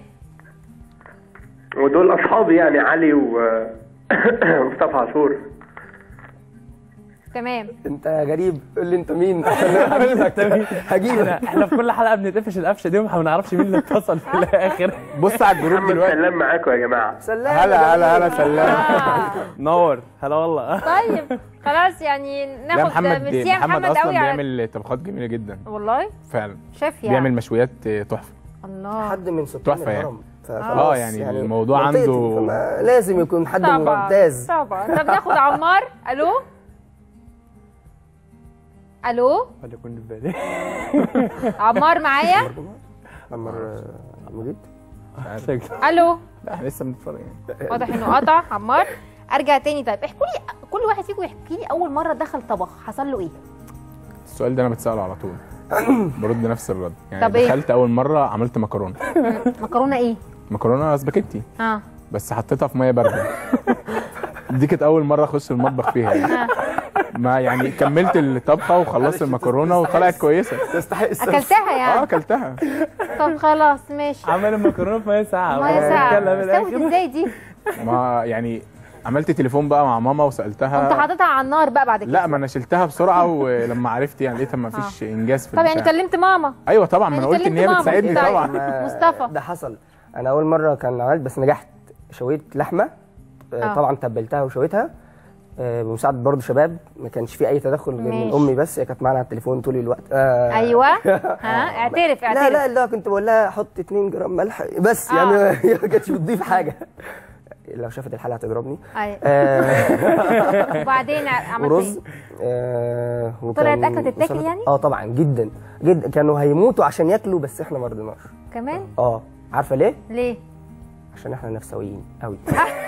ودول أصحابي يعني علي و- ومصطفى عاشور تمام انت غريب قول لي انت مين هجيبك هجيبك احنا في كل حلقه بنتقفش القفشه دي وما بنعرفش مين اللي اتصل في الاخر بص على الجروب محمد دلوقتي سلام معاكم يا جماعه سلام هلا هلا هلا سلام نور هلا والله طيب خلاص يعني لا ناخد محمد ميرسي يا محمد محمد اصلا قوي على بيعمل طبخات جميله جدا والله فعلا شيف يعني بيعمل مشويات تحفه الله حد من سكان تحفه يعني الهرم فخلاص اه يعني الموضوع منطقتي، عنده فما لازم يكون حد طبعا ممتاز طبعا طب ناخد عمار الو الو ولا يكون في بالي عمار معايا عمر مجيد الو لا احنا لسه بنتفرج يعني واضح انه قطع عمار ارجع تاني طيب احكوا لي كل واحد فيكم يحكي لي اول مره دخل طبخ حصل له ايه السؤال ده انا بتساله على طول برد نفس الرد يعني طب إيه؟ دخلت اول مره عملت مكرونه مكرونه ايه مكرونه سباكيتي اه بس حطيتها في ميه بارده دي كانت اول مره اخش المطبخ فيها يعني ما يعني كملت الطبخه وخلصت المكرونه وطلعت كويسه تستحق اكلتها اه يعني اكلتها طب خلاص ماشي عمل المكرونه في ميه ساعه ميه ساعه اتكلم استوت الآخر. ازاي دي ما يعني عملت تليفون بقى مع ماما قمت وسالتها حاططها على النار بقى بعد كده لا ما انا شلتها بسرعه ولما عرفت يعني لقيتها ما فيش انجاز في طب يعني البتاع. كلمت ماما ايوه طبعا ما انا يعني قلت ان كلمت هي ماما. بتساعدني طيب. طبعا ما- مصطفى. ده حصل انا اول مره كان عملت بس نجحت شويت لحمه آه، آه. طبعا تبلتها وشويتها آه، بمساعده برضه شباب ما كانش في اي تدخل غير من ماشي. امي بس هي كانت معانا على التليفون طول الوقت آه، ايوه ها اعترف لا اعترف لا لا كنت بقول لها حط 2 جرام ملح بس آه. يعني هي ما كانتش بتضيف حاجه لو شافت الحلقه هتضربني ايوه آه، وبعدين عملت ورز ايه آه طلعت وكان أكلة تتاكل وسلطة. يعني؟ اه طبعا جدا جدا كانوا هيموتوا عشان ياكلوا بس احنا ما رضيناش كمان اه عارفه ليه ليه عشان احنا نفسويين قوي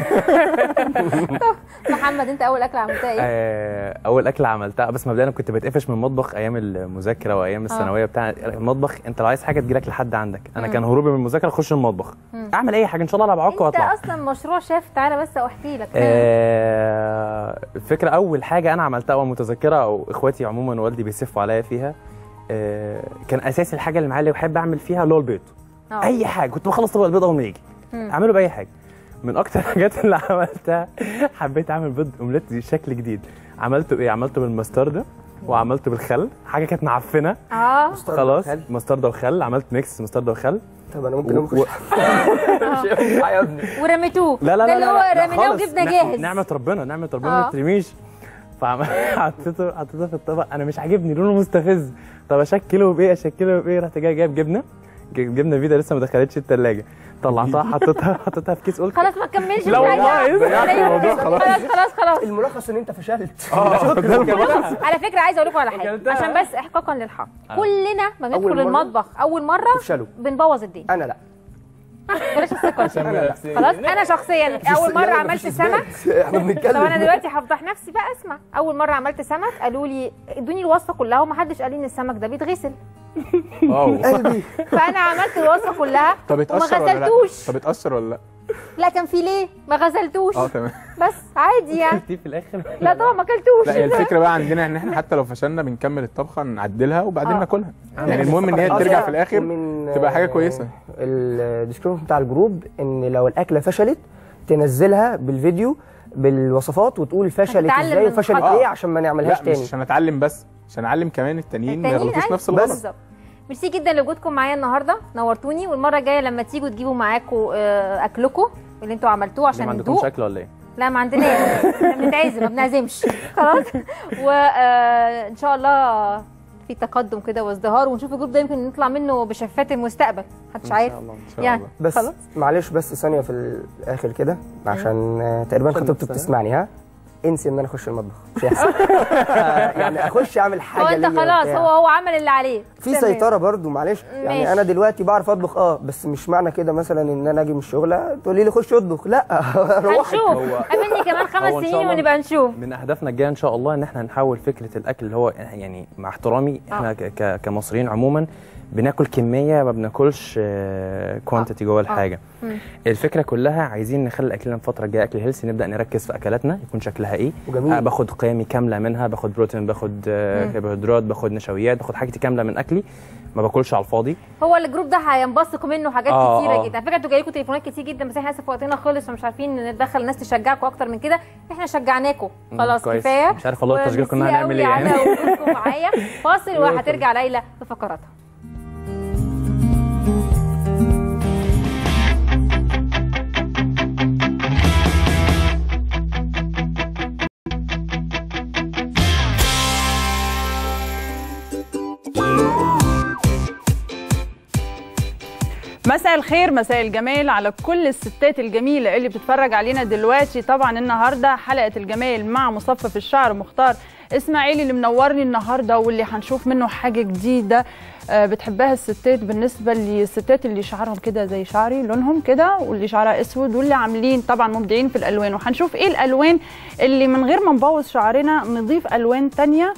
محمد انت اول اكله عملتها ايه آه، اول اكله عملتها بس مبدئيا كنت بتقفش من المطبخ ايام المذاكره وايام الثانويه بتاع المطبخ انت لو عايز حاجه تجيلك لحد عندك انا مم. كان هروبي من المذاكره اخش المطبخ مم. اعمل اي حاجه ان شاء الله العب عك انت واطلع اصلا مشروع شيف تعالى بس واحكي لك آه، الفكره اول حاجه انا عملتها ومتذكره او اخواتي عموما والدي بيسفوا عليا فيها آه، كان اساسي الحاجه اللي معايا اللي بحب اعمل فيها اللي هو البيض آه. اي حاجه كنت بخلص طبق البيض اول ما يجي مم. اعمله باي حاجه من اكتر الحاجات اللي عملتها حبيت اعمل بيض اومليت بشكل جديد عملته ايه عملته بالمستردة وعملته بالخل حاجه كانت معفنه اه خلاص مستردة وخل عملت ميكس مستردة وخل طب انا ممكن و- اخش يا ابني ورميتوه لا لا ده لا اللي لا, هو لا رميناه خالص. وجبنا نع- جاهز نعمه ربنا نعمه ربنا آه. ما ترميش فحطيته حطيته في الطبق انا مش عاجبني لونه مستفز طب اشكله بايه اشكله بايه رحت جاي جايب جبنه ج- جبنه فيدا لسه ما دخلتش الثلاجه طلعتها حطيتها حطيتها في كيس قلت خلاص ما تكملش لا والله، ضيعت الموضوع خلاص. خلاص خلاص خلاص الملخص ان انت فشلت على فكره عايزه اقول لكم على حاجه عشان بس احقاقا للحق آه. كلنا ما أول ندخل مرة المطبخ اول مره تفشلوا. بنبوظ الدنيا انا لا بلاش الثقه عشان بنفسي. خلاص انا شخصيا اول مره لا، عملت مفيش سمك إثبات. احنا بنتكلم طب انا دلوقتي هفضح نفسي بقى اسمع اول مره عملت سمك قالوا لي ادوني الوصفه كلها ومحدش قال لي ان السمك ده بيتغسل واو قلبي فانا عملت الوصفه كلها طب وما اتقشر ولا لا غسلتوش طب اتقشر ولا لا لا كان في ليه ما غسلتوش اه تمام بس عادي يعني في الاخر لا طبعا ما اكلتوش لا هي الفكره بقى عندنا ان احنا حتى لو فشلنا بنكمل الطبخه نعدلها وبعدين آه. ناكلها يعني المهم ان هي ترجع في الاخر تبقى حاجه كويسه الديسكريبشن بتاع الجروب ان لو الاكله فشلت تنزلها بالفيديو بالوصفات وتقول فشلت هتتعلم ازاي من وفشلت الخطأ. ايه عشان ما نعملهاش لا تاني مش عشان اتعلم بس عشان اعلم كمان التانيين ما التانيين يغلطوش أيوة، نفس الغلط بالظبط ميرسي جدا لوجودكم معايا النهارده نورتوني والمره الجايه لما تيجوا تجيبوا معاكم آه، اكلكم اللي انتوا عملتوه ما عشان عندكمش ندوق اكل ولا ايه؟ لا ما عندناش احنا بنتعزم ما بنعزمش خلاص وان شاء الله في تقدم كده وازدهار ونشوف الجروب ده يمكن نطلع منه بشفات المستقبل محدش عارف يعني بس خلاص معلش بس ثانيه في الاخر كده عشان آه، تقريبا عشان خطيبتي نفسها. بتسمعني ها انسي ان انا اخش المطبخ مش هيحصل يعني اخش اعمل حاجه هو انت ليا خلاص وبتاع. هو هو عمل اللي عليه في تمام. سيطره برضو معلش يعني ماشي. انا دلوقتي بعرف اطبخ اه بس مش معنى كده مثلا ان انا اجي من الشغل لا، تقولي لي خش اطبخ لا روحي هنشوف هو- قابلني كمان خمس هو إن شاء سنين الله ونبقى نشوف من اهدافنا الجايه ان شاء الله ان احنا نحول فكره الاكل اللي هو يعني مع احترامي احنا ك- ك- كمصريين عموما بناكل كميه ما بناكلش كوانتيتي جوه الحاجه مم. الفكره كلها عايزين نخلي اكلنا الفتره الجايه اكل هيلثي نبدا نركز في اكلاتنا يكون شكلها ايه وجميل. آه باخد قيمي كامله منها باخد بروتين باخد آه مم. كربوهيدرات باخد نشويات باخد حاجتي كامله من اكلي ما باكلش على الفاضي هو الجروب ده هينبثق منه حاجات آه، كتيره آه. جدا على فكره انتوا جايلكم تليفونات كتير جدا بس احنا لسه وقتنا خلص ومش عارفين ندخل الناس تشجعكم اكتر من كده احنا شجعناكم مم، خلاص كويس. كفايه مش عارف والله التشجيع كنا وميرسي هنعمل قوي ايه يعني. على وجودكم معايا فاصل وهترجع ليلى بفقراتها مساء الخير مساء الجمال على كل الستات الجميلة اللي بتتفرج علينا دلوقتي طبعا النهاردة حلقة الجمال مع مصفف الشعر مختار اسماعيلي اللي منورني النهاردة واللي هنشوف منه حاجة جديدة آه، بتحبها الستات بالنسبة للستات اللي شعرهم كده زي شعري لونهم كده واللي شعرها اسود واللي عاملين طبعا مبدعين في الالوان وهنشوف ايه الالوان اللي من غير ما نبوظ شعرنا نضيف الوان تانية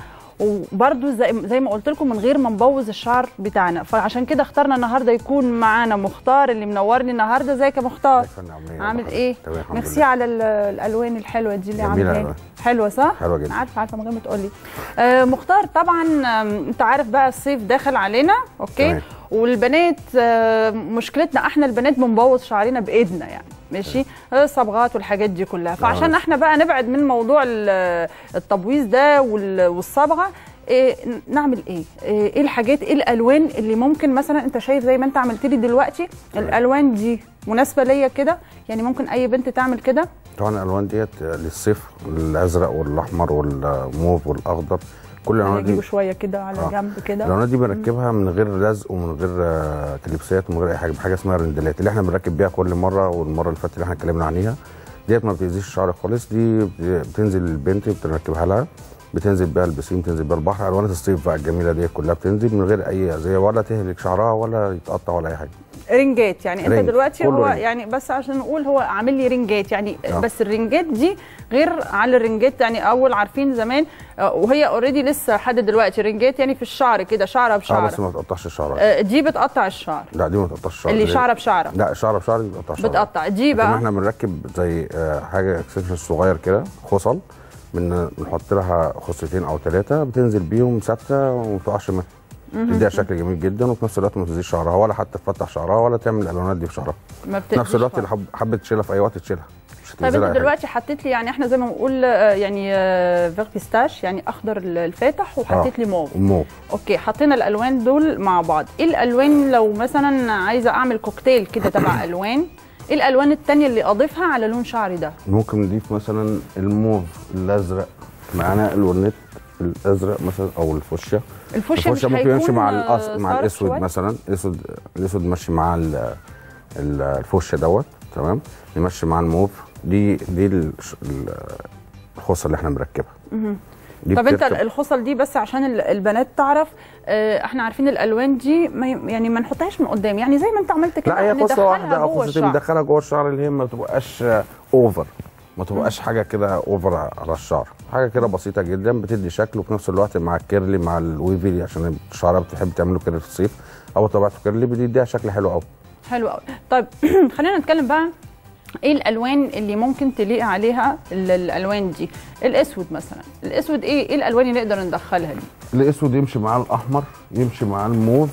وبرده زي, زي ما قلت لكم من غير ما نبوظ الشعر بتاعنا فعشان كده اخترنا النهارده يكون معانا مختار اللي منورني النهارده ازيك يا مختار عامل ايه تمام الحمد ميرسي لله. على ال- الالوان الحلوه دي اللي جميلة عاملاها الألوان. حلوه صح حلوة جدا. عارفه عارفه من غير ما تقولي آه مختار طبعا آم، انت عارف بقى الصيف داخل علينا اوكي تمام. والبنات آه، مشكلتنا احنا البنات بنبوظ شعرنا بايدنا يعني ماشي الصبغات والحاجات دي كلها فعشان احنا بقى نبعد من موضوع ال- التبويض ده وال- والصبغه إيه نعمل ايه؟ ايه إيه الحاجات ايه الالوان اللي ممكن مثلا انت شايف زي ما انت عملت لي دلوقتي الالوان دي مناسبه ليا كده يعني ممكن اي بنت تعمل كده طبعا الالوان ديت للصيف الازرق والاحمر والموف والاخضر كل الالوان نجيبه دي شويه كده على آه. جنب كده الالوان دي بنركبها من غير لزق ومن غير آه، كليبسات ومن غير اي حاجه بحاجه اسمها رندلات اللي احنا بنركب بيها كل مره والمره اللي فاتت اللي احنا اتكلمنا عليها ديت ما بتاذيش الشعر خالص دي بتنزل البنت بتركبها لها بتنزل بيها البسين بتنزل بيها البحر الوانات الصيف بقى الجميله دي كلها بتنزل من غير اي اذيه ولا تهلك شعرها ولا يتقطع ولا اي حاجه رنجات يعني انت رنج. دلوقتي كله هو رنج. يعني بس عشان نقول هو عامل لي رنجات يعني آه. بس الرنجات دي غير على الرنجات يعني اول عارفين زمان آه، وهي اوريدي لسه لحد دلوقتي رنجات يعني في الشعر كده شعره اه بشعره بس ما بتقطعش الشعر آه، دي بتقطع الشعر لا دي ما بتقطعش الشعر اللي دي- شعره بشعره لا شعره بشعر دي بتقطع شعر بتقطع دي لكن بقى احنا بنركب زي آه، حاجه اكسسوار صغير كده خصل بن- بنحط لها خصتين او ثلاثه بتنزل بيهم ثابته وما بتقعش منها مهم. تديها شكل جميل جدا وفي نفس الوقت ما تزيدش شعرها ولا حتى تفتح شعرها ولا تعمل الالوانات دي في شعرها ما في نفس بتأذيش الوقت خالص. اللي حب- حبت تشيلها في اي وقت تشيلها مش طيب هتنزلها انت أي حاجة. دلوقتي حطيت لي يعني احنا زي ما بنقول آه، يعني آه، فيغ بيستاش يعني اخضر الفاتح وحطيت لي موف موف اوكي حطينا الالوان دول مع بعض ايه الالوان لو مثلا عايزه اعمل كوكتيل كده تبع الوان ايه الالوان التانية اللي اضيفها على لون شعري ده ممكن نضيف مثلا الموف الازرق معانا الورنيت الازرق مثلا او الفوشيا الفوشيا مش ممكن يمشي مع هيكون، الأص... آه، مع صارخ الاسود شوية؟ مثلا الاسود الاسود ماشي مع ال... ال- الفوشيا دوت تمام يمشي مع الموف دي دي ال- ال- الخصه اللي احنا بنركبها مهم. دي طب انت بتركب- الخصل دي بس عشان ال- البنات تعرف اه، احنا عارفين الالوان دي ما ي- يعني ما نحطهاش من قدام يعني زي ما انت عملت كده لا هي خصه ندخلها واحده او جوه خصتين الشعر. ندخلها جوه الشعر اللي هي ما تبقاش اوفر ما تبقاش حاجه كده اوفر على الشعر حاجه كده بسيطه جدا بتدي شكل وفي نفس الوقت مع الكيرلي مع الويفي عشان الشعر بتحب تعمله كيرلي في الصيف او طبيعته كيرلي بتديها شكل حلو قوي حلو قوي طيب خلينا نتكلم بقى ايه الالوان اللي ممكن تليق عليها ال- الالوان دي الاسود مثلا الاسود ايه ايه الالوان اللي نقدر ندخلها دي الاسود يمشي معاه الاحمر يمشي معاه الموف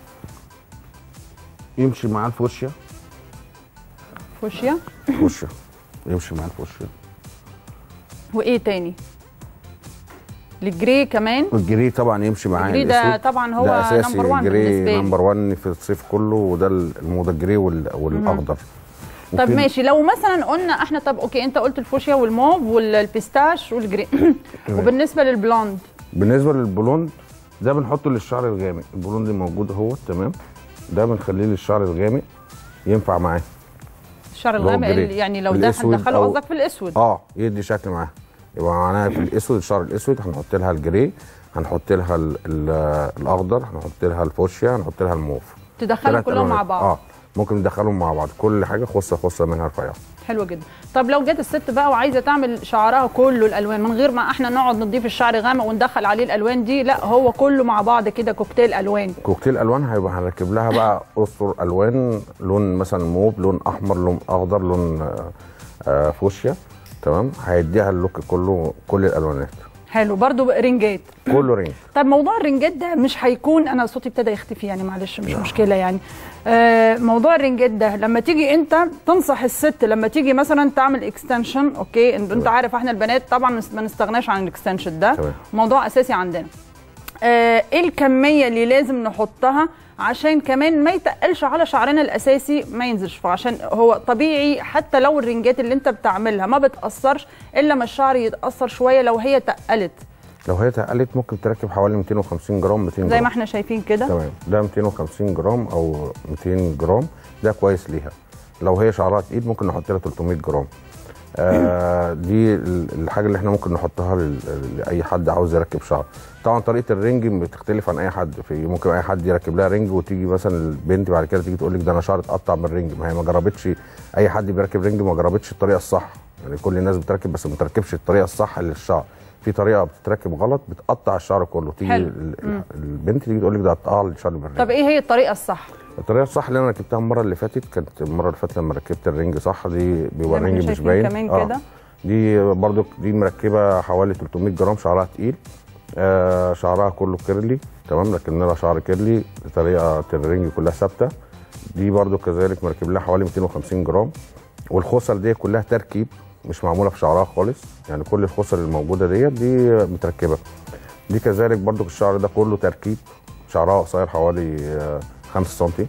يمشي معاه الفوشيا فوشيا فوشيا يمشي معاه الفوشيا وايه تاني الجري كمان الجري طبعا يمشي معاه الجري ده الأسود. طبعا هو ده اساسي number one بالنسبة الجري لي. نمبر 1 في الصيف كله وده الموضه الجري وال- والاخضر طب وفي- ماشي لو مثلا قلنا احنا طب اوكي انت قلت الفوشيا والموف والبيستاش والجري تمام. وبالنسبه للبلوند بالنسبه للبلوند ده بنحطه للشعر الغامق البلوند موجود اهو تمام ده بنخليه للشعر الغامق ينفع معاه الشعر اللي هو الغامق الجري. اللي- يعني لو ده الأسود هندخله أو- قصدك في الاسود اه يدي شكل معاها يبقى معناها في الاسود الشعر الاسود هنحط لها الجري هنحط لها ال- ال- الاخضر هنحط لها الفوشيا هنحط لها الموف تدخلهم ثلاث كلهم مع ألوانات. بعض اه ممكن ندخلهم مع بعض كل حاجه خصه خصه منها رفيعه حلو جدا طب لو جت الست بقى وعايزه تعمل شعرها كله الالوان من غير ما احنا نقعد نضيف الشعر غامق وندخل عليه الالوان دي لا هو كله مع بعض كده كوكتيل الوان كوكتيل الوان هيبقى هنركب لها بقى اسطر الوان لون مثلا موف لون احمر لون اخضر لون آه، آه، فوشيا تمام هيديها اللوك كله كل الالوانات حلو برضو رنجات كله رينج طب موضوع الرنجات ده مش هيكون انا صوتي ابتدى يختفي يعني معلش مش مشكله يعني آه موضوع الرنجات ده لما تيجي انت تنصح الست لما تيجي مثلا تعمل اكستنشن اوكي انت, انت عارف احنا البنات طبعا ما نستغناش عن الاكستنشن ده تمام. موضوع اساسي عندنا آه، ايه الكميه اللي لازم نحطها عشان كمان ما يتقلش على شعرنا الاساسي ما ينزلش فعشان هو طبيعي حتى لو الرنجات اللي انت بتعملها ما بتاثرش الا ما الشعر يتاثر شويه لو هي تقلت لو هي تقلت ممكن تركب حوالي 250 جرام 200 جرام زي ما احنا شايفين كده تمام ده 250 جرام او 200 جرام ده كويس ليها لو هي شعرها تقيل ممكن نحط لها 300 جرام آه دي ال- الحاجه اللي احنا ممكن نحطها لل- لاي حد عاوز يركب شعر طبعا طريقه الرنج بتختلف عن اي حد في ممكن اي حد يركب لها رنج وتيجي مثلا البنت بعد كده تيجي تقول لك ده انا شعري اتقطع من الرنج ما هي ما جربتش اي حد بيركب رنج ما جربتش الطريقه الصح يعني كل الناس بتركب بس ما بتركبش الطريقه الصح للشعر في طريقه بتتركب غلط بتقطع الشعر كله تيجي حلو. ال- مم. البنت تيجي تقول لك ده قطع لي الشعر من الرنج طب ايه هي الطريقه الصح الطريقه الصح اللي انا ركبتها المره اللي فاتت كانت المره اللي فاتت لما ركبت الرنج صح دي زي بيبقى ما احنا الرنج مش شايفين باين كمان كده. دي برضو دي مركبه حوالي 300 جرام شعرها تقيل آه شعرها كله كيرلي تمام ركبنا لها شعر كيرلي طريقه الرنج كلها ثابته دي برضو كذلك مركب لها حوالي 250 جرام والخصل دي كلها تركيب مش معموله في شعرها خالص يعني كل الخصل الموجوده ديت دي متركبه دي كذلك برضو الشعر ده كله تركيب شعرها قصير حوالي 5 سم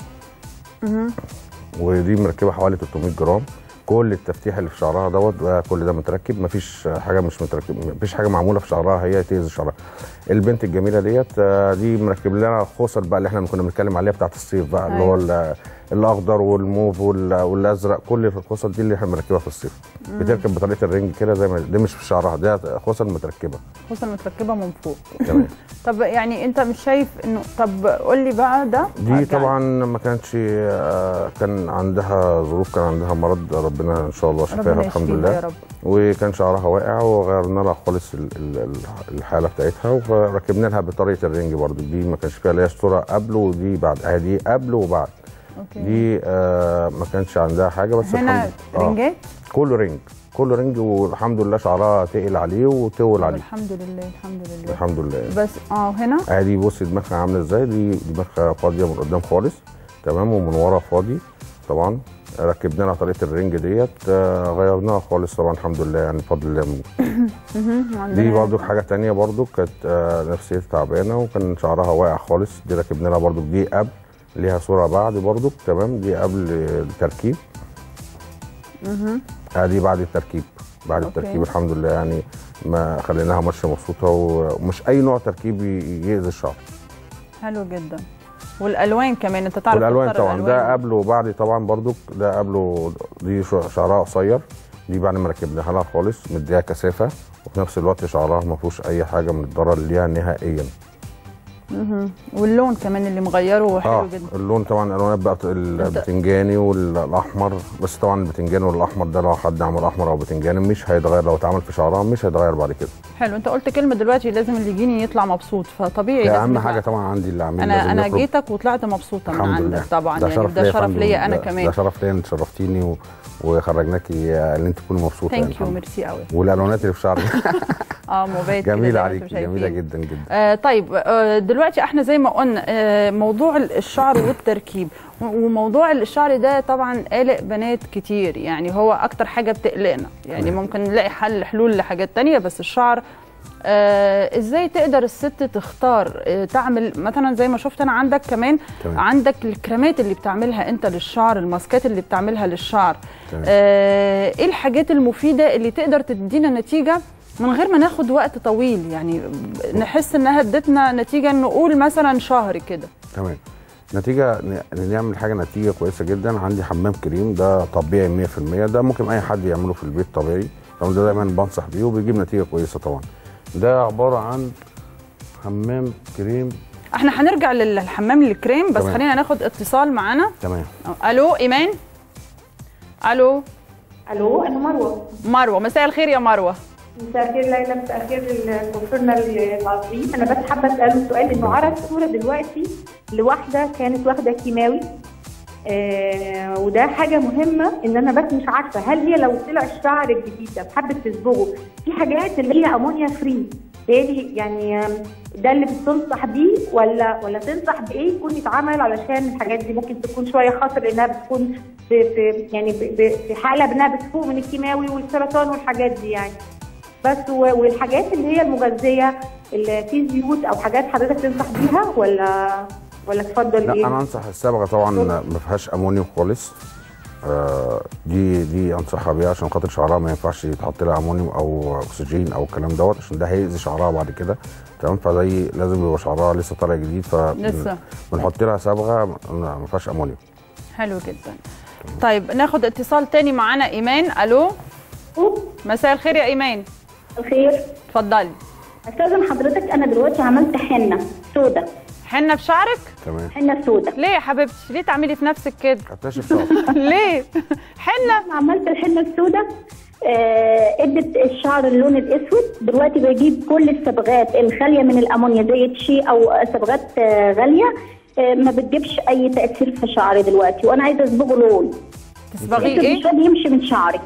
ودي مركبه حوالي 300 جرام كل التفتيح اللي في شعرها دوت بقى كل ده متركب مفيش حاجه مش متركب مفيش حاجه معموله في شعرها هي تاذي شعرها البنت الجميله ديت آه، دي مركب لنا الخصل بقى اللي احنا كنا بنتكلم عليها بتاعت الصيف بقى اللي هو ال- الاخضر والموف وال- والازرق كل الخصل دي اللي احنا بنركبها في الصيف مم. بتركب بطريقه الرنج كده زي ما دي مش في شعرها ده خصل متركبه خصوصا متركبه من فوق تمام طب يعني انت مش شايف انه طب قول لي بقى ده دي طبعا ما كانتش آه، كان عندها ظروف كان عندها مرض ربنا ان شاء الله ربنا شفاها الحمد يشفيها لله يا رب. وكان شعرها واقع وغيرنا لها خالص ال- ال- ال- الحاله بتاعتها وركبنا لها بطريقه الرنج برضو دي ما كانش فيها لا صوره قبل ودي بعد آه، دي قبل وبعد اوكي دي آه ما كانش عندها حاجه بس هنا الحمد آه، رنجات كله رنج كله رنج والحمد لله شعرها تقل عليه وطول عليه الحمد لله الحمد لله الحمد لله بس اه هنا ادي بص دماغها عامله ازاي دي دماغها فاضيه من قدام خالص تمام ومن ورا فاضي طبعا ركبنا لها طريقه الرنج ديت آه، غيرناها خالص طبعا الحمد لله يعني بفضل الله مهم. دي عندنا- برضو حاجه تانية برضو كانت آه، نفسيتها تعبانه وكان شعرها واقع خالص دي ركبنا لها برضو دي قبل ليها صوره بعد برضو تمام دي قبل التركيب مهم. ادي بعد التركيب بعد أوكي. التركيب الحمد لله يعني ما خليناها ماشيه مبسوطه ومش اي نوع تركيب ي- يأذي الشعر حلو جدا والالوان كمان انت تعرف والالوان تختار طبعا الألوان. ده قبل وبعد طبعا برضو ده قبله دي شو- شعرها قصير دي بعد ما ركبناها لها خالص مديها كثافه وفي نفس الوقت شعرها ما فيهوش اي حاجه من الضرر ليها نهائيا مهم. واللون كمان اللي مغيره حلو اه جدا اللون طبعا الالوانات بقى البتنجاني والاحمر بس طبعا البتنجاني والاحمر ده لو حد عمل احمر او بتنجاني مش هيتغير لو اتعمل في شعرها مش هيتغير بعد كده حلو انت قلت كلمه دلوقتي لازم اللي يجيني يطلع مبسوط فطبيعي ده لازم اهم يطلع. حاجه طبعا عندي اللي عامل انا لازم انا يخرج. جيتك وطلعت مبسوطه من الحمد لله عندك طبعا ده يعني شرف ده ليا يا شرف فندم. ليا انا ده- كمان ده شرف ليا انت شرفتيني و... وخرجناكي ان انت تكوني مبسوطه يعني ثانك يو الحمد ميرسي قوي لله. والالوانات اللي في شعرك اه موبايل كده زي جميله ما عليك انتم جميله شايفين. جدا جدا آه طيب آه دلوقتي احنا زي ما قلنا آه موضوع الشعر والتركيب و- وموضوع الشعر ده طبعا قلق بنات كتير يعني هو اكتر حاجه بتقلقنا يعني ممكن نلاقي حل حلول لحاجات تانية بس الشعر آه ازاي تقدر الست تختار آه تعمل مثلا زي ما شفت انا عندك كمان تمام. عندك الكريمات اللي بتعملها انت للشعر الماسكات اللي بتعملها للشعر تمام. آه ايه الحاجات المفيده اللي تقدر تدينا نتيجه من غير ما ناخد وقت طويل يعني نحس انها ادتنا نتيجه نقول مثلا شهر كده تمام نتيجه ن- نعمل حاجه نتيجه كويسه جدا عندي حمام كريم ده طبيعي 100% ده ممكن اي حد يعمله في البيت طبيعي طبعا ده دايما بنصح بيه وبيجيب نتيجه كويسه طبعا ده عباره عن حمام كريم احنا هنرجع للحمام الكريم بس تمام. خلينا ناخد اتصال معانا تمام الو ايمان الو الو انا مروه مروه مساء الخير يا مروه مساء الخير ليلى مساء الخير لدكتورنا العظيم انا بس حابه اساله سؤال انه عرض صوره دلوقتي لواحده كانت واخده كيماوي آه وده حاجه مهمه ان انا بس مش عارفه هل هي لو طلع الشعر الجديد ده بحبه تصبغه في حاجات اللي هي امونيا فري بالتالي يعني آم، ده اللي بتنصح بيه ولا ولا تنصح بايه يكون يتعمل علشان الحاجات دي ممكن تكون شويه خطر لانها بتكون في, في يعني ب- ب- في حاله بانها بتفوق من الكيماوي والسرطان والحاجات دي يعني بس و- والحاجات اللي هي المغذيه اللي في زيوت او حاجات حضرتك تنصح بيها ولا ولا تفضل لا ايه؟ انا انصح الصبغه طبعا ما فيهاش امونيوم خالص آه دي دي انصحها بيها عشان خاطر شعرها ما ينفعش يتحط لها امونيوم او اكسجين او الكلام دوت عشان ده هيأذي شعرها بعد كده تمام فزي لازم يبقى شعرها لسه طالع جديد ف لسه. بنحط لها صبغه ما ما فيهاش امونيوم حلو جدا طيب ناخد اتصال تاني معانا ايمان الو مساء الخير يا ايمان الخير اتفضلي استاذن حضرتك انا دلوقتي عملت حنه سودة حنه في شعرك تمام حنه سودة ليه يا حبيبتي ليه تعملي في نفسك كده هتنشف شعرك ليه حنه عملت الحنه السودة آه، ادت الشعر اللون الاسود دلوقتي بجيب كل الصبغات الخاليه من الامونيا زي تشي او صبغات آه، غاليه آه، ما بتجيبش اي تاثير في شعري دلوقتي وانا عايزه اصبغه لون تصبغيه ايه مش راضي يمشي من شعري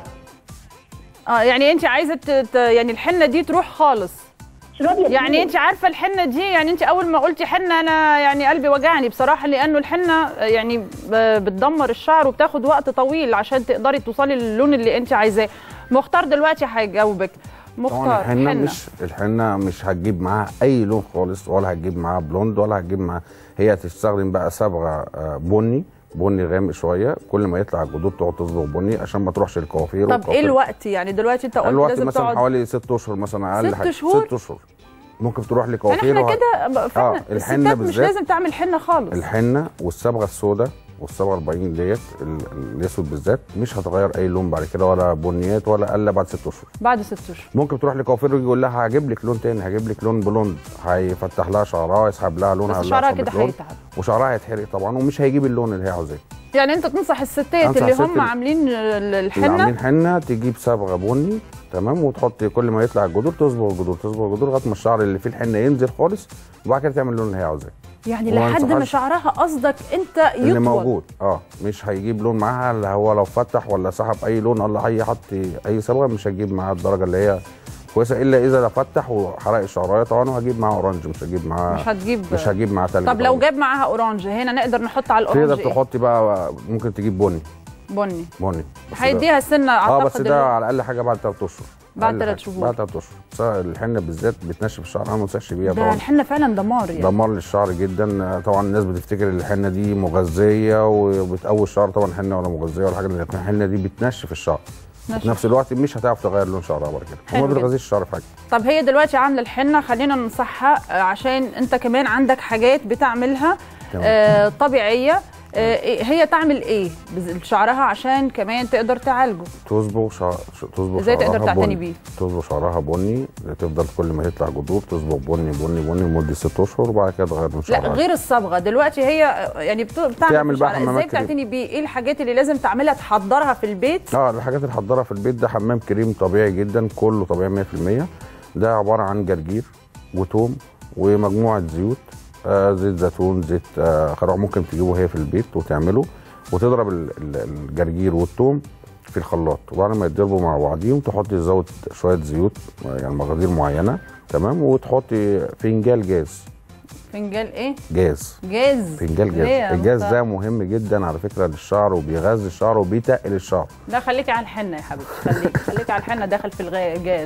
اه يعني انت عايزه ت... ت... يعني الحنه دي تروح خالص مش راضيه يعني انت عارفه الحنه دي يعني انت اول ما قلتي حنه انا يعني قلبي وجعني بصراحه لانه الحنه يعني ب- بتدمر الشعر وبتاخد وقت طويل عشان تقدري توصلي للون اللي انت عايزاه مختار دلوقتي هيجاوبك طبعا مختار الحنه مش الحنه مش هتجيب معاها اي لون خالص ولا هتجيب معاها بلوند ولا هتجيب معاها هي هتستخدم بقى صبغه آه، بني بني غامق شويه كل ما يطلع الجدود تقعد تصبغ بني عشان ما تروحش الكوافير طب ايه والكوافير- الوقت يعني دلوقتي انت قلت الوقت لازم مثلا تقعد حوالي ست اشهر مثلا اقل ست حاجه شهور؟ ست اشهر ممكن تروح يعني لكوافير احنا وه- كده فعلا اه الحنه الستات مش بالذات لازم تعمل حنه خالص الحنه والصبغه السوداء والصبغه 40 ديت ال- الاسود بالذات مش هتغير اي لون بعد كده ولا بنيات ولا الا بعد ست اشهر بعد ست اشهر ممكن تروح لكوافير ويجي يقول لها هجيب لك لون تاني هجيب لك لون بلوند هيفتح لها شعرها يسحب لها لون بس هيقول لها شعرها أصابك كده لون. هيتعب. وشعرها هيتحرق طبعا ومش هيجيب اللون اللي هي عاوزاه يعني انت تنصح الستات أنصح اللي الست هم اللي- عاملين ال- اللي الحنه عاملين حنه تجيب صبغه بني تمام وتحط كل ما يطلع الجذور تصبغ الجذور تصبغ الجذور لغايه ما الشعر اللي فيه الحنه ينزل خالص وبعد كده تعمل اللون اللي هي عاوزاه يعني وما لحد ما أنصحهاش- شعرها قصدك انت اللي يطول موجود اه مش هيجيب لون معاها اللي هو لو فتح ولا سحب اي لون ولا اي حط اي صبغه مش هتجيب معاها الدرجه اللي هي كويسه الا اذا ده فتح وحرق الشعرايه طبعا وهجيب معاها اورنج مش هجيب معاها مش هتجيب مش هجيب معاها تلج طب لو طبعاً. جاب معاها اورانج هنا نقدر نحط على الاورانج تقدر ايه تحطي بقى ممكن تجيب بني بني بني بس ده- هيديها سنه اه اعتقد بس اللي- ده على الاقل حاجه بعد ثلاث اشهر بعد أقل تلات حاجة. شهور. بعد ثلاث اشهر بس الحنه بالذات بتنشف الشعر انا ما انصحش بيها ده طبعا الحنه فعلا دمار يعني دمار للشعر جدا طبعا الناس بتفتكر ان الحنه دي مغذيه وبتقوي الشعر طبعا الحنه ولا مغذيه ولا حاجه لكن الحنه دي بتنشف الشعر نشف. في نفس الوقت مش هتعرف تغير لون شعرها بعد كده حلو وما جدا. بتغذيش الشعر في حاجه طب هي دلوقتي عامله الحنه خلينا ننصحها آه، عشان انت كمان عندك حاجات بتعملها تمام. آه طبيعيه آه إيه- هي تعمل ايه بز- شعرها عشان كمان تقدر تعالجه تصبغ شعر تصبغ إزاي تقدر شعرها تعتني بني. بيه؟ تصبغ شعرها بني تفضل كل ما يطلع جذور تصبغ بني بني بني لمده ست اشهر وبعد كده تغير لون لا شعرها غير الصبغه دلوقتي هي آه، يعني بت- بتعمل تعمل في بقى شعرها. حمامات ازاي كريم. بتعتني بيه ايه الحاجات اللي لازم تعملها تحضرها في البيت اه الحاجات اللي حضرها في البيت ده حمام كريم طبيعي جدا كله طبيعي 100% ده عباره عن جرجير وتوم ومجموعه زيوت آه زيت زيتون زيت آه خروع ممكن تجيبه هي في البيت وتعمله وتضرب ال- ال- الجرجير والتوم في الخلاط وبعد ما يتضربوا مع بعضيهم تحطي تزود شويه زيوت آه، يعني مقادير معينه تمام وتحطي فنجان جاز فنجان ايه جاز جاز فنجان ليه يا جاز الجاز مختار؟ ده مهم جدا على فكره للشعر وبيغذي الشعر وبيتقل الشعر لا خليكي على الحنه يا حبيبتي خليكي خليكي على الحنه داخل في الغاز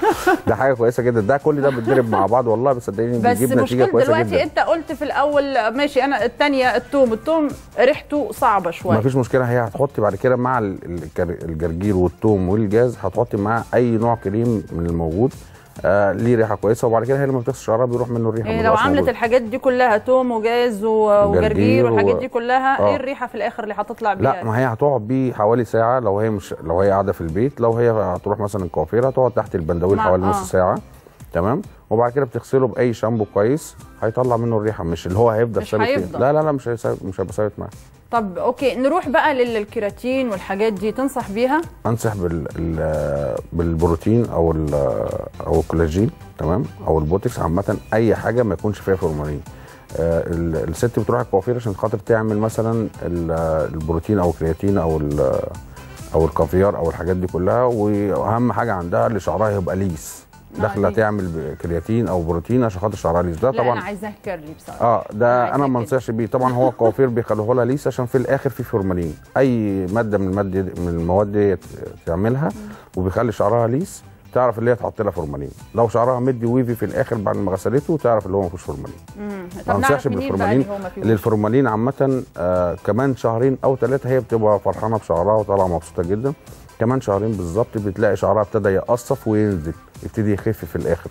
ده حاجه كويسه جدا ده كل ده بيتضرب مع بعض والله بس صدقيني بس بيجيب نتيجه مشكلة كويسه دلوقتي جدا انت قلت في الاول ماشي انا الثانيه التوم التوم ريحته صعبه شويه ما فيش مشكله هي هتحطي بعد كده مع ال- الجر- الجرجير والثوم والجاز هتحطي معاه اي نوع كريم من الموجود آه ليه ريحه كويسه وبعد كده هي لما بتغسل شعرها بيروح منه الريحه يعني ما لو بيبقاش عملت موجود. الحاجات دي كلها توم وجاز و- وجرجير وجرجير والحاجات و- دي كلها آه. ايه الريحه في الاخر اللي هتطلع بيها لا ما هي هتقعد بيه حوالي ساعه لو هي مش لو هي قاعده في البيت لو هي هتروح مثلا الكوافير هتقعد تحت البندويل مع- حوالي آه. نص ساعه تمام وبعد كده بتغسله باي شامبو كويس هيطلع منه الريحه مش اللي هو هيفضل مش ثابت فيه. هيفضل. لا لا لا مش هيثبت مش هيبقى ثابت معاه طب اوكي نروح بقى للكيراتين والحاجات دي تنصح بيها انصح بال ال- بالبروتين او ال- او الكولاجين تمام او البوتكس عامه اي حاجه ما يكونش فيها فورمالين آه، ال- الست بتروح الكوافير عشان خاطر تعمل مثلا ال- البروتين او الكرياتين او ال- او الكافيار او الحاجات دي كلها واهم حاجه عندها اللي شعرها يبقى ليس داخله دي. تعمل ب- كرياتين او بروتين عشان خاطر شعرها ليس ده لا طبعا انا عايزاه كيرلي بصراحه اه ده انا ما انصحش بيه طبعا هو الكوافير بيخلوه لها ليس عشان في الاخر في فورمالين اي ماده من الماده من المواد دي تعملها وبيخلي شعرها ليس تعرف اللي هي تحط لها فورمالين لو شعرها مدي ويفي في الاخر بعد ما غسلته تعرف اللي هو ما فيهوش فورمالين مم. ما طب انصحش نعرف منين بقى بالفورمالين اللي هو ما فيهوش؟ اللي الفورمالين عامه آه كمان شهرين او ثلاثه هي بتبقى فرحانه بشعرها وطالعه مبسوطه جدا كمان شهرين بالظبط بتلاقي شعرها ابتدى يقصف وينزل يبتدي يخف في الاخر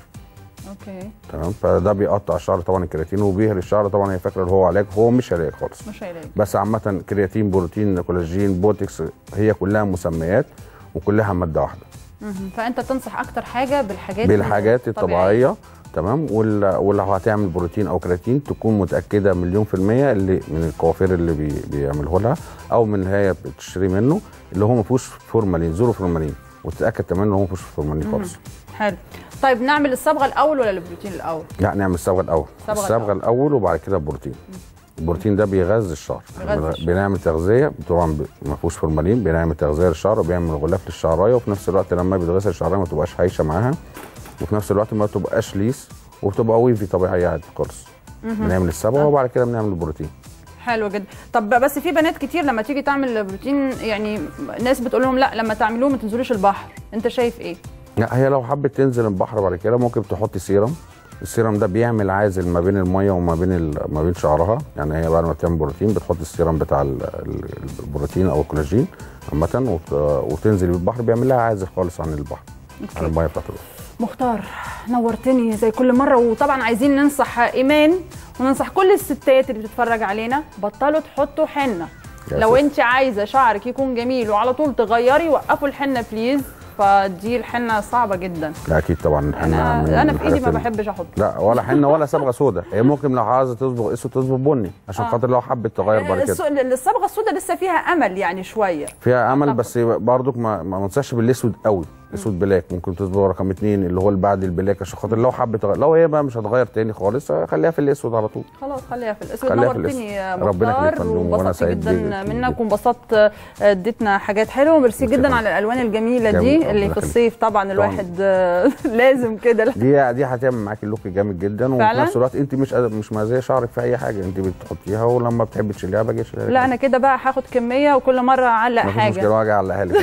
اوكي تمام فده بيقطع الشعر طبعا الكرياتين وبيهري الشعر طبعا هي فاكره اللي هو علاج هو مش علاج خالص مش علاج بس عامه كرياتين بروتين كولاجين بوتكس هي كلها مسميات وكلها ماده واحده مهم. فانت تنصح اكتر حاجه بالحاجات بالحاجات الطبيعيه تمام وال- ولو هتعمل بروتين او كرياتين تكون متاكده مليون في الميه اللي من الكوافير اللي بي بيعمله لها او من اللي هي بتشتري منه اللي هو ما فيهوش فورمالين زيرو فورمالين وتتاكد كمان ان هو ما فيهوش فورمالين مهم. خالص حلو طيب نعمل الصبغه الاول ولا البروتين الاول لا نعمل الصبغه الاول الصبغة الصبغه الاول وبعد كده البروتين البروتين ده بيغذي الشعر بيغذي الشعر. بنعمل تغذيه طبعا ب- ما فيهوش فورمالين بنعمل تغذيه للشعر وبيعمل غلاف للشعرايه وفي نفس الوقت لما بيتغسل الشعرايه ما تبقاش هايشه معاها وفي نفس الوقت ما تبقاش ليس وبتبقى ويفي طبيعيه عادي خالص مهم. بنعمل الصبغه وبعد كده بنعمل البروتين حلو جدا طب بس في بنات كتير لما تيجي تعمل بروتين يعني ناس بتقول لهم لا لما تعملوه ما تنزلوش البحر انت شايف ايه لا هي لو حبت تنزل البحر بعد كده ممكن تحط سيرم السيرم ده بيعمل عازل ما بين الميه وما بين ال- ما بين شعرها يعني هي بعد ما تعمل بروتين بتحط السيرم بتاع ال- ال- البروتين او الكولاجين عامه وت- وتنزل البحر بيعمل لها عازل خالص عن البحر عن الميه بتاعت البحر مختار نورتني زي كل مره وطبعا عايزين ننصح ايمان وننصح كل الستات اللي بتتفرج علينا بطلوا تحطوا حنه يا لو ست. انت عايزه شعرك يكون جميل وعلى طول تغيري وقفوا الحنه بليز فدي الحنه صعبه جدا لا اكيد طبعا احنا من انا في ايدي الحاجات ما اللي- بحبش احط لا ولا حنه ولا صبغه سودا هي ممكن لو عايزه تصبغ اسود تصبغ بني عشان آه. خاطر لو حبت تغير بعد الس- كده الصبغه السوداء لسه فيها امل يعني شويه فيها امل بس برضك ما ما انصحش بالاسود قوي اسود بلاك ممكن تصبغ رقم اتنين اللي هو اللي بعد البلاك عشان خاطر لو حبت تغير لو هي بقى مش هتغير تاني خالص خليها في الاسود على طول خلاص خليها في الاسود خليها في نورتني يا الأسود. ربنا يخليك مختار يا فندم، وأنا وانبسطت سعيد جدا بيك- منك وانبسطت آه، اديتنا حاجات حلوه وميرسي جدا على الالوان الجميله جميل، دي ربنا اللي في يخليك. الصيف طبعا الواحد آه، لازم كده دي دي هتعمل معاكي لوك جامد جدا وفي فعلا؟ نفس الوقت انت مش مش مزيه شعرك في اي حاجه انت بتحطيها ولما بتحبي تشيليها باجي اشيلها لا انا كده بقى هاخد كميه وكل مره اعلق مفيش حاجه مشكله واجي اعلقها لك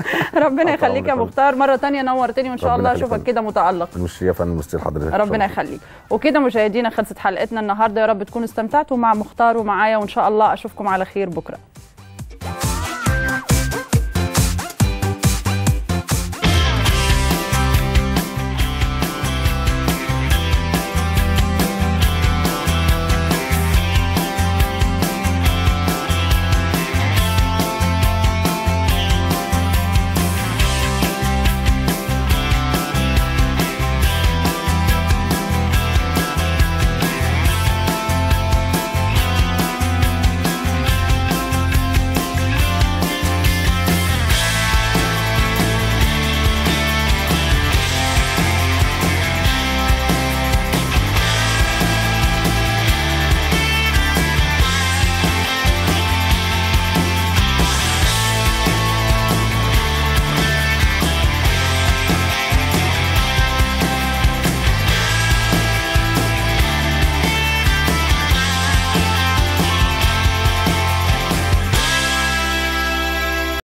ربنا يخليك يا عمرك. مختار مره تانية نورتني وان شاء ربنا الله يخليك اشوفك كده متالق مش يا فندم مستر حضرتك ربنا يخليك وكده مشاهدينا خلصت حلقتنا النهارده يا رب تكونوا استمتعتوا مع مختار ومعايا وان شاء الله اشوفكم على خير بكره